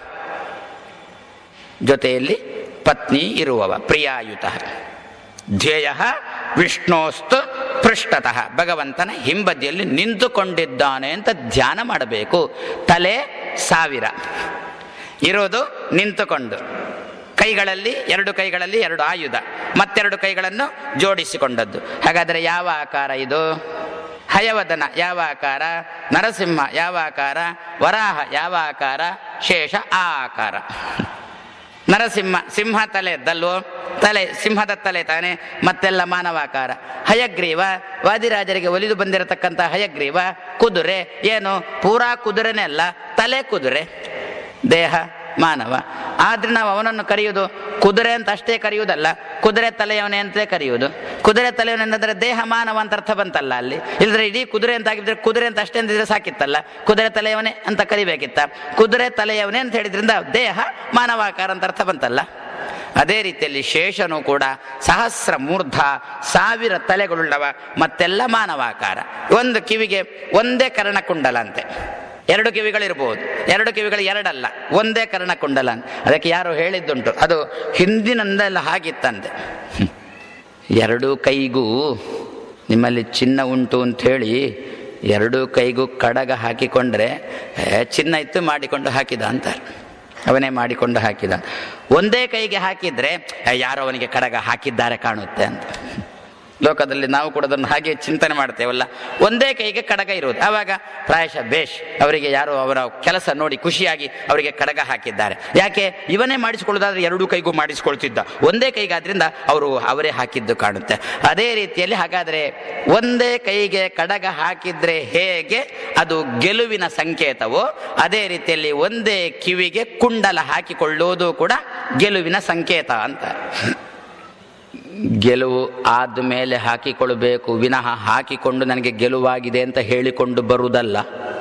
ಜೊತೆಯಲ್ಲಿ ಪತ್ನಿ ಇರುವವ ಪ್ರಿಯಾಯುತ ಧ್ಯೇಯ ವಿಷ್ಣೋಸ್ತು ಪೃಷ್ಠತಃ ಭಗವಂತನ ಹಿಂಬದಿಯಲ್ಲಿ ನಿಂತುಕೊಂಡಿದ್ದಾನೆ ಅಂತ ಧ್ಯಾನ ಮಾಡಬೇಕು ತಲೆ ಸಾವಿರ ಇರೋದು ನಿಂತುಕೊಂಡು ಕೈಗಳಲ್ಲಿ ಎರಡು ಕೈಗಳಲ್ಲಿ ಎರಡು ಆಯುಧ ಮತ್ತೆರಡು ಕೈಗಳನ್ನು ಜೋಡಿಸಿಕೊಂಡದ್ದು ಹಾಗಾದರೆ ಯಾವ ಆಕಾರ ಇದು ಹಯವದನ ಯಾವ ಆಕಾರ ನರಸಿಂಹ ಯಾವ ಆಕಾರ ವರಾಹ ಯಾವ ಆಕಾರ ಶೇಷ ಆ ಆಕಾರ ನರಸಿಂಹ ಸಿಂಹ ತಲೆ ಇದ್ದಲ್ವೋ ತಲೆ ಸಿಂಹದ ತಲೆ ತಾನೆ ಮತ್ತೆಲ್ಲ ಮಾನವಾಕಾರ ಹಯಗ್ರೀವ ವಾದಿರಾಜರಿಗೆ ಒಲಿದು ಬಂದಿರತಕ್ಕಂಥ ಹಯಗ್ರೀವ ಕುದುರೆ ಏನು ಪೂರಾ ಕುದುರೆನೇ ಅಲ್ಲ ತಲೆ ಕುದುರೆ ದೇಹ ಮಾನವ ಆದ್ರೆ ನಾವು ಅವನನ್ನು ಕರೆಯುವುದು ಕುದುರೆ ಅಂತ ಅಷ್ಟೇ ಕರೆಯುವುದಲ್ಲ ಕುದುರೆ ತಲೆಯವನೇ ಅಂತಲೇ ಕರೆಯುವುದು ಕುದುರೆ ತಲೆಯವನೆಂದರೆ ದೇಹ ಮಾನವ ಅಂತ ಅರ್ಥ ಬಂತಲ್ಲ ಅಲ್ಲಿ ಇಲ್ಲದ್ರೆ ಇಡೀ ಕುದುರೆ ಅಂತ ಆಗಿದ್ರೆ ಕುದುರೆ ಅಂತ ಅಷ್ಟೇ ಅಂದಿದ್ರೆ ಸಾಕಿತ್ತಲ್ಲ ಕುದುರೆ ತಲೆಯವನೇ ಅಂತ ಕರಿಬೇಕಿತ್ತ ಕುದುರೆ ತಲೆಯವನೇ ಅಂತ ಹೇಳಿದ್ರಿಂದ ದೇಹ ಮಾನವಾಕಾರ ಅಂತ ಅರ್ಥ ಬಂತಲ್ಲ ಅದೇ ರೀತಿಯಲ್ಲಿ ಶೇಷನು ಕೂಡ ಸಹಸ್ರ ಮೂರ್ಧ ಸಾವಿರ ತಲೆಗಳುಳ್ಳವ ಮತ್ತೆಲ್ಲ ಮಾನವಾಕಾರ ಒಂದು ಕಿವಿಗೆ ಒಂದೇ ಕರ್ಣಕುಂಡಲ ಅಂತೆ ಎರಡು ಕಿವಿಗಳಿರ್ಬೋದು ಎರಡು ಕಿವಿಗಳು ಎರಡಲ್ಲ ಒಂದೇ ಕರ್ಣಕುಂಡಲ ಅಂತ ಅದಕ್ಕೆ ಯಾರು ಹೇಳಿದ್ದುಂಟು ಅದು ಹಿಂದಿನಿಂದೆಲ್ಲ ಹಾಗಿತ್ತಂತೆ ಹ್ಮ್. ಎರಡೂ ಕೈಗೂ ನಿಮ್ಮಲ್ಲಿ ಚಿನ್ನ ಉಂಟು ಅಂಥೇಳಿ ಎರಡೂ ಕೈಗೂ ಕಡಗ ಹಾಕಿಕೊಂಡ್ರೆ ಏ, ಚಿನ್ನ ಇತ್ತು ಮಾಡಿಕೊಂಡು ಹಾಕಿದ ಅಂತಾರೆ ಅವನೇ ಮಾಡಿಕೊಂಡು ಹಾಕಿದ ಒಂದೇ ಕೈಗೆ ಹಾಕಿದ್ರೆ ಏ, ಯಾರೋ ಅವನಿಗೆ ಕಡಗ ಹಾಕಿದ್ದಾರೆ ಕಾಣುತ್ತೆ ಅಂತ ಲೋಕದಲ್ಲಿ ನಾವು ಕೂಡ ಅದನ್ನು ಹಾಗೆ ಚಿಂತನೆ ಮಾಡ್ತೇವಲ್ಲ ಒಂದೇ ಕೈಗೆ ಕಡಗ ಇರುವುದು ಆವಾಗ ಪ್ರಾಯಶಃ ಬೇಷ್ ಅವರಿಗೆ ಯಾರೋ ಅವರ ಕೆಲಸ ನೋಡಿ ಖುಷಿಯಾಗಿ ಅವರಿಗೆ ಕಡಗ ಹಾಕಿದ್ದಾರೆ ಯಾಕೆ ಇವನೇ ಮಾಡಿಸಿಕೊಳ್ಳೋದಾದ್ರೆ ಎರಡೂ ಕೈಗೂ ಮಾಡಿಸಿಕೊಳ್ತಿದ್ದ ಒಂದೇ ಕೈಗಾದ್ರಿಂದ ಅವರು ಅವರೇ ಹಾಕಿದ್ದು ಕಾಣುತ್ತೆ ಅದೇ ರೀತಿಯಲ್ಲಿ ಹಾಗಾದ್ರೆ ಒಂದೇ ಕೈಗೆ ಕಡಗ ಹಾಕಿದ್ರೆ ಹೇಗೆ ಅದು ಗೆಲುವಿನ ಸಂಕೇತವೋ ಅದೇ ರೀತಿಯಲ್ಲಿ ಒಂದೇ ಕಿವಿಗೆ ಕುಂಡಲ ಹಾಕಿಕೊಳ್ಳುವುದು ಕೂಡ ಗೆಲುವಿನ ಸಂಕೇತ ಅಂತ ಗೆಲುವು ಆದಮೇಲೆ ಹಾಕಿಕೊಳ್ಬೇಕು ವಿನಃ ಹಾಕಿಕೊಂಡು ನನಗೆ ಗೆಲುವಾಗಿದೆ ಅಂತ ಹೇಳಿಕೊಂಡು ಬರುವುದಲ್ಲ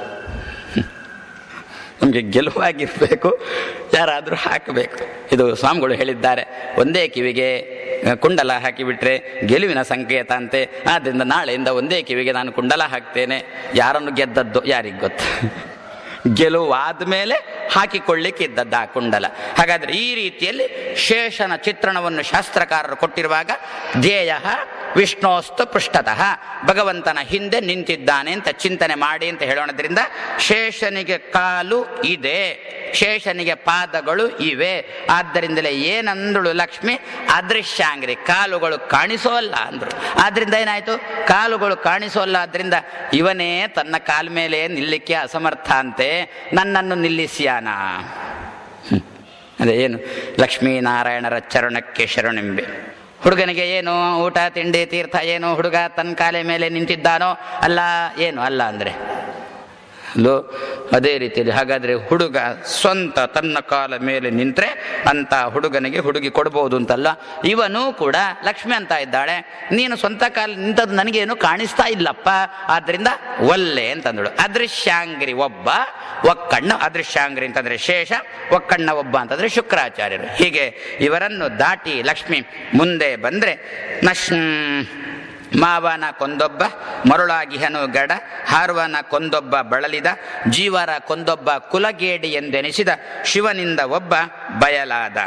ನಮಗೆ ಗೆಲುವಾಗಿರಬೇಕು ಯಾರಾದರೂ ಹಾಕಬೇಕು ಇದು ಸ್ವಾಮಿಗಳು ಹೇಳಿದ್ದಾರೆ ಒಂದೇ ಕಿವಿಗೆ ಆ, ಕುಂಡಲ ಹಾಕಿಬಿಟ್ರೆ ಗೆಲುವಿನ ಸಂಕೇತ ಅಂತೆ ಆದ್ದರಿಂದ ನಾಳೆಯಿಂದ ಒಂದೇ ಕಿವಿಗೆ ನಾನು ಕುಂಡಲ ಹಾಕ್ತೇನೆ ಯಾರನ್ನು ಗೆದ್ದದ್ದು ಯಾರಿಗೆ ಗೊತ್ತು ಗೆಲುವಾದ ಮೇಲೆ ಹಾಕಿಕೊಳ್ಳಿಕ್ಕೆ ಇದ್ದದ್ದು ಆ ಕುಂಡಲ ಹಾಗಾದ್ರೆ ಈ ರೀತಿಯಲ್ಲಿ ಶೇಷನ ಚಿತ್ರಣವನ್ನು ಶಾಸ್ತ್ರಕಾರರು ಕೊಟ್ಟಿರುವಾಗ ಧ್ಯೇಯ ವಿಷ್ಣೋಸ್ತು ಪೃಷ್ಠತಃ ಭಗವಂತನ ಹಿಂದೆ ನಿಂತಿದ್ದಾನೆ ಅಂತ ಚಿಂತನೆ ಮಾಡಿ ಅಂತ ಹೇಳೋಣದ್ರಿಂದ ಶೇಷನಿಗೆ ಕಾಲು ಇದೆ ಶೇಷನಿಗೆ ಪಾದಗಳು ಇವೆ ಆದ್ದರಿಂದಲೇ ಏನಂದಳು ಲಕ್ಷ್ಮಿ ಅದೃಶ್ಯಾಂಗ್ರಿ ಕಾಲುಗಳು ಕಾಣಿಸೋಲ್ಲ ಅಂದ್ರು ಆದ್ರಿಂದ ಏನಾಯ್ತು ಕಾಲುಗಳು ಕಾಣಿಸೋಲ್ಲ ಆದ್ರಿಂದ ಇವನೇ ತನ್ನ ಕಾಲ ಮೇಲೆ ನಿಲ್ಲಿಕ್ಕೆ ಅಸಮರ್ಥ ಅಂತೆ ನನ್ನನ್ನು ನಿಲ್ಲಿಸ್ಯಾನ ಹ್ಮ್. ಅದೇ ಏನು ಲಕ್ಷ್ಮೀನಾರಾಯಣರ ಚರಣಕ್ಕೆ ಶರಣೆಂಬೆ ಹುಡುಗನಿಗೆ ಏನು ಊಟ ತಿಂಡಿ ತೀರ್ಥ ಏನು ಹುಡುಗ ತನ್ನ ಕಾಲ ಮೇಲೆ ನಿಂತಿದ್ದಾನೋ ಅಲ್ಲ ಏನು ಅಲ್ಲ ಅಂದ್ರೆ ಲೋ ಅದೇ ರೀತಿಯಲ್ಲಿ ಹಾಗಾದ್ರೆ ಹುಡುಗ ಸ್ವಂತ ತನ್ನ ಕಾಲ ಮೇಲೆ ನಿಂತ್ರೆ ಅಂತ ಹುಡುಗನಿಗೆ ಹುಡುಗಿ ಕೊಡ್ಬೋದು ಅಂತಲ್ಲ ಇವನು ಕೂಡ ಲಕ್ಷ್ಮಿ ಅಂತ ಇದ್ದಾಳೆ ನೀನು ಸ್ವಂತ ಕಾಲ ನಿಂತದ್ದು ನನಗೇನು ಕಾಣಿಸ್ತಾ ಇಲ್ಲಪ್ಪ ಆದ್ರಿಂದ ಒಲ್ಲೆ ಅಂತಂದಳು ಅದೃಶ್ಯಾಂಗ್ರಿ ಒಬ್ಬ ಒಕ್ಕಣ್ಣ ಅದೃಶ್ಯಾಂಗ್ರಿ ಅಂತಂದ್ರೆ ಶೇಷ ಒಕ್ಕಣ್ಣ ಒಬ್ಬ ಅಂತಂದ್ರೆ ಶುಕ್ರಾಚಾರ್ಯರು ಹೀಗೆ ಇವರನ್ನು ದಾಟಿ ಲಕ್ಷ್ಮಿ ಮುಂದೆ ಬಂದ್ರೆ ನಶ್ ಮಾವನ ಕೊಂದೊಬ್ಬ ಮರುಳಾಗಿಹನು ಗಡ ಹಾರ್ವನ ಕೊಂದೊಬ್ಬ ಬಳಲಿದ ಜೀವರ ಕೊಂದೊಬ್ಬ ಕುಲಗೇಡಿ ಎಂದೆನಿಸಿದ ಶಿವನಿಂದ ಒಬ್ಬ ಬಯಲಾದ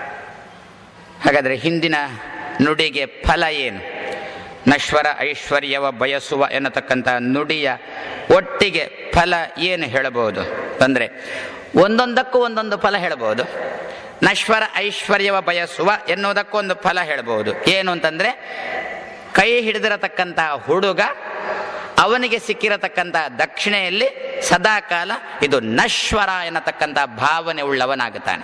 ಹಾಗಾದರೆ ಹಿಂದಿನ ನುಡಿಗೆ ಫಲ ಏನು ನಶ್ವರ ಐಶ್ವರ್ಯವ ಬಯಸುವ ಎನ್ನತಕ್ಕಂಥ ನುಡಿಯ ಒಟ್ಟಿಗೆ ಫಲ ಏನು ಹೇಳಬಹುದು ಅಂದರೆ ಒಂದೊಂದಕ್ಕೂ ಒಂದೊಂದು ಫಲ ಹೇಳಬಹುದು ನಶ್ವರ ಐಶ್ವರ್ಯವ ಬಯಸುವ ಎನ್ನುವುದಕ್ಕೂ ಒಂದು ಫಲ ಹೇಳಬಹುದು ಏನು ಅಂತಂದರೆ ಕೈ ಹಿಡಿದಿರತಕ್ಕಂಥ ಹುಡುಗ ಅವನಿಗೆ ಸಿಕ್ಕಿರತಕ್ಕಂಥ ದಕ್ಷಿಣೆಯಲ್ಲಿ ಸದಾಕಾಲ ಇದು ನಶ್ವರ ಎನ್ನತಕ್ಕಂಥ ಭಾವನೆ ಉಳ್ಳವನಾಗುತ್ತಾನೆ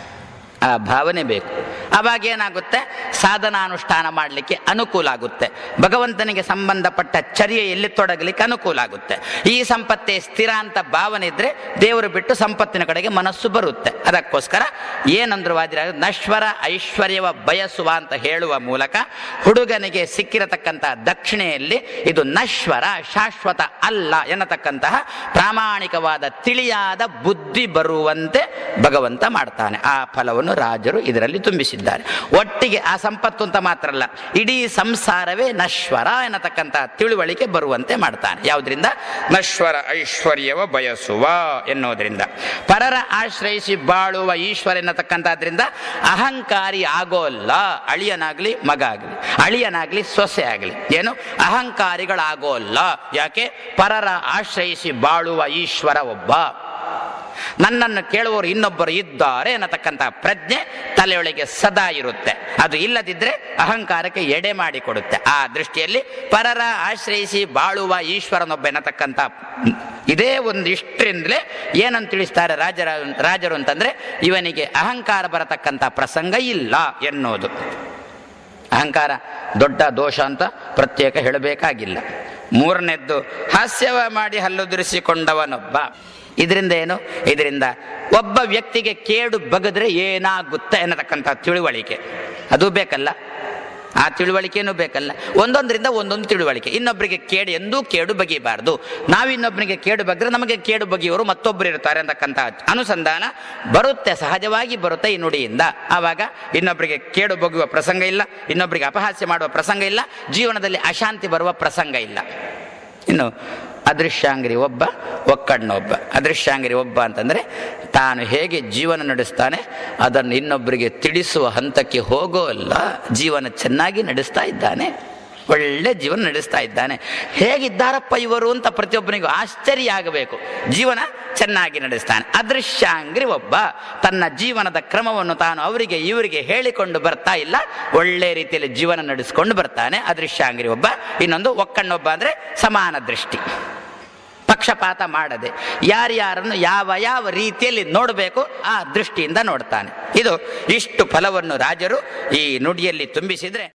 ಆ ಭಾವನೆ ಬೇಕು ಆವಾಗ ಏನಾಗುತ್ತೆ ಸಾಧನಾನುಷ್ಠಾನ ಮಾಡಲಿಕ್ಕೆ ಅನುಕೂಲ ಆಗುತ್ತೆ ಭಗವಂತನಿಗೆ ಸಂಬಂಧಪಟ್ಟ ಚರ್ಯೆಯಲ್ಲಿ ತೊಡಗಲಿಕ್ಕೆ ಅನುಕೂಲ ಆಗುತ್ತೆ ಈ ಸಂಪತ್ತೇ ಸ್ಥಿರ ಅಂತ ಭಾವನೆ ಇದ್ರೆ ದೇವರು ಬಿಟ್ಟು ಸಂಪತ್ತಿನ ಕಡೆಗೆ ಮನಸ್ಸು ಬರುತ್ತೆ ಅದಕ್ಕೋಸ್ಕರ ಏನಂದ್ರು ವಾದಿರ ನಶ್ವರ ಐಶ್ವರ್ಯವ ಬಯಸುವ ಅಂತ ಹೇಳುವ ಮೂಲಕ ಹುಡುಗನಿಗೆ ಸಿಕ್ಕಿರತಕ್ಕಂಥ ದಕ್ಷಿಣೆಯಲ್ಲಿ ಇದು ನಶ್ವರ ಶಾಶ್ವತ ಅಲ್ಲ ಎನ್ನತಕ್ಕಂತಹ ಪ್ರಾಮಾಣಿಕವಾದ ತಿಳಿಯಾದ ಬುದ್ಧಿ ಬರುವಂತೆ ಭಗವಂತ ಮಾಡ್ತಾನೆ ಆ ಫಲವನ್ನು ರಾಜರು ಇದರಲ್ಲಿ ತುಂಬಿಸಿದ್ದಾರೆ ಒಟ್ಟಿಗೆ ಆ ಸಂಪತ್ತು ಅಂತ ಮಾತ್ರ ಅಲ್ಲ ಇಡೀ ಸಂಸಾರವೇ ನಶ್ವರ ಎನ್ನತಕ್ಕಂಥ ತಿಳುವಳಿಕೆ ಬರುವಂತೆ ಮಾಡ್ತಾನೆ ಯಾವುದರಿಂದ ನಶ್ವರ ಐಶ್ವರ್ಯವ ಬಯಸುವ ಎನ್ನುವುದರಿಂದ ಪರರ ಆಶ್ರಯಿಸಿ ಬಾಳುವ ಈಶ್ವರ ಎನ್ನತಕ್ಕಂಥದ್ರಿಂದ ಅಹಂಕಾರಿ ಆಗೋಲ್ಲ ಅಳಿಯನಾಗ್ಲಿ ಮಗ ಆಗಲಿ ಅಳಿಯನಾಗ್ಲಿ ಸೊಸೆ ಆಗಲಿ ಏನು ಅಹಂಕಾರಿಗಳಾಗೋಲ್ಲ ಯಾಕೆ ಪರರ ಆಶ್ರಯಿಸಿ ಬಾಳುವ ಈಶ್ವರ ಒಬ್ಬ ನನ್ನನ್ನು ಕೇಳುವವರು ಇನ್ನೊಬ್ಬರು ಇದ್ದಾರೆ ಅನ್ನತಕ್ಕಂಥ ಪ್ರಜ್ಞೆ ತಲೆಯೊಳಗೆ ಸದಾ ಇರುತ್ತೆ ಅದು ಇಲ್ಲದಿದ್ದರೆ ಅಹಂಕಾರಕ್ಕೆ ಎಡೆ ಮಾಡಿಕೊಡುತ್ತೆ ಆ ದೃಷ್ಟಿಯಲ್ಲಿ ಪರರ ಆಶ್ರಯಿಸಿ ಬಾಳುವ ಈಶ್ವರನೊಬ್ಬ ಎನ್ನತಕ್ಕಂಥ ಇದೇ ಒಂದು ಇಷ್ಟರಿಂದಲೇ ಏನಂತ ತಿಳಿಸ್ತಾರೆ ರಾಜರ ರಾಜರು ಅಂತಂದ್ರೆ ಇವನಿಗೆ ಅಹಂಕಾರ ಬರತಕ್ಕಂಥ ಪ್ರಸಂಗ ಇಲ್ಲ ಎನ್ನುವುದು ಅಹಂಕಾರ ದೊಡ್ಡ ದೋಷ ಅಂತ ಪ್ರತ್ಯೇಕ ಹೇಳಬೇಕಾಗಿಲ್ಲ ಮೂರನೇದ್ದು ಹಾಸ್ಯವ ಮಾಡಿ ಹಲ್ಲುದುರಿಸಿಕೊಂಡವನೊಬ್ಬ ಇದರಿಂದ ಏನು ಇದರಿಂದ ಒಬ್ಬ ವ್ಯಕ್ತಿಗೆ ಕೇಡು ಬಗದ್ರೆ ಏನಾಗುತ್ತೆ ಅನ್ನತಕ್ಕಂಥ ತಿಳುವಳಿಕೆ ಅದು ಬೇಕಲ್ಲ ಆ ತಿಳುವಳಿಕೆನೂ ಬೇಕಲ್ಲ ಒಂದೊಂದರಿಂದ ಒಂದೊಂದು ತಿಳುವಳಿಕೆ ಇನ್ನೊಬ್ಬರಿಗೆ ಕೇಡು ಎಂದೂ ಕೇಡು ಬಗೆಯಬಾರ್ದು ನಾವು ಇನ್ನೊಬ್ಬರಿಗೆ ಕೇಡು ಬಗ್ರೆ ನಮಗೆ ಕೇಡು ಬಗೆಯವರು ಮತ್ತೊಬ್ಬರು ಇರ್ತಾರೆ ಅಂತಕ್ಕಂಥ ಅನುಸಂಧಾನ ಬರುತ್ತೆ ಸಹಜವಾಗಿ ಬರುತ್ತೆ ಈ ನುಡಿಯಿಂದ ಆವಾಗ ಇನ್ನೊಬ್ಬರಿಗೆ ಕೇಡು ಬಗೆಯುವ ಪ್ರಸಂಗ ಇಲ್ಲ ಇನ್ನೊಬ್ಬರಿಗೆ ಅಪಹಾಸ್ಯ ಮಾಡುವ ಪ್ರಸಂಗ ಇಲ್ಲ ಜೀವನದಲ್ಲಿ ಅಶಾಂತಿ ಬರುವ ಪ್ರಸಂಗ ಇಲ್ಲ ಇನ್ನು ಅದೃಶ್ಯಾಂಗಿರಿ ಒಬ್ಬ ಒಕ್ಕಣ್ಣೊಬ್ಬ ಅದೃಶ್ಯಾಂಗಿರಿ ಒಬ್ಬ ಅಂತಂದರೆ ತಾನು ಹೇಗೆ ಜೀವನ ನಡೆಸ್ತಾನೆ ಅದನ್ನು ಇನ್ನೊಬ್ಬರಿಗೆ ತಿಳಿಸುವ ಹಂತಕ್ಕೆ ಹೋಗೋಲ್ಲ ಜೀವನ ಚೆನ್ನಾಗಿ ನಡೆಸ್ತಾ ಇದ್ದಾನೆ ಒಳ್ಳೆ ಜೀವನ ನಡೆಸ್ತಾ ಇದ್ದಾನೆ ಹೇಗಿದ್ದಾರಪ್ಪ ಇವರು ಅಂತ ಪ್ರತಿಯೊಬ್ಬನಿಗೂ ಆಶ್ಚರ್ಯ ಆಗಬೇಕು ಜೀವನ ಚೆನ್ನಾಗಿ ನಡೆಸ್ತಾನೆ ಅದೃಶ್ಯಾಂಗ್ರಿ ಒಬ್ಬ ತನ್ನ ಜೀವನದ ಕ್ರಮವನ್ನು ತಾನು ಅವರಿಗೆ ಇವರಿಗೆ ಹೇಳಿಕೊಂಡು ಬರ್ತಾ ಇಲ್ಲ ಒಳ್ಳೆ ರೀತಿಯಲ್ಲಿ ಜೀವನ ನಡೆಸ್ಕೊಂಡು ಬರ್ತಾನೆ ಅದೃಶ್ಯಾಂಗ್ರಿ ಒಬ್ಬ ಇನ್ನೊಂದು ಒಕ್ಕಣ್ಣೊಬ್ಬ ಅಂದರೆ ಸಮಾನ ದೃಷ್ಟಿ ಪಕ್ಷಪಾತ ಮಾಡದೆ ಯಾರ್ಯಾರನ್ನು ಯಾವ ಯಾವ ರೀತಿಯಲ್ಲಿ ನೋಡಬೇಕು ಆ ದೃಷ್ಟಿಯಿಂದ ನೋಡ್ತಾನೆ ಇದು ಇಷ್ಟು ಫಲವನ್ನು ರಾಜರು ಈ ನುಡಿಯಲ್ಲಿ ತುಂಬಿಸಿದ್ರೆ